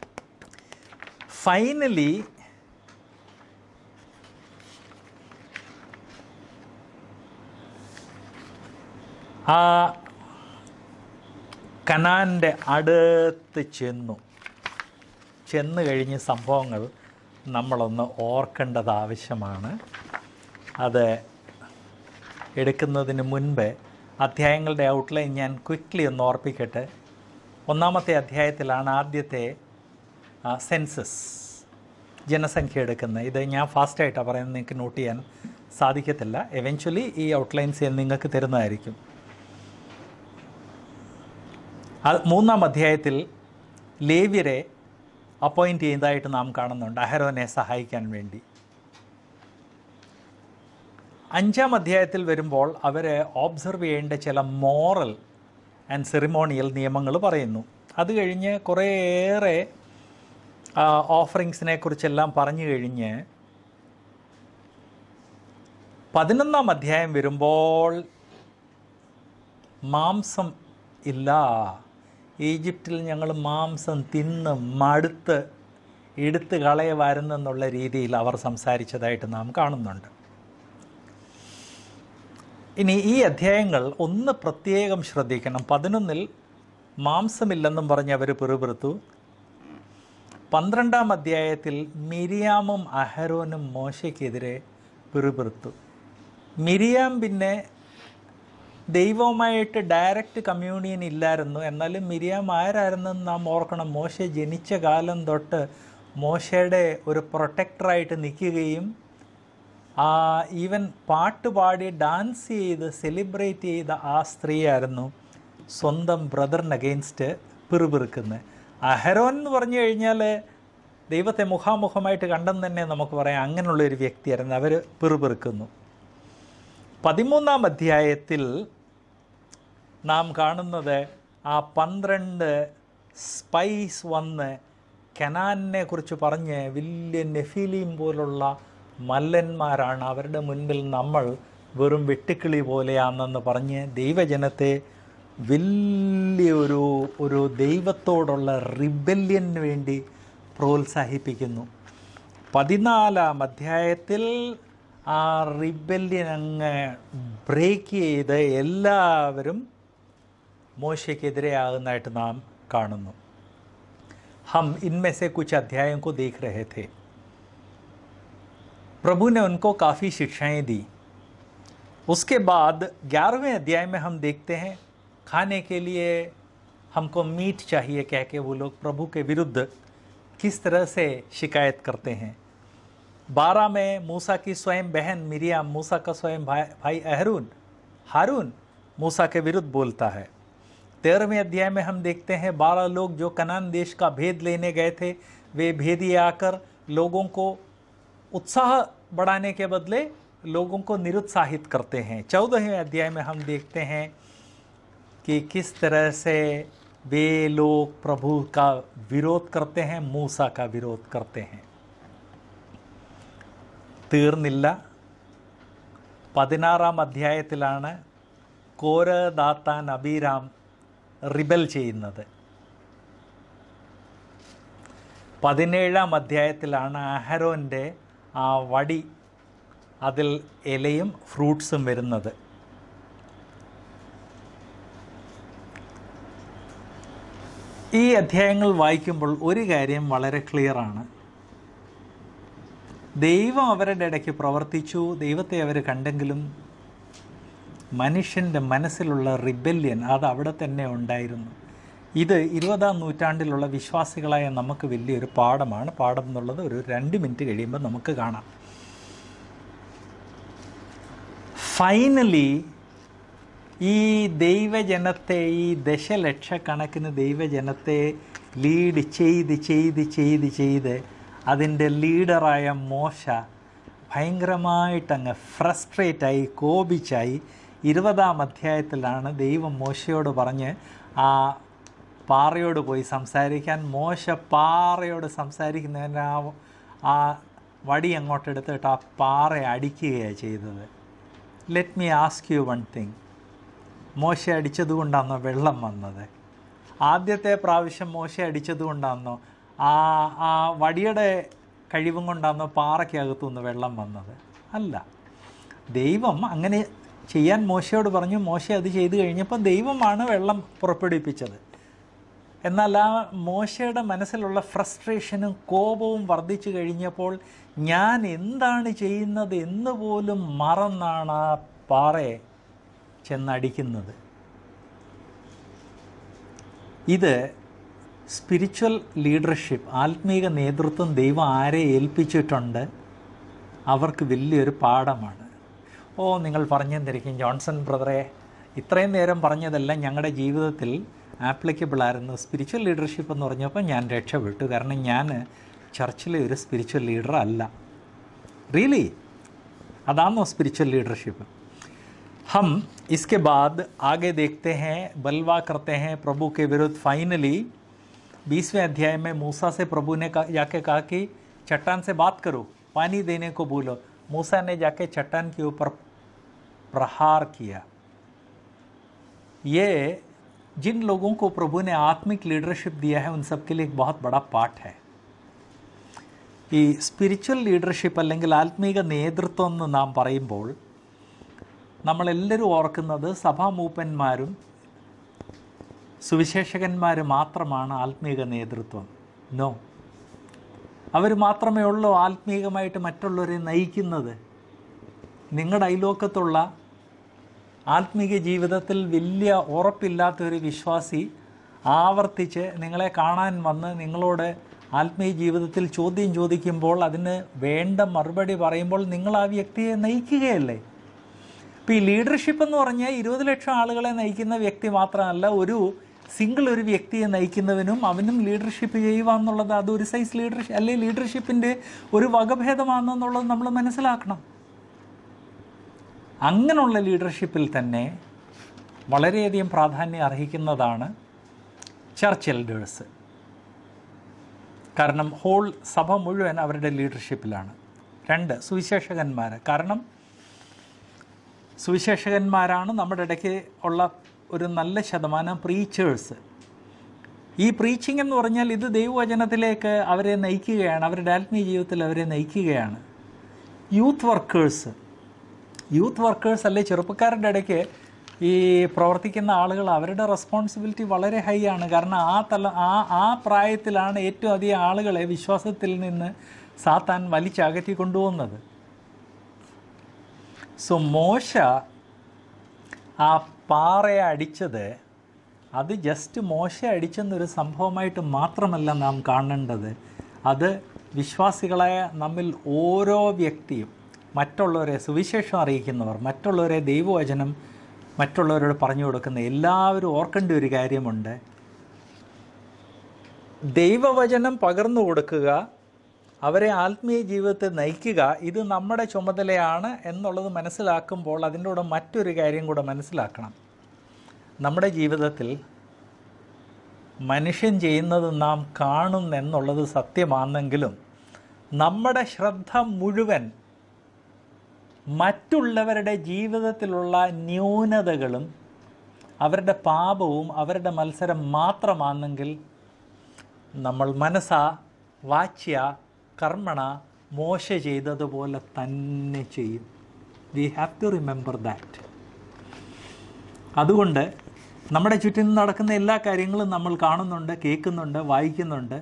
ഫൈനലി ആ കനാൻ്റെ അടുത്ത് ചെന്നു ചെന്ന് കഴിഞ്ഞ് സംഭവങ്ങൾ നമ്മളൊന്ന് ഓർക്കേണ്ടത് ആവശ്യമാണ് അത് എടുക്കുന്നതിന് മുൻപ് അധ്യായങ്ങളുടെ ഔട്ട്ലൈൻ ഞാൻ ക്വിക്ക്ലി ഒന്ന് ഓർപ്പിക്കട്ടെ ഒന്നാമത്തെ അധ്യായത്തിലാണ് ആദ്യത്തെ സെൻസസ് ജനസംഖ്യ എടുക്കുന്നത് ഇത് ഞാൻ ഫാസ്റ്റായിട്ടാണ് പറയുന്നത് നിങ്ങൾക്ക് നോട്ട് ചെയ്യാൻ സാധിക്കത്തില്ല എവൻച്വലി ഈ ഔട്ട്ലൈൻസ് ഞാൻ നിങ്ങൾക്ക് തരുന്നതായിരിക്കും അത് മൂന്നാം അധ്യായത്തിൽ ലേവ്യരെ അപ്പോയിൻ്റ് ചെയ്തതായിട്ട് നാം കാണുന്നുണ്ട് അഹരോനെ സഹായിക്കാൻ വേണ്ടി അഞ്ചാം അധ്യായത്തിൽ വരുമ്പോൾ അവർ ഓബ്സർവ് ചെയ്യേണ്ട ചില മോറൽ ആൻഡ് സെറിമോണിയൽ നിയമങ്ങൾ പറയുന്നു അത് കഴിഞ്ഞ് കുറേയേറെ ഓഫറിങ്സിനെ കുറിച്ചെല്ലാം പറഞ്ഞു കഴിഞ്ഞ് പതിനൊന്നാം അധ്യായം വരുമ്പോൾ മാംസം ഇല്ല ഈജിപ്തിൽ ഞങ്ങൾ മാംസം തിന്ന് മടുത്ത് എടുത്ത് കളയുമായിരുന്നെന്നുള്ള രീതിയിൽ അവർ സംസാരിച്ചതായിട്ട് നാം കാണുന്നുണ്ട് ഇനി ഈ അധ്യായങ്ങൾ ഒന്ന് പ്രത്യേകം ശ്രദ്ധിക്കണം പതിനൊന്നിൽ മാംസമില്ലെന്നും പറഞ്ഞ് അവർ പിറുപിറുത്തു പന്ത്രണ്ടാം അധ്യായത്തിൽ മിരിയാമും അഹരോനും മോശയ്ക്കെതിരെ പിറുപിറുത്തു മിരിയാം പിന്നെ ദൈവവുമായിട്ട് ഡയറക്റ്റ് കമ്മ്യൂണിയൻ ഇല്ലായിരുന്നു എന്നാലും മിരിയാം ആരായിരുന്നെന്ന് നാം ഓർക്കണം മോശ ജനിച്ച കാലം തൊട്ട് മോശയുടെ ഒരു പ്രൊട്ടക്ടറായിട്ട് നിൽക്കുകയും ആ ഈവൻ പാട്ട് പാടി ഡാൻസ് ചെയ്ത് സെലിബ്രേറ്റ് ചെയ്ത ആ സ്ത്രീയായിരുന്നു സ്വന്തം ബ്രദറിന് അഗെയിൻസ്റ്റ് പിറുപിറുക്കുന്നത് അഹരോൻ എന്ന് പറഞ്ഞു കഴിഞ്ഞാൽ ദൈവത്തെ മുഖാമുഖമായിട്ട് കണ്ടെന്ന് തന്നെ നമുക്ക് പറയാം അങ്ങനെയുള്ള ഒരു വ്യക്തിയായിരുന്നു അവർ പിറുപിറുക്കുന്നു പതിമൂന്നാം അധ്യായത്തിൽ നാം കാണുന്നത് ആ പന്ത്രണ്ട് സ്പൈസ് വന്ന് കനാനിനെ കുറിച്ച് പറഞ്ഞ് വലിയ നെഫീലിയും പോലുള്ള മല്ലന്മാരാണ് അവരുടെ മുൻപിൽ നമ്മൾ വെറും വെട്ടുക്കിളി പോലെയാണെന്ന് പറഞ്ഞ് ദൈവജനത്തെ വലിയ ഒരു ഒരു ദൈവത്തോടുള്ള റിബല്യന് വേണ്ടി പ്രോത്സാഹിപ്പിക്കുന്നു പതിനാലാം അധ്യായത്തിൽ ആ റിബല്യൻ അങ്ങ് ബ്രേക്ക് ചെയ്ത് എല്ലാവരും മോശയ്ക്കെതിരെയാകുന്നതായിട്ട് നാം കാണുന്നു हम इनमें से कुछ अध्यायों को देख रहे थे प्रभु ने उनको काफ़ी शिक्षाएं दी उसके बाद ग्यारहवें अध्याय में हम देखते हैं खाने के लिए हमको मीट चाहिए कह के वो लोग प्रभु के विरुद्ध किस तरह से शिकायत करते हैं बारह में मूसा की स्वयं बहन मिरियाम मूसा का स्वयं भाई भाई अहरून हारून मूसा के विरुद्ध बोलता है तेरहवें अध्याय में हम देखते हैं बारह लोग जो कनान देश का भेद लेने गए थे वे भेदिए आकर लोगों को उत्साह बढ़ाने के बदले लोगों को निरुत्साहित करते हैं चौदहवें अध्याय में हम देखते हैं कि किस तरह से वे लोग प्रभु का विरोध करते हैं मूसा का विरोध करते हैं തീർന്നില്ല പതിനാറാം അധ്യായത്തിലാണ് കോര ദാത്താൻ അബീരാം റിബൽ ചെയ്യുന്നത് പതിനേഴാം അധ്യായത്തിലാണ് അഹരോൻ്റെ ആ വടി അതിൽ ഇലയും ഫ്രൂട്ട്സും വരുന്നത് ഈ അധ്യായങ്ങൾ വായിക്കുമ്പോൾ ഒരു കാര്യം വളരെ ക്ലിയറാണ് ദൈവം അവരുടെ ഇടയ്ക്ക് പ്രവർത്തിച്ചു ദൈവത്തെ അവർ കണ്ടെങ്കിലും മനുഷ്യൻ്റെ മനസ്സിലുള്ള റിബല്യൻ അത് അവിടെ തന്നെ ഉണ്ടായിരുന്നു ഇത് ഇരുപതാം നൂറ്റാണ്ടിലുള്ള വിശ്വാസികളായ നമുക്ക് വലിയൊരു പാഠമാണ് പാഠം എന്നുള്ളത് ഒരു രണ്ട് മിനിറ്റ് കഴിയുമ്പോൾ നമുക്ക് കാണാം ഫൈനലി ഈ ദൈവജനത്തെ ഈ ദശലക്ഷക്കണക്കിന് ദൈവജനത്തെ ലീഡ് ചെയ്ത് ചെയ്ത് ചെയ്ത് ചെയ്ത് അതിൻ്റെ ലീഡറായ മോശ ഭയങ്കരമായിട്ടങ്ങ് ഫ്രസ്ട്രേറ്റായി കോപിച്ചായി ഇരുപതാം അധ്യായത്തിലാണ് ദൈവം മോശയോട് പറഞ്ഞ് ആ പാറയോട് പോയി സംസാരിക്കാൻ മോശ പാറയോട് സംസാരിക്കുന്നതിന് ആ ആ വടി അങ്ങോട്ട് എടുത്തിട്ട് ആ പാറ അടിക്കുകയാണ് ചെയ്തത് let me ask you one thing മോശ അടിച്ചതുകൊണ്ടാണോ വെള്ളം വന്നത് ആദ്യത്തെ പ്രാവശ്യം മോശ അടിച്ചതുകൊണ്ടാണോ ആ ആ വടിയുടെ കഴിവും കൊണ്ടാണോ പാറയ്ക്കകത്തുനിന്ന് വെള്ളം വന്നത് അല്ല ദൈവം അങ്ങനെ ചെയ്യാൻ മോശയോട് പറഞ്ഞു മോശ അത് ചെയ്തു കഴിഞ്ഞപ്പോൾ ദൈവമാണ് വെള്ളം പുറപ്പെടുവിപ്പിച്ചത് എന്നാൽ ആ മോശയുടെ മനസ്സിലുള്ള ഫ്രസ്ട്രേഷനും കോപവും വർദ്ധിച്ചു കഴിഞ്ഞപ്പോൾ ഞാൻ എന്താണ് ചെയ്യുന്നത് എന്ന് പോലും മറന്നാണ് ആ പാറയെ ചെന്നടിക്കുന്നത് ഇത് സ്പിരിച്വൽ ലീഡർഷിപ്പ് ആത്മീക നേതൃത്വം ദൈവം ആരെ ഏൽപ്പിച്ചിട്ടുണ്ട് അവർക്ക് വലിയൊരു പാഠമാണ് ഓ നിങ്ങൾ പറഞ്ഞെന്നിരിക്കും ജോൺസൺ ബ്രദറെ ഇത്രയും നേരം പറഞ്ഞതെല്ലാം ഞങ്ങളുടെ ജീവിതത്തിൽ ആപ്ലിക്കബിൾ ആയിരുന്നു സ്പിരിച്വൽ ലീഡർഷിപ്പ് എന്ന് പറഞ്ഞപ്പോൾ ഞാൻ രക്ഷപ്പെട്ടു കാരണം ഞാൻ ചർച്ചിലെ ഒരു സ്പിരിച്വൽ ലീഡർ അല്ല റിയലി അതാണോ സ്പിരിച്വൽ ലീഡർഷിപ്പ് हम इसके बाद आगे देखते हैं बलवा करते हैं प्रभु के विरुद्ध फाइनली बीसवें अध्याय में मूसा से प्रभु ने कहा जाके कहा कि चट्टान से बात करो पानी देने को बोलो मूसा ने जाके चट्टान के ऊपर प्रहार किया ये जिन लोगों को प्रभु ने आत्मिक लीडरशिप दिया है उन सब के लिए एक बहुत बड़ा पाठ है ഈ സ്പിരിച്വൽ ലീഡർഷിപ്പ് അല്ലെങ്കിൽ ആത്മീക നേതൃത്വം എന്ന് നാം പറയുമ്പോൾ നമ്മളെല്ലാവരും ഓർക്കുന്നത് സഭാമൂപ്പന്മാരും സുവിശേഷകന്മാർ മാത്രമാണ് ആത്മീക നേതൃത്വം നോ അവർ മാത്രമേ ഉള്ളൂ ആത്മീകമായിട്ട് മറ്റുള്ളവരെ നയിക്കുന്നത് നിങ്ങളുടെ അയലോക്കത്തുള്ള ആത്മീക ജീവിതത്തിൽ വലിയ ഉറപ്പില്ലാത്ത ഒരു വിശ്വാസി ആവർത്തിച്ച് നിങ്ങളെ കാണാൻ വന്ന് നിങ്ങളോട് ആത്മീയ ജീവിതത്തിൽ ചോദ്യം ചോദിക്കുമ്പോൾ അതിന് വേണ്ട മറുപടി പറയുമ്പോൾ നിങ്ങൾ ആ വ്യക്തിയെ നയിക്കുകയല്ലേ ഇപ്പോൾ ഈ ലീഡർഷിപ്പ് എന്ന് പറഞ്ഞാൽ ഇരുപത് ലക്ഷം ആളുകളെ നയിക്കുന്ന വ്യക്തി മാത്രമല്ല ഒരു സിംഗിൾ ഒരു വ്യക്തിയെ നയിക്കുന്നവനും അവനും ലീഡർഷിപ്പ് ചെയ്യുക എന്നുള്ളത് അതൊരു സൈസ് ലീഡർഷിപ്പ് അല്ലെ ലീഡർഷിപ്പിൻ്റെ ഒരു വകഭേദമാണെന്നുള്ളത് നമ്മൾ മനസ്സിലാക്കണം അങ്ങനെയുള്ള ലീഡർഷിപ്പിൽ തന്നെ വളരെയധികം പ്രാധാന്യം അർഹിക്കുന്നതാണ് ചർച്ച് എൽഡേഴ്സ് കാരണം ഹോൾ സഭ മുഴുവൻ അവരുടെ ലീഡർഷിപ്പിലാണ് രണ്ട് സുവിശേഷകന്മാർ കാരണം സുവിശേഷകന്മാരാണ് നമ്മുടെ ഇടയ്ക്ക് ഉള്ള ഒരു നല്ല ശതമാനം പ്രീച്ചേഴ്സ് ഈ പ്രീച്ചിങ് എന്ന് പറഞ്ഞാൽ ഇത് ദൈവവചനത്തിലേക്ക് അവരെ നയിക്കുകയാണ് അവരുടെ ആത്മീയ ജീവിതത്തിൽ അവരെ നയിക്കുകയാണ് യൂത്ത് വർക്കേഴ്സ് യൂത്ത് വർക്കേഴ്സ് അല്ലെ ചെറുപ്പക്കാരുടെ ഇടയ്ക്ക് ഈ പ്രവർത്തിക്കുന്ന ആളുകൾ അവരുടെ റെസ്പോൺസിബിലിറ്റി വളരെ ഹൈ ആണ് കാരണം ആ തല ആ ആ പ്രായത്തിലാണ് ഏറ്റവും അധികം ആളുകളെ വിശ്വാസത്തിൽ നിന്ന് സാത്താൻ വലിച്ചകറ്റി കൊണ്ടുപോകുന്നത് സോ മോശ ആ പാറയെ അടിച്ചത് അത് ജസ്റ്റ് മോശ അടിച്ചെന്നൊരു സംഭവമായിട്ട് മാത്രമല്ല നാം കാണേണ്ടത് അത് വിശ്വാസികളായ നമ്മിൽ ഓരോ വ്യക്തിയും മറ്റുള്ളവരെ സുവിശേഷം അറിയിക്കുന്നവർ മറ്റുള്ളവരെ ദൈവവചനം മറ്റുള്ളവരോട് പറഞ്ഞു കൊടുക്കുന്ന എല്ലാവരും ഓർക്കേണ്ട ഒരു കാര്യമുണ്ട് ദൈവവചനം പകർന്നു കൊടുക്കുക അവരെ ആത്മീയ ജീവിതത്തെ നയിക്കുക ഇത് നമ്മുടെ ചുമതലയാണ് എന്നുള്ളത് മനസ്സിലാക്കുമ്പോൾ അതിൻ്റെ കൂടെ മറ്റൊരു കാര്യം കൂടെ മനസ്സിലാക്കണം നമ്മുടെ ജീവിതത്തിൽ മനുഷ്യൻ ചെയ്യുന്നത് നാം കാണുന്നെന്നുള്ളത് സത്യമാണെങ്കിലും നമ്മുടെ ശ്രദ്ധ മുഴുവൻ മറ്റുള്ളവരുടെ ജീവിതത്തിലുള്ള ന്യൂനതകളും അവരുടെ പാപവും അവരുടെ മത്സരം മാത്രമാണെങ്കിൽ നമ്മൾ മനസ്സ വാച്യ കർമ്മണ മോശ ചെയ്തതുപോലെ തന്നെ ചെയ്യും we have to remember that അതുകൊണ്ട് നമ്മുടെ ചുറ്റിനും നടക്കുന്ന എല്ലാ കാര്യങ്ങളും നമ്മൾ കാണുന്നുണ്ട് കേൾക്കുന്നുണ്ട് വായിക്കുന്നുണ്ട്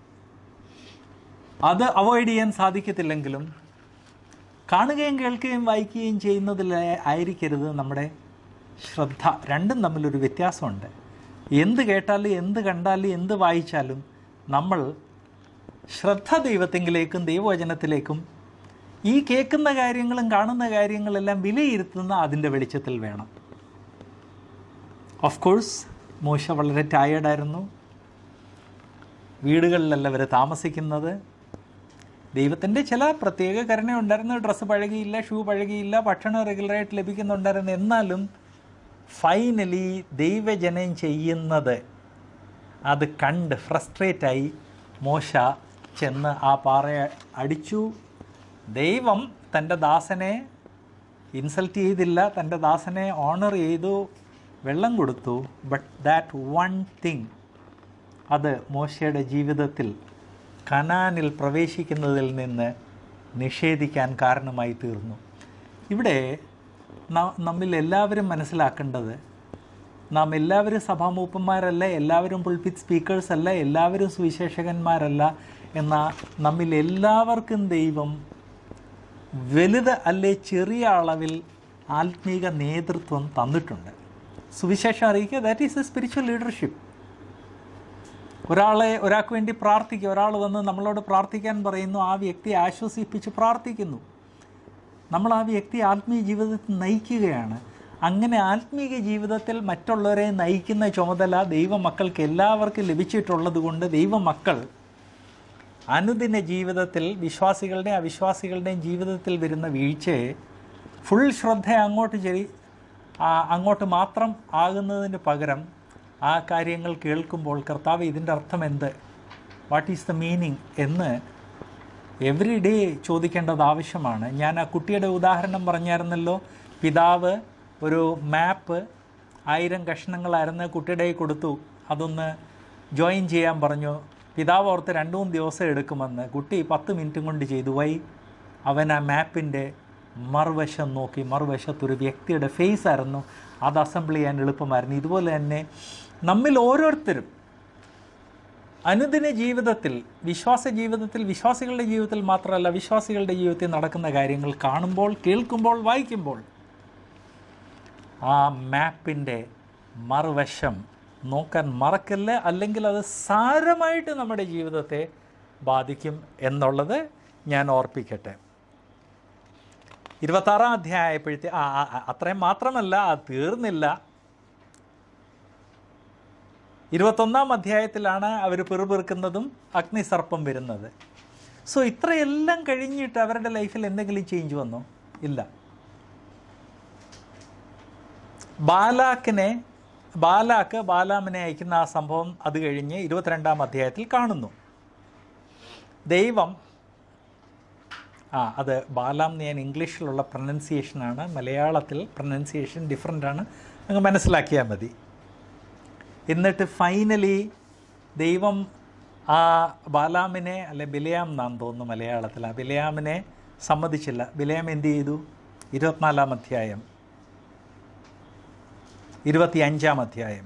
അത് അവോയ്ഡ് ചെയ്യാൻ സാധിക്കത്തില്ലെങ്കിലും കാണുകയും കേൾക്കുകയും വായിക്കുകയും ചെയ്യുന്നതിൽ ആയിരിക്കരുത് നമ്മുടെ ശ്രദ്ധ രണ്ടും തമ്മിലൊരു വ്യത്യാസമുണ്ട് എന്ത് കേട്ടാലും എന്ത് കണ്ടാലും എന്ത് വായിച്ചാലും നമ്മൾ ശ്രദ്ധ ദൈവത്തെങ്കിലേക്കും ദൈവവചനത്തിലേക്കും ഈ കേൾക്കുന്ന കാര്യങ്ങളും കാണുന്ന കാര്യങ്ങളെല്ലാം വിലയിരുത്തുന്ന അതിൻ്റെ വെളിച്ചത്തിൽ വേണം ഓഫ് കോഴ്സ് മോശ വളരെ ടയേർഡായിരുന്നു വീടുകളിലല്ല അവർ താമസിക്കുന്നത് ദൈവത്തിൻ്റെ ചില പ്രത്യേക കരുണയുണ്ടായിരുന്നു ഡ്രസ്സ് പഴകിയില്ല ഷൂ പഴകിയില്ല ഭക്ഷണം റെഗുലറായിട്ട് ലഭിക്കുന്നുണ്ടായിരുന്നു എന്നാലും ഫൈനലി ദൈവജനം ചെയ്യുന്നത് അത് കണ്ട് ഫ്രസ്ട്രേറ്റായി മോശ ചെന്ന് ആ പാറയെ അടിച്ചു ദൈവം തൻ്റെ ദാസനെ ഇൻസൾട്ട് ചെയ്തില്ല തൻ്റെ ദാസനെ ഓണർ ചെയ്തു വെള്ളം കൊടുത്തു ബട്ട് ദാറ്റ് വൺ തിങ് അത് മോശയുടെ ജീവിതത്തിൽ കനാനിൽ പ്രവേശിക്കുന്നതിൽ നിന്ന് നിഷേധിക്കാൻ കാരണമായി തീർന്നു ഇവിടെ ന- നമ്മിൽ എല്ലാവരും മനസ്സിലാക്കേണ്ടത് നാം എല്ലാവരും സഭാമൂപ്പന്മാരല്ല എല്ലാവരും പുൾപിറ്റ് സ്പീക്കേഴ്സ് അല്ല എല്ലാവരും സുവിശേഷകന്മാരല്ല എന്ന നമ്മിൽ എല്ലാവർക്കും ദൈവം വലുത് അല്ലെ ചെറിയ അളവിൽ ആത്മീക നേതൃത്വം തന്നിട്ടുണ്ട് സുവിശേഷം അറിയിക്കുക that is a spiritual leadership ഒരാളെ ഒരാൾക്ക് വേണ്ടി പ്രാർത്ഥിക്കുക ഒരാൾ വന്ന് നമ്മളോട് പ്രാർത്ഥിക്കാൻ പറയുന്നു ആ വ്യക്തിയെ ആശ്വസിപ്പിച്ച് പ്രാർത്ഥിക്കുന്നു നമ്മൾ ആ വ്യക്തി ആത്മീയ ജീവിതത്തിൽ നയിക്കുകയാണ് അങ്ങനെ ആത്മീയ ജീവിതത്തിൽ മറ്റുള്ളവരെ നയിക്കുന്ന ചുമതല ദൈവമക്കൾക്ക് എല്ലാവർക്കും ലഭിച്ചിട്ടുള്ളത് കൊണ്ട് ദൈവമക്കൾ അനുദിന ജീവിതത്തിൽ വിശ്വാസികളുടെ അവിശ്വാസികളുടെയും ജീവിതത്തിൽ വരുന്ന വീഴ്ചയെ ഫുൾ ശ്രദ്ധ അങ്ങോട്ട് ചെറി ആ, അങ്ങോട്ട് മാത്രം ആകുന്നതിന് പകരം ആ കാര്യങ്ങൾ കേൾക്കുമ്പോൾ കർത്താവ് ഇതിൻ്റെ അർത്ഥം എന്ത് വാട്ട് ഈസ് ദ മീനിങ് എന്ന് എവറി ഡേ ചോദിക്കേണ്ടത് ആവശ്യമാണ് ഞാൻ ആ കുട്ടിയുടെ ഉദാഹരണം പറഞ്ഞായിരുന്നല്ലോ പിതാവ് ഒരു മാപ്പ് ആയിരം കഷ്ണങ്ങളായിരുന്ന കുട്ടിയുടെ കയ്യിൽ കൊടുത്തു അതൊന്ന് ജോയിൻ ചെയ്യാൻ പറഞ്ഞു പിതാവ് ഓർത്ത് രണ്ട് മൂന്ന് ദിവസം എടുക്കുമെന്ന് കുട്ടി പത്ത് മിനിറ്റും കൊണ്ട് ചെയ്തു വൈ അവൻ ആ മാപ്പിൻ്റെ മറുവശം നോക്കി മറുവശത്തൊരു വ്യക്തിയുടെ ഫേസ് ആയിരുന്നു അത് അസംബിൾ ചെയ്യാൻ എളുപ്പമായിരുന്നു ഇതുപോലെ തന്നെ നമ്മിൽ ഓരോരുത്തരും അനുദിന ജീവിതത്തിൽ വിശ്വാസ ജീവിതത്തിൽ വിശ്വാസികളുടെ ജീവിതത്തിൽ മാത്രമല്ല വിശ്വാസികളുടെ ജീവിതത്തിൽ നടക്കുന്ന കാര്യങ്ങൾ കാണുമ്പോൾ കേൾക്കുമ്പോൾ വായിക്കുമ്പോൾ ആ മാപ്പിൻ്റെ മറുവശം നോക്കാൻ മറക്കല്ല അല്ലെങ്കിൽ അത് സാരമായിട്ട് നമ്മുടെ ജീവിതത്തെ ബാധിക്കും എന്നുള്ളത് ഞാൻ ഓർപ്പിക്കട്ടെ ഇരുപത്താറാം അധ്യായപ്പോഴത്തെ ആ ആ, ആ, അത്രയും മാത്രമല്ല അത് തീർന്നില്ല ഇരുപത്തൊന്നാം അധ്യായത്തിലാണ് അവർ പിറുപിറുക്കുന്നതും അഗ്നിസർപ്പം വരുന്നത് സോ ഇത്രയെല്ലാം കഴിഞ്ഞിട്ട് അവരുടെ ലൈഫിൽ എന്തെങ്കിലും ചേഞ്ച് വന്നോ ഇല്ല ബാലാക്കിനെ ബാലാക്ക് ബാലാമിനെ അയക്കുന്ന ആ സംഭവം അത് കഴിഞ്ഞ് ഇരുപത്തിരണ്ടാം അധ്യായത്തിൽ കാണുന്നു ദൈവം ആ അത് ബാലാം എന്ന് ഞാൻ ഇംഗ്ലീഷിലുള്ള പ്രൊനൗൺസിയേഷനാണ് മലയാളത്തിൽ പ്രൊനൗൺസിയേഷൻ ഡിഫറെൻ്റ് ആണ് അങ്ങ് മനസ്സിലാക്കിയാൽ മതി എന്നിട്ട് ഫൈനലി ദൈവം ആ ബാലാമിനെ അല്ലെ ബിലയാം എന്നാന്ന് തോന്നുന്നു മലയാളത്തിൽ ആ ബിലയാമിനെ സമ്മതിച്ചില്ല ബിലയാം എന്ത് ചെയ്തു ഇരുപത്തിനാലാം അധ്യായം ഇരുപത്തി അഞ്ചാം അധ്യായം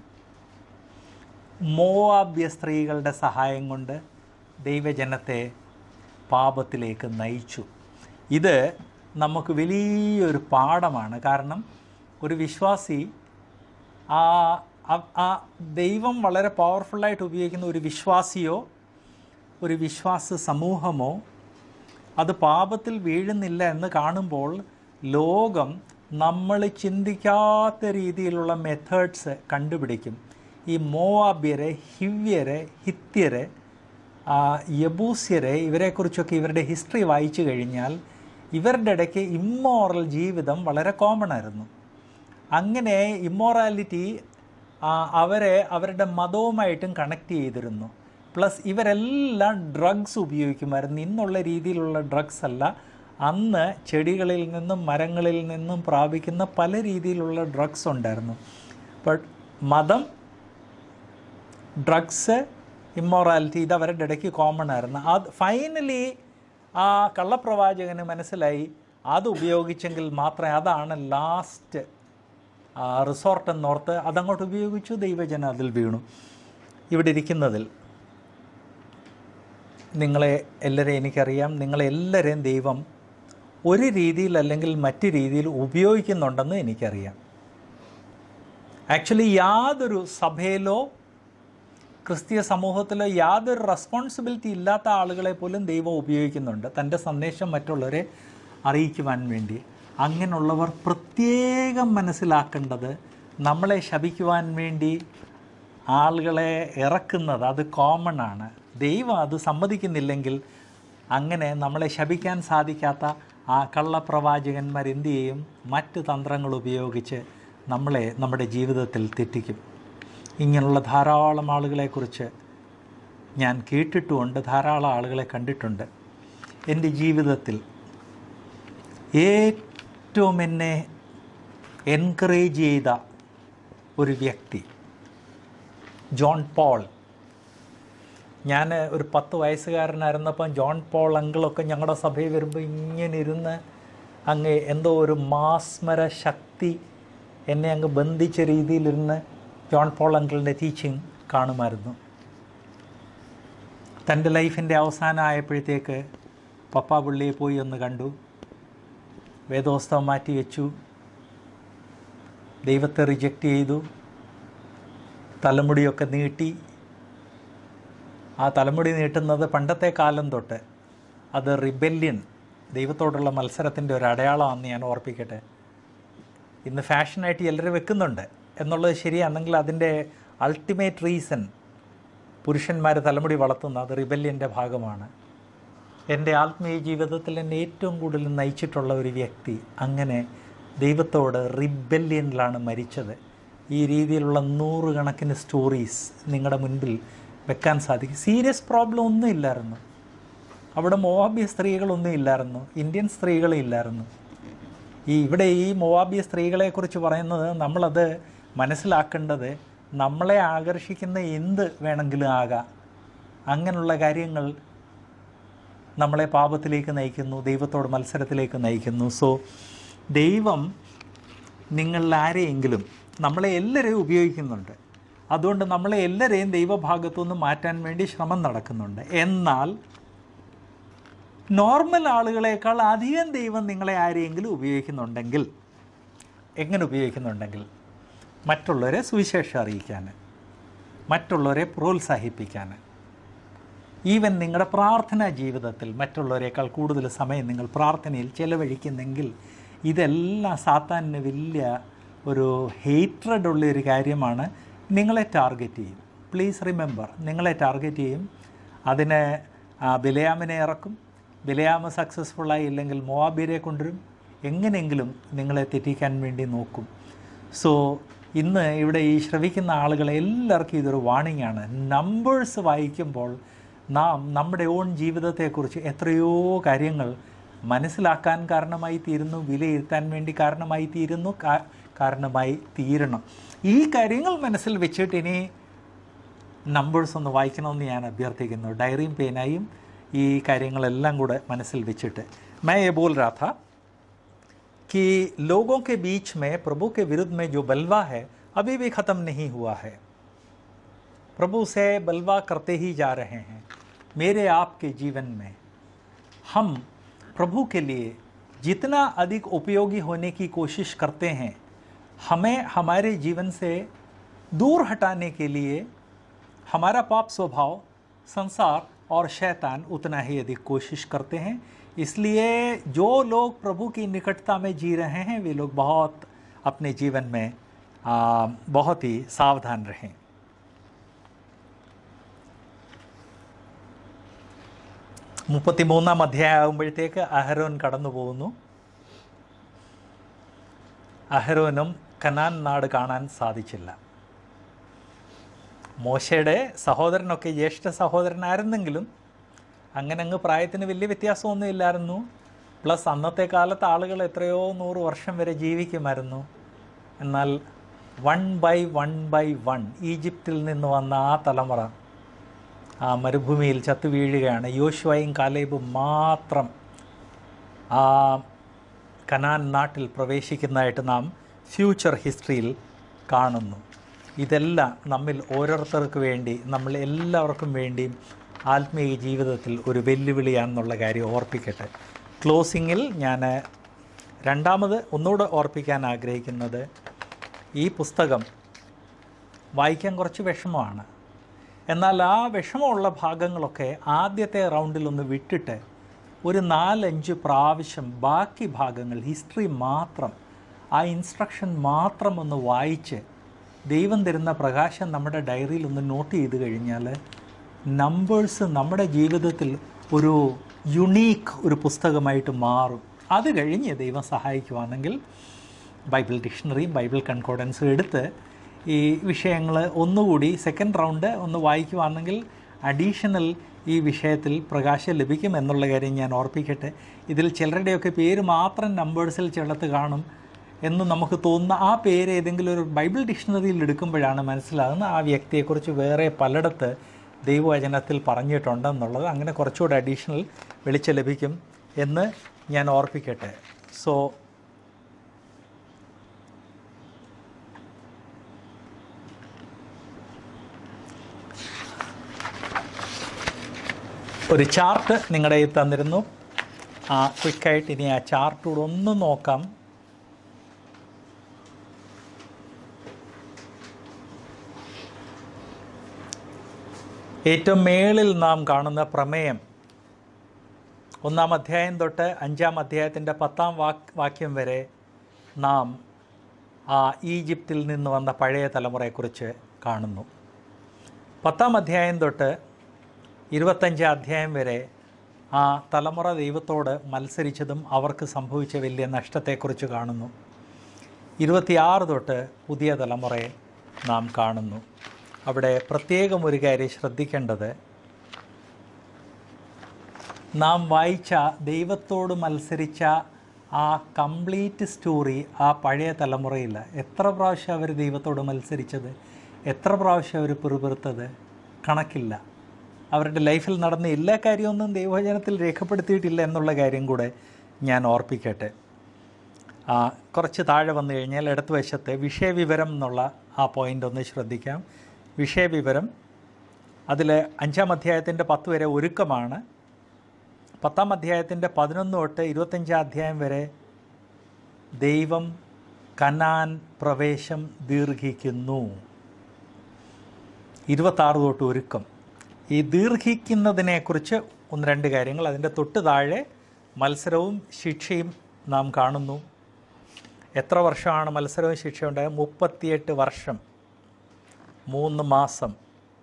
മോവാബ്യ സ്ത്രീകളുടെ സഹായം കൊണ്ട് ദൈവജനത്തെ പാപത്തിലേക്ക് നയിച്ചു ഇത് നമുക്ക് വലിയൊരു പാഠമാണ് കാരണം ഒരു വിശ്വാസി ആ ആ- ആ ദൈവം വളരെ പവർഫുള്ളായിട്ട് ഉപയോഗിക്കുന്ന ഒരു വിശ്വാസിയോ ഒരു വിശ്വാസ സമൂഹമോ അത് പാപത്തിൽ വീഴുന്നില്ല എന്ന് കാണുമ്പോൾ ലോകം നമ്മൾ ചിന്തിക്കാത്ത രീതിയിലുള്ള മെത്തേഡ്സ് കണ്ടുപിടിക്കും ഈ മോവാബ്യരെ ഹിവ്യരെ ഹിത്യരെ ആ, യബൂസ്യരെ ഇവരെക്കുറിച്ചൊക്കെ ഇവരുടെ ഹിസ്റ്ററി വായിച്ചു കഴിഞ്ഞാൽ ഇവരുടെ ഇടയ്ക്ക് ഇമ്മോറൽ ജീവിതം വളരെ കോമൺ ആയിരുന്നു അങ്ങനെ ഇമ്മോറാലിറ്റി അവരെ അവരുടെ മതവുമായിട്ടും കണക്ട് ചെയ്തിരുന്നു പ്ലസ് ഇവരെല്ലാം ഡ്രഗ്സ് ഉപയോഗിക്കുമായിരുന്നു ഇന്നുള്ള രീതിയിലുള്ള ഡ്രഗ്സ് അല്ല അന്ന് ചെടികളിൽ നിന്നും മരങ്ങളിൽ നിന്നും പ്രാപിക്കുന്ന പല രീതിയിലുള്ള ഡ്രഗ്സ് ഉണ്ടായിരുന്നു ബട്ട് മതം ഡ്രഗ്സ് ഇമ്മോറാലിറ്റി ഇത് അവരുടെ ഇടയ്ക്ക് കോമൺ ആയിരുന്നു അത് ഫൈനലി ആ കള്ളപ്രവാചകന് മനസ്സിലായി അത് ഉപയോഗിച്ചെങ്കിൽ മാത്രമേ അതാണ് ലാസ്റ്റ് റിസോർട്ട് എന്നോർത്ത് അതങ്ങോട്ട് ഉപയോഗിച്ചു ദൈവജനം അതിൽ വീണു ഇവിടെ ഇരിക്കുന്നതിൽ നിങ്ങളെ എല്ലാവരെയും എനിക്കറിയാം നിങ്ങളെല്ലാവരെയും ദൈവം ഒരു രീതിയിൽ അല്ലെങ്കിൽ മറ്റു രീതിയിൽ ഉപയോഗിക്കുന്നുണ്ടെന്ന് എനിക്കറിയാം ആക്ച്വലി യാതൊരു സഭയിലോ ക്രിസ്തീയ സമൂഹത്തിലോ യാതൊരു റെസ്പോൺസിബിലിറ്റി ഇല്ലാത്ത ആളുകളെ പോലും ദൈവം ഉപയോഗിക്കുന്നുണ്ട് തൻ്റെ സന്ദേശം മറ്റുള്ളവരെ അറിയിക്കുവാൻ വേണ്ടി അങ്ങനെയുള്ളവർ പ്രത്യേകം മനസ്സിലാക്കേണ്ടത് നമ്മളെ ശപിക്കുവാൻ വേണ്ടി ആളുകളെ ഇറക്കുന്നത് അത് കോമൺ ആണ് ദൈവം അത് സമ്മതിക്കുന്നില്ലെങ്കിൽ അങ്ങനെ നമ്മളെ ശപിക്കാൻ സാധിക്കാത്ത ആ കള്ളപ്രവാചകന്മാർ എന്ത് ചെയ്യും മറ്റ് തന്ത്രങ്ങൾ ഉപയോഗിച്ച് നമ്മളെ നമ്മുടെ ജീവിതത്തിൽ തെറ്റിക്കും ഇങ്ങനെയുള്ള ധാരാളം ആളുകളെക്കുറിച്ച് ഞാൻ കേട്ടിട്ടുമുണ്ട് ധാരാളം ആളുകളെ കണ്ടിട്ടുണ്ട് എൻ്റെ ജീവിതത്തിൽ ഏറ്റവും എന്നെ എൻകറേജ് ചെയ്ത ഒരു വ്യക്തി ജോൺ പോൾ ഞാൻ ഒരു പത്ത് വയസ്സുകാരനായിരുന്നപ്പം ജോൺ പോൾ അങ്കിളൊക്കെ ഞങ്ങളുടെ സഭയിൽ വരുമ്പോൾ ഇങ്ങനെ ഇരുന്ന് അങ്ങ് എന്തോ ഒരു മാസ്മര ശക്തി എന്നെ അങ്ങ് ബന്ധിച്ച രീതിയിലിരുന്ന് ജോൺ പോൾ അങ്കിളിൻ്റെ ടീച്ചിങ് കാണുമായിരുന്നു തൻ്റെ ലൈഫിൻ്റെ അവസാനമായപ്പോഴത്തേക്ക് പപ്പ പുള്ളിയെ പോയി ഒന്ന് കണ്ടു വേദോസ്തവം മാറ്റി വെച്ചു ദൈവത്തെ റിജക്റ്റ് ചെയ്തു തലമുടിയൊക്കെ നീട്ടി ആ തലമുടി നീട്ടുന്നത് പണ്ടത്തെ കാലം തൊട്ട് അത് റിബല്യൻ ദൈവത്തോടുള്ള മത്സരത്തിൻ്റെ ഒരു അടയാളമാണെന്ന് ഞാൻ ഓർപ്പിക്കട്ടെ ഇന്ന് ഫാഷനായിട്ട് എല്ലാവരും വെക്കുന്നുണ്ട് എന്നുള്ളത് ശരിയാണെങ്കിൽ അതിൻ്റെ അൾട്ടിമേറ്റ് റീസൺ പുരുഷന്മാർ തലമുടി വളർത്തുന്ന അത് റിബല്യൻ്റെ ഭാഗമാണ് എൻ്റെ ആത്മീയ ജീവിതത്തിൽ എന്നെ ഏറ്റവും കൂടുതൽ നയിച്ചിട്ടുള്ള ഒരു വ്യക്തി അങ്ങനെ ദൈവത്തോട് റിബല്യനിലാണ് മരിച്ചത് ഈ രീതിയിലുള്ള നൂറുകണക്കിന് സ്റ്റോറീസ് നിങ്ങളുടെ മുൻപിൽ വെക്കാൻ സാധിക്കും സീരിയസ് പ്രോബ്ലം ഒന്നും ഇല്ലായിരുന്നു അവിടെ മോവാബിയ സ്ത്രീകളൊന്നും ഇല്ലായിരുന്നു ഇന്ത്യൻ സ്ത്രീകളും ഇല്ലായിരുന്നു ഈ ഇവിടെ ഈ മോവാബിയ സ്ത്രീകളെക്കുറിച്ച് പറയുന്നത് നമ്മളത് മനസ്സിലാക്കേണ്ടത് നമ്മളെ ആകർഷിക്കുന്ന എന്ത് വേണമെങ്കിലും ആകാം അങ്ങനെയുള്ള കാര്യങ്ങൾ നമ്മളെ പാപത്തിലേക്ക് നയിക്കുന്നു ദൈവത്തോട് മത്സരത്തിലേക്ക് നയിക്കുന്നു സോ ദൈവം നിങ്ങളിൽ ആരെയെങ്കിലും നമ്മളെ എല്ലാവരെയും ഉപയോഗിക്കുന്നുണ്ട് അതുകൊണ്ട് നമ്മളെ എല്ലാവരെയും ദൈവഭാഗത്തുനിന്ന് മാറ്റാൻ വേണ്ടി ശ്രമം നടക്കുന്നുണ്ട് എന്നാൽ നോർമൽ ആളുകളെക്കാൾ അധികം ദൈവം നിങ്ങളെ ആരെയെങ്കിലും ഉപയോഗിക്കുന്നുണ്ടെങ്കിൽ എങ്ങനെ ഉപയോഗിക്കുന്നുണ്ടെങ്കിൽ മറ്റുള്ളവരെ സുവിശേഷം അറിയിക്കാൻ മറ്റുള്ളവരെ പ്രോത്സാഹിപ്പിക്കാൻ ഈവൻ നിങ്ങളുടെ പ്രാർത്ഥനാ ജീവിതത്തിൽ മറ്റുള്ളവരെക്കാൾ കൂടുതൽ സമയം നിങ്ങൾ പ്രാർത്ഥനയിൽ ചെലവഴിക്കുന്നെങ്കിൽ ഇതെല്ലാം സാത്താനിന് വലിയ ഒരു ഹേറ്റ്രഡ് ഉള്ള ഒരു കാര്യമാണ് നിങ്ങളെ ടാർഗറ്റ് ചെയ്യും പ്ലീസ് റിമെമ്പർ നിങ്ങളെ ടാർഗറ്റ് ചെയ്യും അതിന് ആ, ബിലയാമിനെ ഇറക്കും ബിലയാമ് സക്സസ്ഫുള്ളായി ഇല്ലെങ്കിൽ മോവാബിരെ കൊണ്ടുവരും എങ്ങനെയെങ്കിലും നിങ്ങളെ തെറ്റിക്കാൻ വേണ്ടി നോക്കും സോ ഇന്ന് ഇവിടെ ഈ ശ്രവിക്കുന്ന ആളുകളെ എല്ലാവർക്കും ഇതൊരു വാണിംഗ് ആണ് നമ്പേഴ്സ് വായിക്കുമ്പോൾ നാം നമ്മുടെ ഓൺ ജീവിതത്തെക്കുറിച്ച് എത്രയോ കാര്യങ്ങൾ മനസ്സിലാക്കാൻ കാരണമായി തീരുന്നു വിലയിരുത്താൻ വേണ്ടി കാരണമായി തീരുന്നു കാ- കാരണമായി തീരണം ഈ കാര്യങ്ങൾ മനസ്സിൽ വെച്ചിട്ട് ഇനി നമ്പേഴ്സ് ഒന്ന് വായിക്കണമെന്ന് ഞാൻ അഭ്യർത്ഥിക്കുന്നു ഡയറിയും പേനായും ഈ കാര്യങ്ങളെല്ലാം കൂടെ മനസ്സിൽ വെച്ചിട്ട് मैं ये बोल रहा था कि लोगों के बीच में प्रभु के विरुद्ध में जो बलवा है अभी भी ख़त्म नहीं हुआ है प्रभु से बलवा करते ही जा रहे हैं मेरे आपके जीवन में हम प्रभु के लिए जितना अधिक उपयोगी होने की कोशिश करते हैं हमें हमारे जीवन से दूर हटाने के लिए हमारा पाप स्वभाव संसार और शैतान उतना ही अधिक कोशिश करते हैं इसलिए जो लोग प्रभु की निकटता में जी रहे हैं वे लोग बहुत अपने जीवन में आ, बहुत ही सावधान रहें മുപ്പത്തിമൂന്നാം അധ്യായമാകുമ്പോഴത്തേക്ക് അഹരോൻ കടന്നു പോകുന്നു അഹരോനും കനാൻ നാട് കാണാൻ സാധിച്ചില്ല മോശയുടെ സഹോദരനൊക്കെ ജ്യേഷ്ഠ സഹോദരനായിരുന്നെങ്കിലും അങ്ങനെ അങ്ങ് പ്രായത്തിന് വലിയ വ്യത്യാസമൊന്നും ഇല്ലായിരുന്നു പ്ലസ് അന്നത്തെ കാലത്ത് ആളുകൾ എത്രയോ നൂറ് വർഷം വരെ ജീവിക്കുമായിരുന്നു എന്നാൽ one by one by one ഈജിപ്തിൽ നിന്ന് വന്ന ആ തലമുറ ആ മരുഭൂമിയിൽ ചത്തു വീഴുകയാണ് യോശുവയും കാലേബും മാത്രം ആ കനാൻ നാട്ടിൽ പ്രവേശിക്കുന്നതായിട്ട് നാം ഫ്യൂച്ചർ ഹിസ്റ്ററിയിൽ കാണുന്നു ഇതെല്ലാം നമ്മിൽ ഓരോരുത്തർക്ക് വേണ്ടി നമ്മൾ എല്ലാവർക്കും വേണ്ടിയും ആത്മീയ ജീവിതത്തിൽ ഒരു വെല്ലുവിളിയാണെന്നുള്ള കാര്യം ഓർപ്പിക്കട്ടെ ക്ലോസിങ്ങിൽ ഞാൻ രണ്ടാമത് ഒന്നുകൂടെ ഓർപ്പിക്കാൻ ആഗ്രഹിക്കുന്നത് ഈ പുസ്തകം വായിക്കാൻ കുറച്ച് വിഷമമാണ് എന്നാൽ ആ വിഷമമുള്ള ഭാഗങ്ങളൊക്കെ ആദ്യത്തെ റൗണ്ടിൽ ഒന്ന് വിട്ടിട്ട് ഒരു നാലഞ്ച് പ്രാവശ്യം ബാക്കി ഭാഗങ്ങൾ ഹിസ്റ്ററി മാത്രം ആ ഇൻസ്ട്രക്ഷൻ മാത്രം ഒന്ന് വായിച്ച് ദൈവം തരുന്ന പ്രകാശം നമ്മുടെ ഡയറിയിൽ ഒന്ന് നോട്ട് ചെയ്ത് കഴിഞ്ഞാൽ നമ്പേഴ്സ് നമ്മുടെ ജീവിതത്തിൽ ഒരു യുണീക്ക് ഒരു പുസ്തകമായിട്ട് മാറും അത് കഴിഞ്ഞ് ദൈവം സഹായിക്കുവാണെങ്കിൽ ബൈബിൾ ഡിക്ഷണറിയും ബൈബിൾ കൺകോർഡൻസും എടുത്ത് ഈ വിഷയങ്ങൾ ഒന്നുകൂടി സെക്കൻഡ് റൗണ്ട് ഒന്ന് വായിക്കുവാണെങ്കിൽ അഡീഷണൽ ഈ വിഷയത്തിൽ പ്രകാശം ലഭിക്കും എന്നുള്ള കാര്യം ഞാൻ ഓർപ്പിക്കട്ടെ ഇതിൽ ചിലരുടെയൊക്കെ പേര് മാത്രം നമ്പേഴ്സിൽ ചേർത്ത് കാണും എന്ന് നമുക്ക് തോന്നുന്ന ആ പേര് ഏതെങ്കിലും ഒരു ബൈബിൾ ഡിക്ഷണറിയിൽ എടുക്കുമ്പോഴാണ് മനസ്സിലാകുന്നത് ആ വ്യക്തിയെക്കുറിച്ച് വേറെ പലയിടത്ത് ദൈവവചനത്തിൽ പറഞ്ഞിട്ടുണ്ടെന്നുള്ളത് അങ്ങനെ കുറച്ചുകൂടെ അഡീഷണൽ വെളിച്ചം ലഭിക്കും എന്ന് ഞാൻ ഓർപ്പിക്കട്ടെ സോ ഒരു ചാർട്ട് നിങ്ങളുടെ കയ്യിൽ തന്നിരുന്നു ആ ക്വിക്കായിട്ട് ഇനി ആ ചാർട്ട് കൂടെ ഒന്ന് നോക്കാം ഏറ്റവും മേളിൽ നാം കാണുന്ന പ്രമേയം ഒന്നാം അധ്യായം തൊട്ട് അഞ്ചാം അധ്യായത്തിൻ്റെ പത്താം വാക് വാക്യം വരെ നാം ആ ഈജിപ്തിൽ നിന്ന് വന്ന പഴയ തലമുറയെക്കുറിച്ച് കാണുന്നു പത്താം അധ്യായം തൊട്ട് ഇരുപത്തഞ്ചാം അധ്യായം വരെ ആ തലമുറ ദൈവത്തോട് മത്സരിച്ചതും അവർക്ക് സംഭവിച്ച വലിയ നഷ്ടത്തെക്കുറിച്ച് കാണുന്നു ഇരുപത്തിയാറ് തൊട്ട് പുതിയ തലമുറയെ നാം കാണുന്നു അവിടെ പ്രത്യേകം ഒരു കാര്യം ശ്രദ്ധിക്കേണ്ടത് നാം വായിച്ച ദൈവത്തോട് മത്സരിച്ച ആ കംപ്ലീറ്റ് സ്റ്റോറി ആ പഴയ തലമുറയില്ല എത്ര പ്രാവശ്യം അവർ ദൈവത്തോട് മത്സരിച്ചത് എത്ര പ്രാവശ്യം അവർ പിറുപിറുത്തത് കണക്കില്ല അവരുടെ ലൈഫിൽ നടന്ന എല്ലാ കാര്യമൊന്നും ദൈവവചനത്തിൽ രേഖപ്പെടുത്തിയിട്ടില്ല എന്നുള്ള കാര്യം കൂടെ ഞാൻ ഓർപ്പിക്കട്ടെ ആ, കുറച്ച് താഴെ വന്നു കഴിഞ്ഞാൽ ഇടത്ത് വശത്ത് വിഷയവിവരം എന്നുള്ള ആ പോയിൻ്റ് ഒന്ന് ശ്രദ്ധിക്കാം വിഷയവിവരം അതിൽ അഞ്ചാം അധ്യായത്തിൻ്റെ പത്ത് വരെ ഒരുക്കമാണ് പത്താം അധ്യായത്തിൻ്റെ പതിനൊന്ന് തൊട്ട് ഇരുപത്തഞ്ചാം അധ്യായം വരെ ദൈവം കനാൻ പ്രവേശം ദീർഘിക്കുന്നു ഇരുപത്താറ് തൊട്ട് ഒരുക്കം ഈ ദീർഘിക്കുന്നതിനെക്കുറിച്ച് ഒന്ന് രണ്ട് കാര്യങ്ങൾ അതിൻ്റെ തൊട്ട് താഴെ മത്സരവും ശിക്ഷയും നാം കാണുന്നു എത്ര വർഷമാണ് മത്സരവും ശിക്ഷയും ഉണ്ടായത് മുപ്പത്തിയെട്ട് വർഷം മൂന്ന് മാസം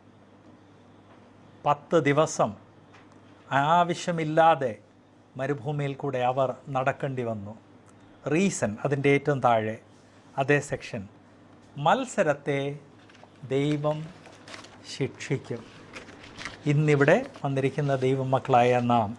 പത്ത് ദിവസം ആവശ്യമില്ലാതെ മരുഭൂമിയിൽ കൂടെ അവർ നടക്കേണ്ടി വന്നു റീസൺ അതിൻ്റെ ഏറ്റവും താഴെ അതേ സെക്ഷൻ മത്സരത്തെ ദൈവം ശിക്ഷിക്കും ഇന്നിവിടെ വന്നിരിക്കുന്ന ദൈവമക്കളായ നാം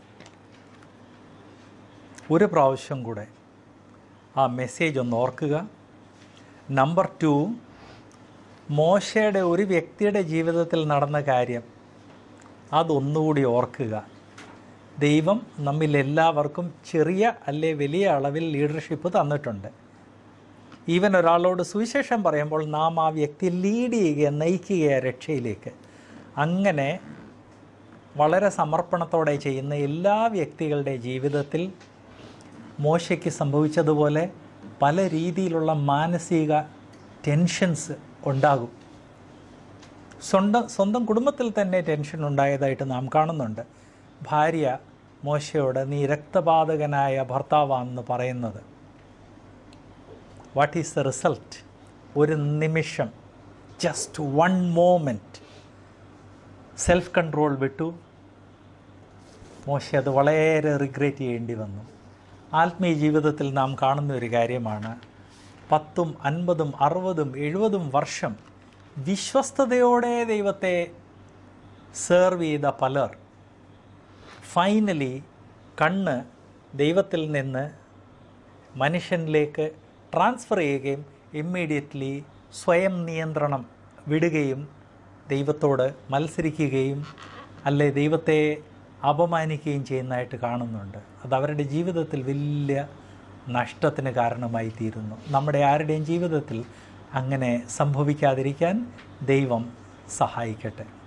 ഒരു പ്രാവശ്യം കൂടെ ആ മെസ്സേജ് ഒന്ന് ഓർക്കുക നമ്പർ ടു മോശയുടെ ഒരു വ്യക്തിയുടെ ജീവിതത്തിൽ നടന്ന കാര്യം അതൊന്നുകൂടി ഓർക്കുക ദൈവം നമ്മിൽ എല്ലാവർക്കും ചെറിയ അല്ലെ വലിയ അളവിൽ ലീഡർഷിപ്പ് തന്നിട്ടുണ്ട് ഈവൻ ഒരാളോട് സുവിശേഷം പറയുമ്പോൾ നാം ആ വ്യക്തി ലീഡ് ചെയ്യുക നയിക്കുക രക്ഷയിലേക്ക് അങ്ങനെ വളരെ സമർപ്പണത്തോടെ ചെയ്യുന്ന എല്ലാ വ്യക്തികളുടെ ജീവിതത്തിൽ മോശയ്ക്ക് സംഭവിച്ചതുപോലെ പല രീതിയിലുള്ള മാനസിക ടെൻഷൻസ് ഉണ്ടാകും സ്വന്തം സ്വന്തം കുടുംബത്തിൽ തന്നെ ടെൻഷൻ ഉണ്ടായതായിട്ട് നാം കാണുന്നുണ്ട് ഭാര്യ മോശയോട് നീ രക്തപാതകനായ ഭർത്താവാണെന്ന് പറയുന്നത് വാട്ട് ഈസ് ദ റിസൾട്ട് ഒരു നിമിഷം just one moment self control വിട്ടു മോശ അത് വളരെ റിഗ്രറ്റ് ചെയ്യേണ്ടി വന്നു ആത്മീയ ജീവിതത്തിൽ നാം കാണുന്ന ഒരു കാര്യമാണ് പത്തും അൻപതും അറുപതും എഴുപതും വർഷം വിശ്വസ്തയോടെ ദൈവത്തെ സെർവ് ചെയ്ത പലർ ഫൈനലി കണ്ണ് ദൈവത്തിൽ നിന്ന് മനുഷ്യനിലേക്ക് ട്രാൻസ്ഫർ ചെയ്യുകയും ഇമ്മീഡിയറ്റ്ലി സ്വയം നിയന്ത്രണം വിടുകയും ദൈവത്തോട് മത്സരിക്കുകയും അല്ലെ ദൈവത്തെ അപമാനിക്കുകയും ചെയ്യുന്നതായിട്ട് കാണുന്നുണ്ട് അത് അവരുടെ ജീവിതത്തിൽ വലിയ നഷ്ടത്തിന് കാരണമായി തീരുന്നു നമ്മുടെ ആരുടെയും ജീവിതത്തിൽ അങ്ങനെ സംഭവിക്കാതിരിക്കാൻ ദൈവം സഹായിക്കട്ടെ